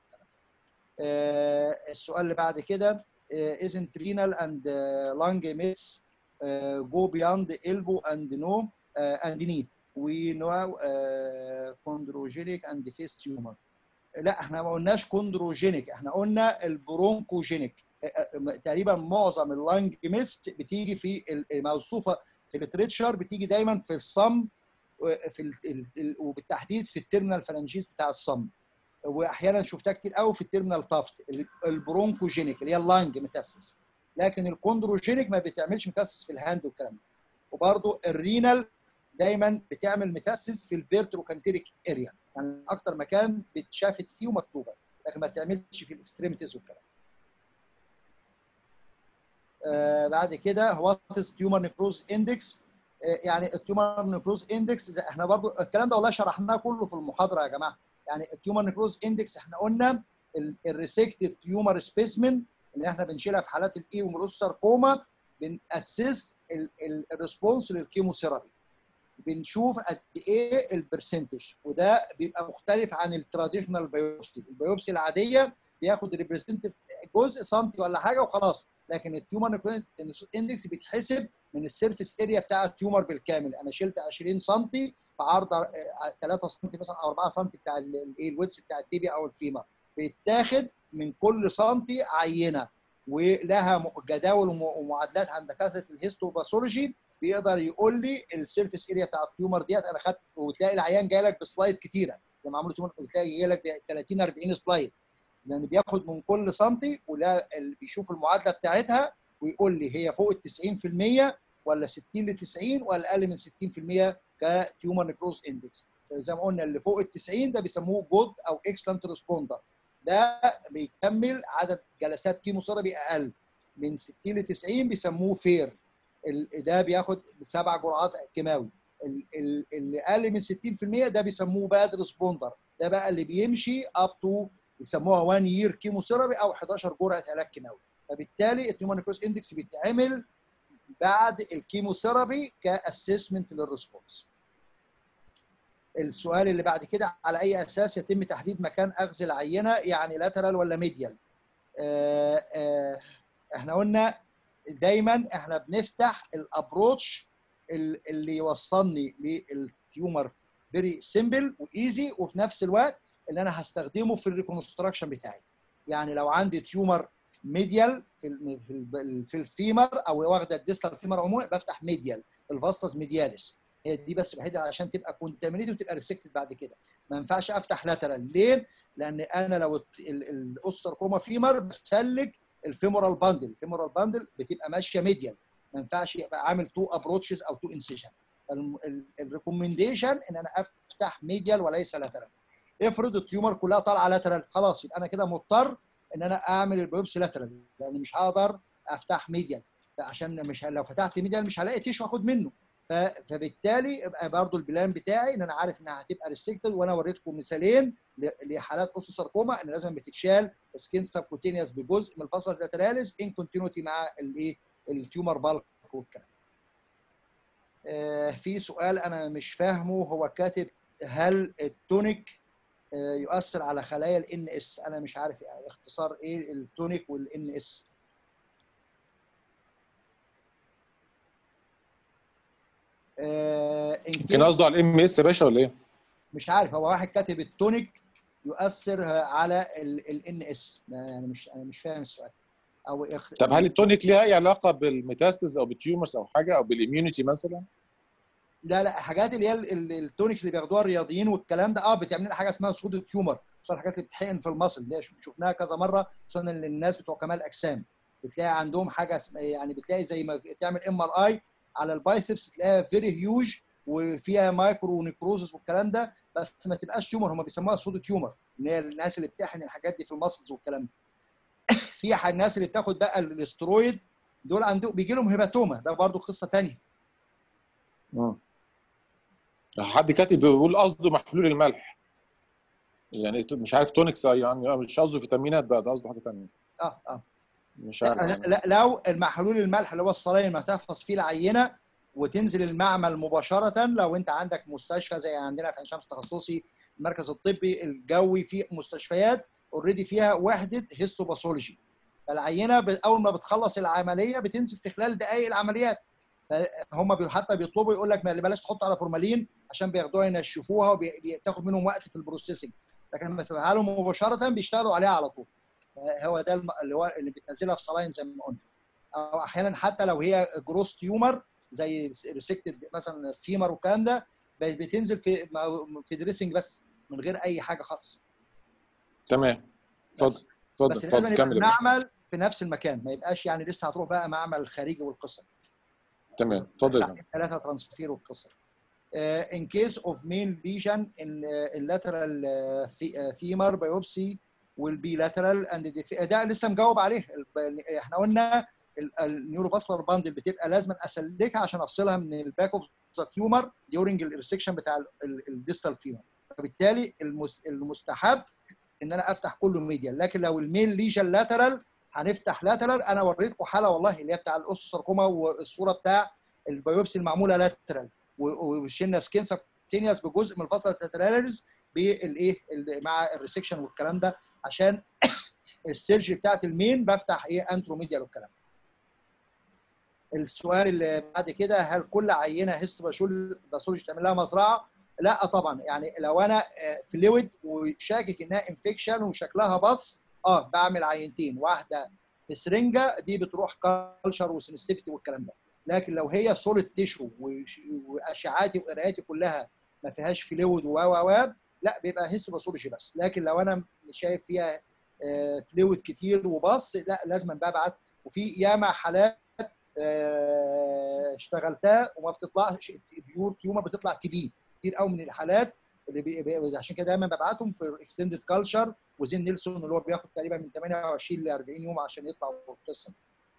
آه السؤال اللي بعد كده آه isn't renal and uh, lung myths uh, go beyond the elbow and no uh, and knee we know uh, chondrogenic and face tumor لا احنا ما قلناش كوندروجينيك احنا قلنا البرونكوجينيك تقريبا معظم اللانج ميتس بتيجي في الموصوفه في الليتريتشر بتيجي دايما في الصم في ال- ال- ال- وبالتحديد في التيرمينال فالانجيز بتاع الصم واحيانا شفتها كتير قوي في التيرمينال تافت البرونكوجينيك اللي هي اللانج ميتاسيس لكن الكوندروجينيك ما بتعملش ميتاسيس في الهاند والكلام ده وبرده الرينال دايما بتعمل ميتاسيس في الفيرتروكانتيريك اريا يعني اكتر مكان بتشافت فيه ومكتوبه لكن ما بتعملش في الاكستريميتيز والكلام آه بعد كده وات از تيومر نيكروز اندكس يعني التيومر نيكروز اندكس احنا برضو الكلام ده والله شرحناه كله في المحاضره يا جماعه يعني التيومر نيكروز اندكس احنا قلنا الريسكتد تيومر سبيسمن اللي احنا بنشيلها في حالات الاي ومروساركوما بنأسس الريسبونس للكيموثيرابي بنشوف قد ايه البرسنتج وده بيبقى مختلف عن التراديشنال بايوبسي البايوبسي العاديه بياخد ريبريزنتيف جزء سنتي ولا حاجه وخلاص لكن التيومر اندكس بيتحسب من السيرفيس اريا بتاع التيومر بالكامل انا شلت 20 سم في عرض 3 سم مثلا او 4 سم بتاع الايه الويتس بتاع التيبيا او الفيما بيتاخد من كل سم عينه ولها جداول ومعادلات عند دكاتره الهيستوباثولوجي بيقدر يقول لي السيرفيس اريا بتاع التيومر ديت انا خدت وتلاقي العيان جاي لك بسلايد كتيره لما عملوا تيومر بتلاقي جاي لك 30 40 سلايد لان بياخد من كل سنتي ولا بيشوف المعادله بتاعتها ويقول لي هي فوق ال 90% ولا 60 ل 90 ولا اقل من 60% كتيومر نيكروز اندكس زي ما قلنا اللي فوق ال 90 ده بيسموه جود او اكسلنت ريسبوندر ده بيكمل عدد جلسات كيموثيرابي اقل من 60 ل 90 بيسموه فير ده بياخد سبع جرعات كيماوي اللي اقل من 60% ده بيسموه باد ريسبوندر ده بقى اللي بيمشي اب تو بيسموها 1 يير كيموثيرابي او 11 جرعه علاج كيماوي فبالتالي التيومر نيكروز اندكس بيتعمل بعد الكيموثيرابي كاسسمنت للريسبونس السؤال اللي بعد كده على اي اساس يتم تحديد مكان اخذ العينه يعني لاترال ولا ميديال آه، آه، احنا قلنا دايما احنا بنفتح الابروتش ال- اللي يوصلني للتيومر فيري سيمبل وايزي وفي نفس الوقت اللي انا هستخدمه في الريكونستراكشن بتاعي يعني لو عندي تيومر ميديال في ال- في ال- في الفيمر او واخده الديستال فيمر عموما بفتح ميديال الفاستس ميدياليس هي دي بس الوحيده عشان تبقى كونتامينيتد وتبقى ريسكتد بعد كده ما ينفعش افتح لاترال ليه؟ لان انا لو الاوسركوما فيمر بسلك الفيمورال باندل الفيمورال باندل بتبقى ماشيه ميديال ما ينفعش يبقى عامل تو ابروتشز او تو انسيجن الريكومنديشن ان انا افتح ميديال وليس لاترال افرض التيومر كلها طالعه لاترال خلاص يبقى انا كده مضطر ان انا اعمل البيوبسي لاترال لان مش هقدر افتح ميديال عشان مش لو فتحت ميديال مش هلاقي تيشو اخد منه ف- فبالتالي يبقى برضو البلان بتاعي ان انا عارف انها هتبقى ريستكتد وانا وريتكم مثالين ل- لحالات اوسو ساركوما ان لازم بتتشال سكين سبكوتينيوس بجزء من الفصل لاتراليز ان كونتينيوتي مع الايه التيومر بالك والكلام آه، في سؤال انا مش فاهمه هو كاتب هل التونيك آه، يؤثر على خلايا الان اس انا مش عارف يعني اختصار ايه التونيك والان اس كان قصده على الام اس يا باشا ولا ايه؟ مش عارف هو واحد كاتب التونيك يؤثر على الان اس يعني مش انا مش فاهم السؤال او اخ... طب هل التونيك ليها اي علاقه بالميتاستز او بالتيومرز او حاجه او بالاميونيتي مثلا؟ لا لا حاجات اللي هي ال- ال- التونيك اللي بياخدوها الرياضيين والكلام ده اه بتعمل لنا حاجه اسمها صوت التيومر خصوصا الحاجات اللي بتحقن في المصل دي شف- شفناها كذا مره خصوصا ال- الناس بتوع كمال اجسام بتلاقي عندهم حاجه اسمها يعني بتلاقي زي ما تعمل ام ار اي على البايسبس تلاقيها فيري هيوج وفيها مايكرو نيكروزس والكلام ده بس ما تبقاش تيومر هم بيسموها صوت تيومر ان هي الناس اللي بتحقن الحاجات دي في المصلز والكلام ده في ح- الناس اللي بتاخد بقى الاسترويد دول عندهم بيجي لهم هيباتوما ده برضو قصه ثانيه مم. حد كاتب بيقول قصده محلول الملح يعني مش عارف تونكس يعني مش قصده فيتامينات بقى ده قصده حاجه ثانيه اه اه مش عارف لا, لا لو المحلول الملح اللي هو الصلاين ما تفحص فيه العينه وتنزل المعمل مباشره لو انت عندك مستشفى زي عندنا في عين شمس تخصصي المركز الطبي الجوي في مستشفيات اوريدي فيها وحده هيستوباثولوجي فالعينه ب- اول ما بتخلص العمليه بتنزل في خلال دقائق العمليات هم بي- حتى بيطلبوا يقول لك ما- بلاش تحط على فورمالين عشان بياخدوها ينشفوها وبتاخد منهم وقت في البروسيسنج لكن لما تبقى لهم مباشره بيشتغلوا عليها على طول هو ده الم- اللي هو اللي بتنزلها في صلاين زي ما قلنا او احيانا حتى لو هي جروس تيومر زي ريسكتد مثلا فيمر والكلام ده ب- بتنزل في في دريسنج بس من غير اي حاجه خالص تمام بس- اتفضل اتفضل بس لازم اتفضل يبقى كمل يا باشا المعمل في نفس المكان ما يبقاش يعني لسه هتروح بقى معمل خارجي والقصه تمام اتفضل يا فندم. ساعتين ثلاثه ترانسفير والقصه uh, in case of main lesion in uh, in lateral uh, fe- uh, femur biopsy will be lateral and the, ده لسه مجاوب عليه ال- احنا قلنا النيوروفاسكولار باندل بتبقى لازم اسلكها عشان افصلها من الباك اوف ذا تيومر ديورنج الريسكشن بتاع الديستال فيمر فبالتالي المس- المستحب ان انا افتح كله ميديال لكن لو المين ليجن لاترال هنفتح لاترال انا وريتكم حاله والله اللي هي بتاع الاوسوساركوما والصوره بتاع البيوبسي المعموله لاترال وشلنا سكين سبكتينيوس بجزء من الفصل التتراليز بالايه ال- مع الريسكشن والكلام ده عشان السيرجي بتاعت المين بفتح ايه انتروميديال والكلام ده. السؤال اللي بعد كده هل كل عينه هيستوباثولوجي تعمل لها مزرعه؟ لا طبعا يعني لو انا فلويد وشاكك انها انفكشن وشكلها بص اه بعمل عينتين واحده في سرنجه دي بتروح كالشر وسنستيفتي والكلام ده لكن لو هي سوليد تيشو واشعاعاتي وقراياتي كلها ما فيهاش فلويد و و و لا بيبقى هيستوباثولوجي بس لكن لو انا شايف فيها فلويد كتير وبص لا لازم ببعت وفي ياما حالات آه، اشتغلتها وما بتطلعش بيور تيومر بتطلع كبير كتير قوي من الحالات اللي بي... بي... عشان كده دايما ببعتهم في اكستندد كلتشر وزين نيلسون اللي هو بياخد تقريبا من 28 ل 40 يوم عشان يطلع القصه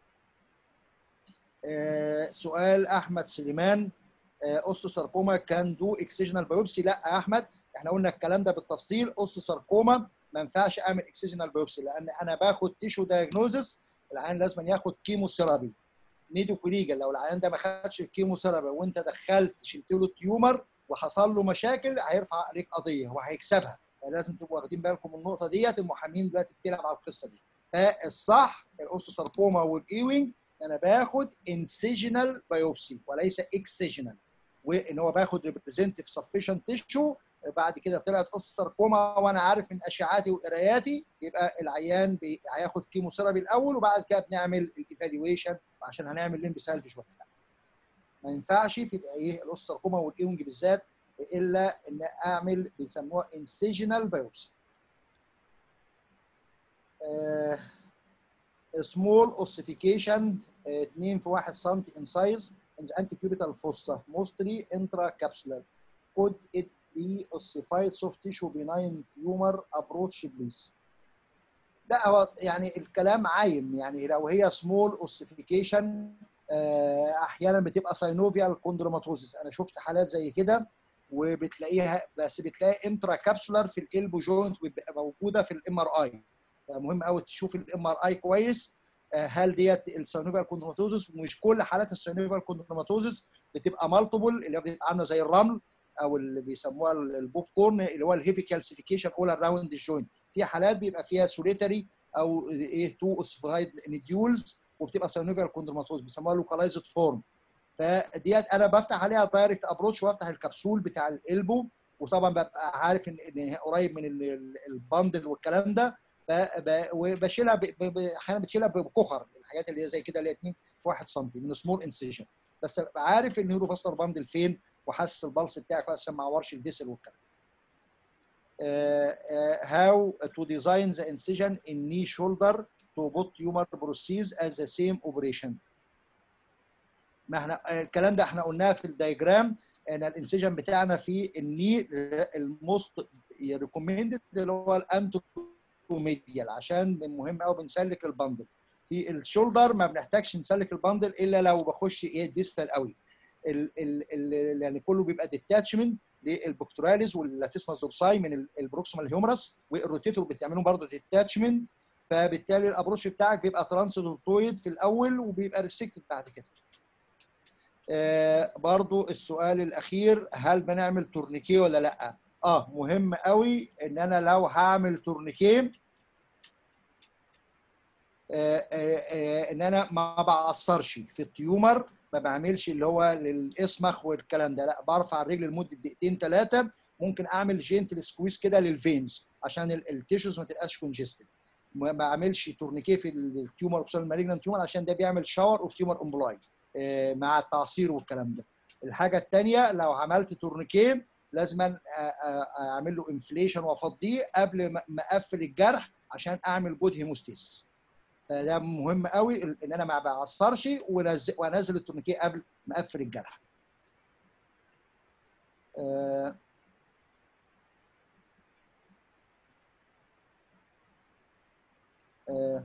آه سؤال احمد سليمان آه اوستوساركوما كان دو اكسجنال بايوبسي لا يا احمد احنا قلنا الكلام ده بالتفصيل اوستوساركوما ما ينفعش اعمل اكسجنال بايوبسي لان انا باخد تيشو دايجنوزس العيان لازم ياخد كيمو ثيرابي ميدو كوليجا لو العيان ده ما خدش الكيمو ثيرابي وانت دخلت شلت له التيومر وحصل له مشاكل هيرفع عليك قضيه وهيكسبها فلازم تبقوا واخدين بالكم من النقطه ديت المحامين دلوقتي بتلعب على القصه دي فالصح الاوستوساركوما والايوينج انا باخد انسيجنال بايوبسي وليس اكسيجنال وان هو باخد ريبريزنتيف سفيشنت تيشو بعد كده طلعت اوستوساركوما وانا عارف من اشعاعاتي وقراياتي يبقى العيان بي- هياخد كيموثيرابي الاول وبعد كده بنعمل الايفالويشن عشان هنعمل لمب سالفج وقتها ما ينفعش في ايه الاوستوساركوما والايونج بالذات الا ان اعمل بيسموها انسيجنال بايوبسي سمول اوسيفيكيشن 2 في 1 سم in size in the antecubital fossa mostly intracapsular could it be ossified soft tissue benign tumor approach please لا هو يعني الكلام عايم يعني لو هي سمول اوسيفيكيشن احيانا بتبقى ساينوفيال كوندروماتوزيس انا شفت حالات زي كده وبتلاقيها بس بتلاقي انترا كابسولار في الالبو جوينت بتبقى موجوده في الام ار اي فمهم قوي تشوف الام ار اي كويس آه، هل ديت الساينوفيال كوندروماتوزيس ومش كل حالات الساينوفيال كوندروماتوزيس بتبقى مالتيبل اللي هي بتبقى عامله زي الرمل او اللي بيسموها البوب كورن اللي هو الهيفي كالسيفيكيشن اول اراوند الجوينت في حالات بيبقى فيها سوليتري او ايه تو اوسفايد نديولز وبتبقى ساينوفيال كوندروماتوز بيسموها لوكالايزد فورم فديت انا بفتح عليها دايركت ابروتش وافتح الكبسول بتاع الالبو وطبعا ببقى عارف ان إن قريب من ال- ال- البندل والكلام ده فب- وبشيلها ب- ب- ب- احيانا بتشيلها بكخر الحاجات اللي هي زي كده اللي هي 2 في 1 سم من سمول انسيجن بس ببقى عارف النيوروفاسكولار باندل فين وحاسس البلس بتاعك عشان ما اعورش الفيسل والكلام uh, uh, how to design the incision in knee shoulder to put tumor prosthesis as the same operation. ما احنا الكلام ده احنا قلناه في الدايجرام ان الانسيجن بتاعنا في الني الموست ريكومندد اللي هو الانتوميديال عشان مهم قوي بنسلك البندل في الشولدر ما بنحتاجش نسلك البندل الا لو بخش ايه ديستال قوي ال ال ال يعني كله بيبقى ديتاتشمنت للبكتوراليز واللاتيسماس دورساي من ال- البروكسيمال هيومرس والروتيتور بتعملهم برضه ديتاتشمنت فبالتالي الابروش بتاعك بيبقى ترانسدورتويد في الاول وبيبقى ريسكتد بعد كده. آه برضو السؤال الاخير هل بنعمل تورنيكيه ولا لا؟ اه مهم قوي ان انا لو هعمل تورنيكيه آه آه آه ان انا ما بعصرش في التيومر ما بعملش اللي هو للاسمخ والكلام ده لا برفع الرجل لمده دقيقتين ثلاثه ممكن اعمل جنتل سكويز كده للفينز عشان ال- التيشوز ما تبقاش كونجستد ما بعملش تورنيكيه في التيومر خصوصا المالجنان تيومر عشان ده بيعمل شاور اوف تيومر امبلاي مع التعصير والكلام ده الحاجه الثانيه لو عملت تورنيكيه لازم أ- أ- اعمل له انفليشن وافضيه قبل ما ما اقفل الجرح عشان اعمل جود هيموستيسيس فده مهم قوي ان انا ما بعصرش ونز- وانزل التورنيكيه قبل ما اقفل الجرح آه، آه،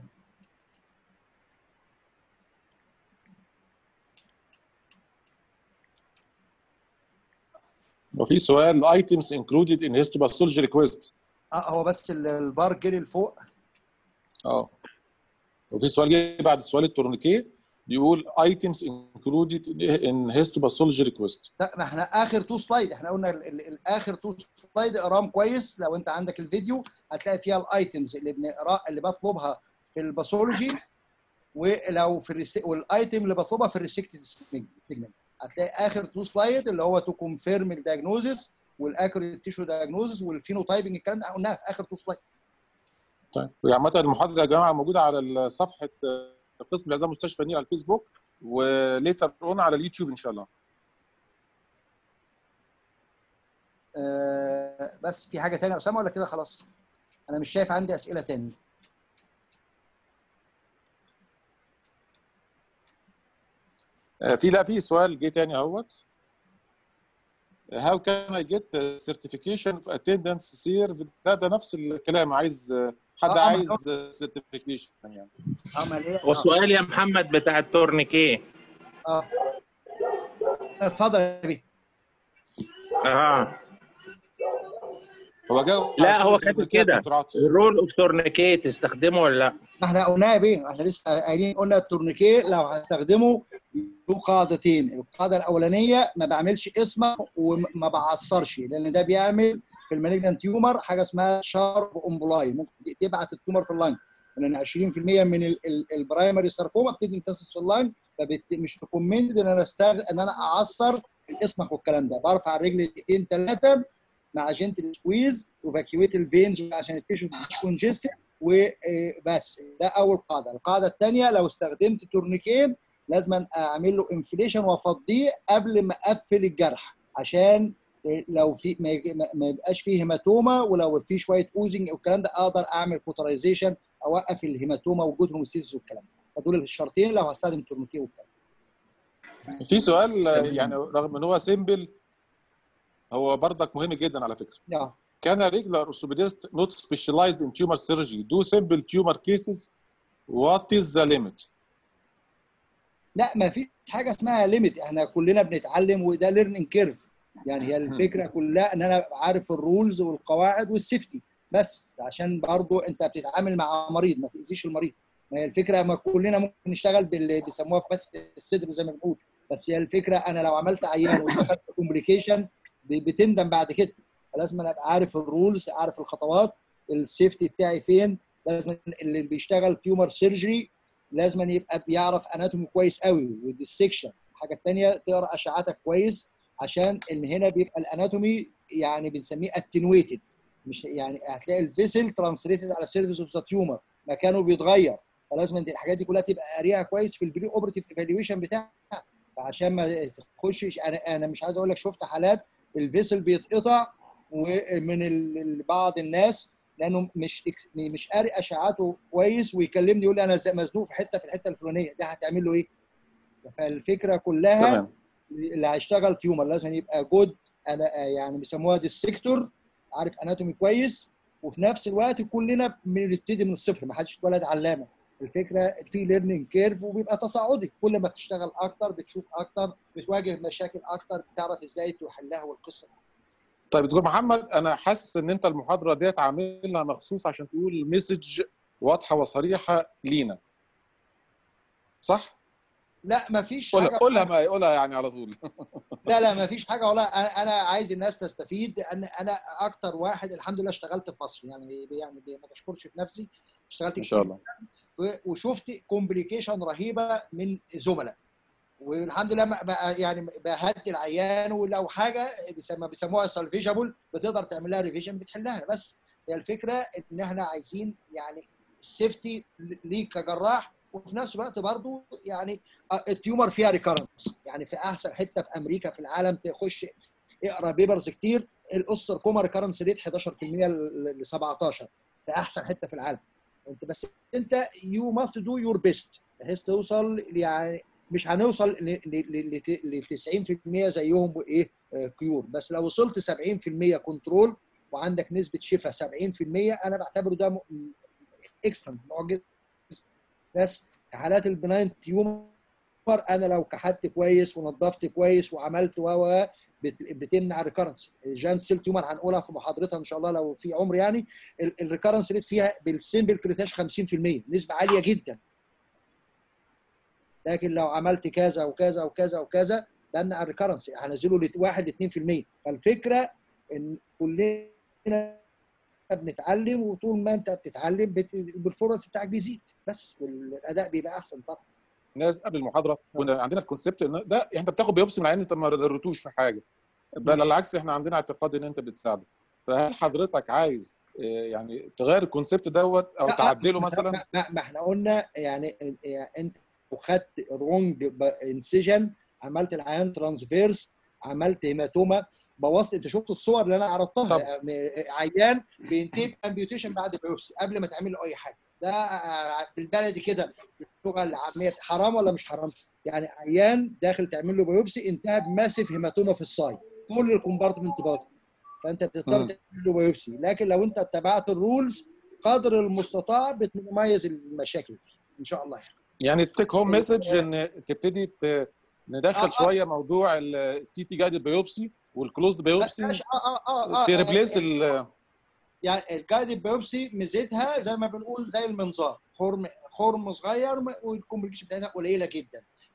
وفي سؤال items included in histopathology request اه هو بس ال- البار جري لفوق اه وفي سؤال جه بعد سؤال التورنيكيه بيقول items included in histopathology request لا ما احنا اخر تو سلايد احنا قلنا ال- ال- الاخر تو سلايد اقراهم كويس لو انت عندك الفيديو هتلاقي فيها الايتمز اللي بنقرا اللي بطلبها في الباثولوجي ولو في الريس... والايتم اللي بطلبها في الريسكتد سيجمنت هتلاقي اخر تو سلايد اللي هو تو كونفيرم الدايجنوزس والاكوريت تيشو دايجنوزس والفينوتايبنج الكلام ده قلناها في اخر تو سلايد طيب وهي عامه المحاضره يا جماعه موجوده على صفحه قسم العظام مستشفى النيل على الفيسبوك وليتر اون على اليوتيوب ان شاء الله آه بس في حاجه ثانيه يا اسامه ولا كده خلاص انا مش شايف عندي اسئله تاني آه، في لا في سؤال جه تاني اهوت How can I get a certification of attendance served ده ده نفس الكلام عايز آه، حد آه، آه، عايز certification يعني عمل ايه والسؤال يا محمد بتاع التورنيكيه اه اتفضل يا بيه اه هو جاوب لا، على هو سؤال كاتب التورنيكيه كده. يا دكتور عاطف. الرول اوف تورنيكيه تستخدمه ولا لا؟ ما احنا قلناها يا بيه احنا لسه قايلين قلنا التورنيكيه لو هستخدمه له قاعدتين القاعده الاولانيه ما بعملش اسمه وما بعصرش لان ده بيعمل في المالجنت تيومر حاجه اسمها شارب امبولاي ممكن تبعت التيومر في اللنج لان 20% من ال- ال- البرايمري ساركوما بتبني تنسس في اللنج فمش ريكومندد ان انا استغل ان انا اعصر الاسمك والكلام ده برفع الرجل دقيقتين ثلاثه مع جنتل سكويز وفاكيويت الفينز عشان التيشو مش كونجستد وبس ده اول قاعده القاعده الثانيه لو استخدمت تورنيكين لازم اعمل له انفليشن وافضيه قبل ما اقفل الجرح عشان لو في ما يج- ما- ما يبقاش فيه هيماتوما ولو في شويه اوزنج والكلام ده اقدر اعمل كوترايزيشن اوقف الهيماتوما وجود هوموسيس والكلام ده فدول الشرطين لو هستخدم تورنيكي والكلام في سؤال آه، يعني رغم ان هو سيمبل هو برضك مهم جدا على فكره ده Can a regular orthopedist not specialized in tumor surgery do simple tumor cases? What is the limit? لا ما فيش حاجه اسمها ليميت احنا كلنا بنتعلم وده ليرنينج كيرف يعني هي الفكره كلها ان انا عارف الرولز والقواعد والسيفتي بس عشان برضو انت بتتعامل مع مريض ما تاذيش المريض ما هي الفكره ما كلنا ممكن نشتغل باللي بيسموها في فتح الصدر زي ما بنقول بس هي الفكره انا لو عملت عيان ودخلت كومبليكيشن بتندم بعد كده فلازم أنا ابقى عارف الرولز عارف الخطوات السيفتي بتاعي فين لازم اللي بيشتغل تيومر سيرجري لازم يبقى بيعرف اناتومي كويس قوي والديسكشن الحاجه الثانيه تقرا اشعاتك كويس عشان ان هنا بيبقى الاناتومي يعني بنسميه اتنويتد مش يعني هتلاقي الفيسل ترانسليتد على سيرفيس اوف ذا تيومر مكانه بيتغير فلازم انت الحاجات دي كلها تبقى قاريها كويس في البري اوبرتيف ايفالويشن بتاعك فعشان ما تخشش انا انا مش عايز اقول لك شفت حالات الفيسل بيتقطع ومن ال- ال- بعض الناس لانه مش إكس- مش قاري اشعاعاته كويس ويكلمني يقول لي انا زي- مزنوق في حته في الحته الفلانيه ده هتعمل له ايه؟ فالفكره كلها تمام اللي هيشتغل تيومر لازم يبقى جود انا يعني بيسموها ديسكتور عارف اناتومي كويس وفي نفس الوقت كلنا بنبتدي من الصفر ما حدش اتولد علامه الفكره في ليرنينج كيرف وبيبقى تصاعدي كل ما تشتغل اكتر بتشوف اكتر بتواجه مشاكل اكتر بتعرف ازاي تحلها والقصه طيب دكتور محمد انا حاسس ان انت المحاضره ديت عاملها مخصوص عشان تقول مسج واضحه وصريحه لينا صح؟ لا ما فيش قولها حاجه قولها ما قولها يعني على طول لا لا ما فيش حاجه والله انا أنا عايز الناس تستفيد ان انا اكتر واحد الحمد لله اشتغلت في مصر يعني يعني ما بشكرش في نفسي اشتغلت ان شاء كتير الله و- وشفت كومبليكيشن رهيبه من زملاء والحمد لله ما- بقى يعني بهدي العيان ولو حاجه بيسمى بيسموها سالفيجابل بتقدر تعمل لها ريفيجن بتحلها بس هي الفكره ان احنا عايزين يعني السيفتي ليك كجراح وفي نفس الوقت برضو يعني التيومر فيها ريكارنس يعني في احسن حته في امريكا في العالم تخش اقرا بيبرز كتير الاسر كوما ريكارنس ريت 11% ل 17 في احسن حته في العالم انت بس انت يو ماست دو يور بيست بحيث توصل يعني مش هنوصل ل 90% زيهم وايه آه، كيور بس لو وصلت 70% كنترول وعندك نسبه شفاء 70% انا بعتبره ده اكسترا معجزه بس في حالات البناين تيومر انا لو كحت كويس ونظفت كويس وعملت و و بت- بتمنع الريكارنس الجاينت سيل تيومر هنقولها في محاضرتها ان شاء الله لو في عمر يعني الريكارنس ريت فيها بالسيمبل كريتاش 50% نسبه عاليه جدا لكن لو عملت كذا وكذا وكذا وكذا بمنع الريكارنس هنزله ل 1 ل 2% فالفكره ان كلنا بنتعلم وطول ما انت بتتعلم بت- البرفورمانس بتاعك بيزيد بس والاداء بيبقى احسن طبعا ناس قبل المحاضره كنا عندنا الكونسيبت ان ده يعني انت بتاخد بيوبسي من العين انت ما ضرتوش في حاجه بل العكس احنا عندنا اعتقاد ان انت بتساعده فهل حضرتك عايز آه، يعني تغير الكونسيبت دوت او لا، تعدله ما- مثلا ما, ما احنا قلنا يعني يعني انت لو خدت رونج انسيجن عملت العيان ترانسفيرس عملت هيماتوما بوظت انت شفت الصور اللي انا عرضتها طب. يعني عيان بينتهي بامبيوتيشن بعد بيوبسي قبل ما تعمل له اي حاجه ده آه، بالبلدي كده اللغه العاميه حرام ولا مش حرام؟ يعني عيان داخل تعمل له بيوبسي انتهى بماسيف هيماتوما في الصاي كل الكومبارتمنت باظ فانت بتضطر مم. تعمل له بيوبسي لكن لو انت اتبعت الرولز قدر المستطاع بتميز المشاكل دي ان شاء الله يعني. يعني التيك هوم مسج ان تبتدي ت- آه، ندخل آه. شويه موضوع السي تي جايد بيوبسي والكلوزد بيوبسي اه اه اه, آه تريبليس ال يعني الجايد بيوبسي ميزتها زي ما بنقول زي المنظار خرم خرم صغير والكومبليكيشن بتاعتها قليله جدا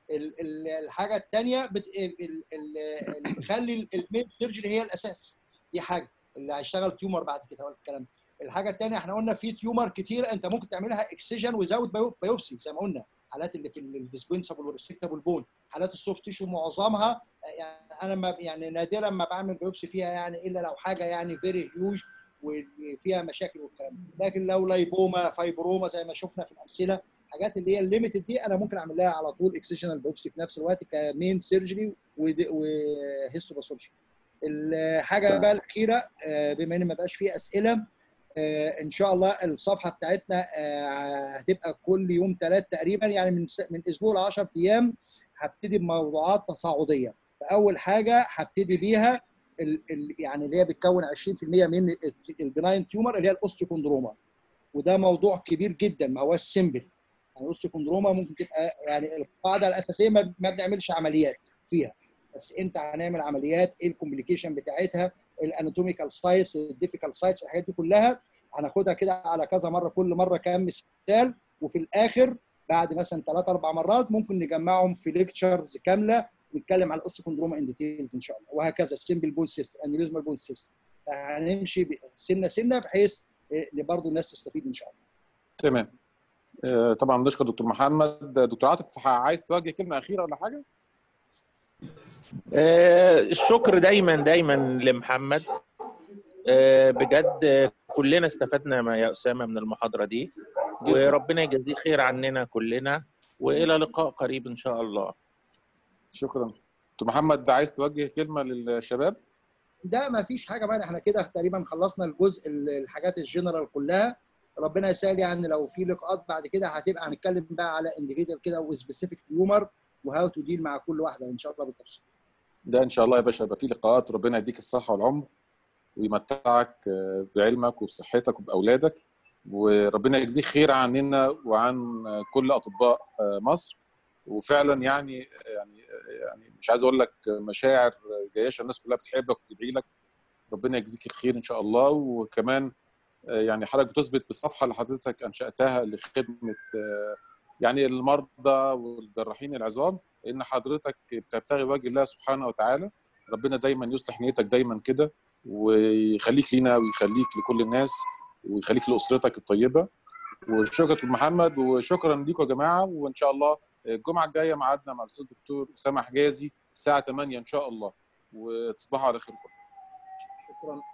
ال- ال- الحاجه الثانيه بت... ال- ال- ال- اللي بيخلي المين سيرجري هي الاساس دي حاجه اللي هيشتغل تيومر بعد كده ولا الكلام ده. الحاجه الثانيه احنا قلنا في تيومر كتير انت ممكن تعملها اكسجن وزود بايوبسي زي ما قلنا حالات اللي في الديسبنسبل والريسكتابل بون حالات السوفت تيشو معظمها يعني انا ما يعني نادرا ما بعمل بايوبسي فيها يعني الا لو حاجه يعني فيري هيوج وفيها مشاكل والكلام ده لكن لو لايبوما فايبروما زي ما شفنا في الامثله حاجات اللي هي الليميتد دي انا ممكن اعمل لها على طول اكسجنال بايوبسي في نفس الوقت كمين سيرجري وهيستوباثولوجي الحاجه بقى الاخيره آه، بما ان ما بقاش فيه اسئله آه، ان شاء الله الصفحه بتاعتنا آه، هتبقى كل يوم ثلاث تقريبا يعني من س- من اسبوع ل 10 ايام هبتدي بموضوعات تصاعديه فاول حاجه هبتدي بيها ال ال يعني اللي هي بتكون 20% من البناين تيومر اللي هي الاوستيوكوندروما وده موضوع كبير جدا ما هوش سيمبل يعني الاوستيوكوندروما ممكن تبقى يعني القاعده الاساسيه ما ما بنعملش عمليات فيها بس انت هنعمل عمليات ايه الكومبليكيشن بتاعتها الاناتوميكال سايتس الديفيكال سايتس الحاجات دي كلها هناخدها كده على كذا مره كل مره كام مثال وفي الاخر بعد مثلا ثلاث اربع مرات ممكن نجمعهم في ليكتشرز كامله نتكلم على الاوستيوكوندروما ان ديتيلز ان شاء الله وهكذا السيمبل بون سيستم الانيوريزمال بون سيستم هنمشي ب- سنه سنه بحيث إيه، برضه الناس تستفيد ان شاء الله تمام آه، طبعا نشكر دكتور محمد دكتور عاطف عايز توجه كلمه اخيره ولا حاجه آه، الشكر دايما دايما لمحمد آه، بجد آه، كلنا استفدنا ما- يا اسامه من المحاضره دي وربنا يجازيه خير عننا كلنا والى لقاء قريب ان شاء الله شكرا دكتور محمد عايز توجه كلمه للشباب ده ما فيش حاجه بقى احنا كده تقريبا خلصنا الجزء ال- الحاجات الجنرال كلها ربنا يسهل يعني لو في لقاءات بعد كده هتبقى هنتكلم بقى على انديفيدوال كده وسبيسيفيك تيومر وهاو تو ديل مع كل واحده ان شاء الله بالتفصيل ده ان شاء الله يا باشا يبقى في لقاءات ربنا يديك الصحه والعمر ويمتعك آه، بعلمك وبصحتك وباولادك وربنا يجزيك خير عننا وعن آه، كل اطباء آه، مصر وفعلا يعني يعني يعني مش عايز اقول لك مشاعر جياشه الناس كلها بتحبك وبتدعي لك ربنا يجزيك الخير ان شاء الله وكمان آه، يعني حضرتك بتثبت بالصفحه اللي حضرتك انشاتها لخدمه آه، يعني المرضى والجراحين العظام ان حضرتك بتبتغي وجه الله سبحانه وتعالى ربنا دايما يصلح نيتك دايما كده ويخليك لينا ويخليك لكل الناس ويخليك لاسرتك الطيبه وشكرا دكتور محمد وشكرا ليكم يا جماعه وان شاء الله الجمعه الجايه ميعادنا مع الاستاذ دكتور اسامه حجازي الساعه 8 ان شاء الله وتصبحوا على خير شكرا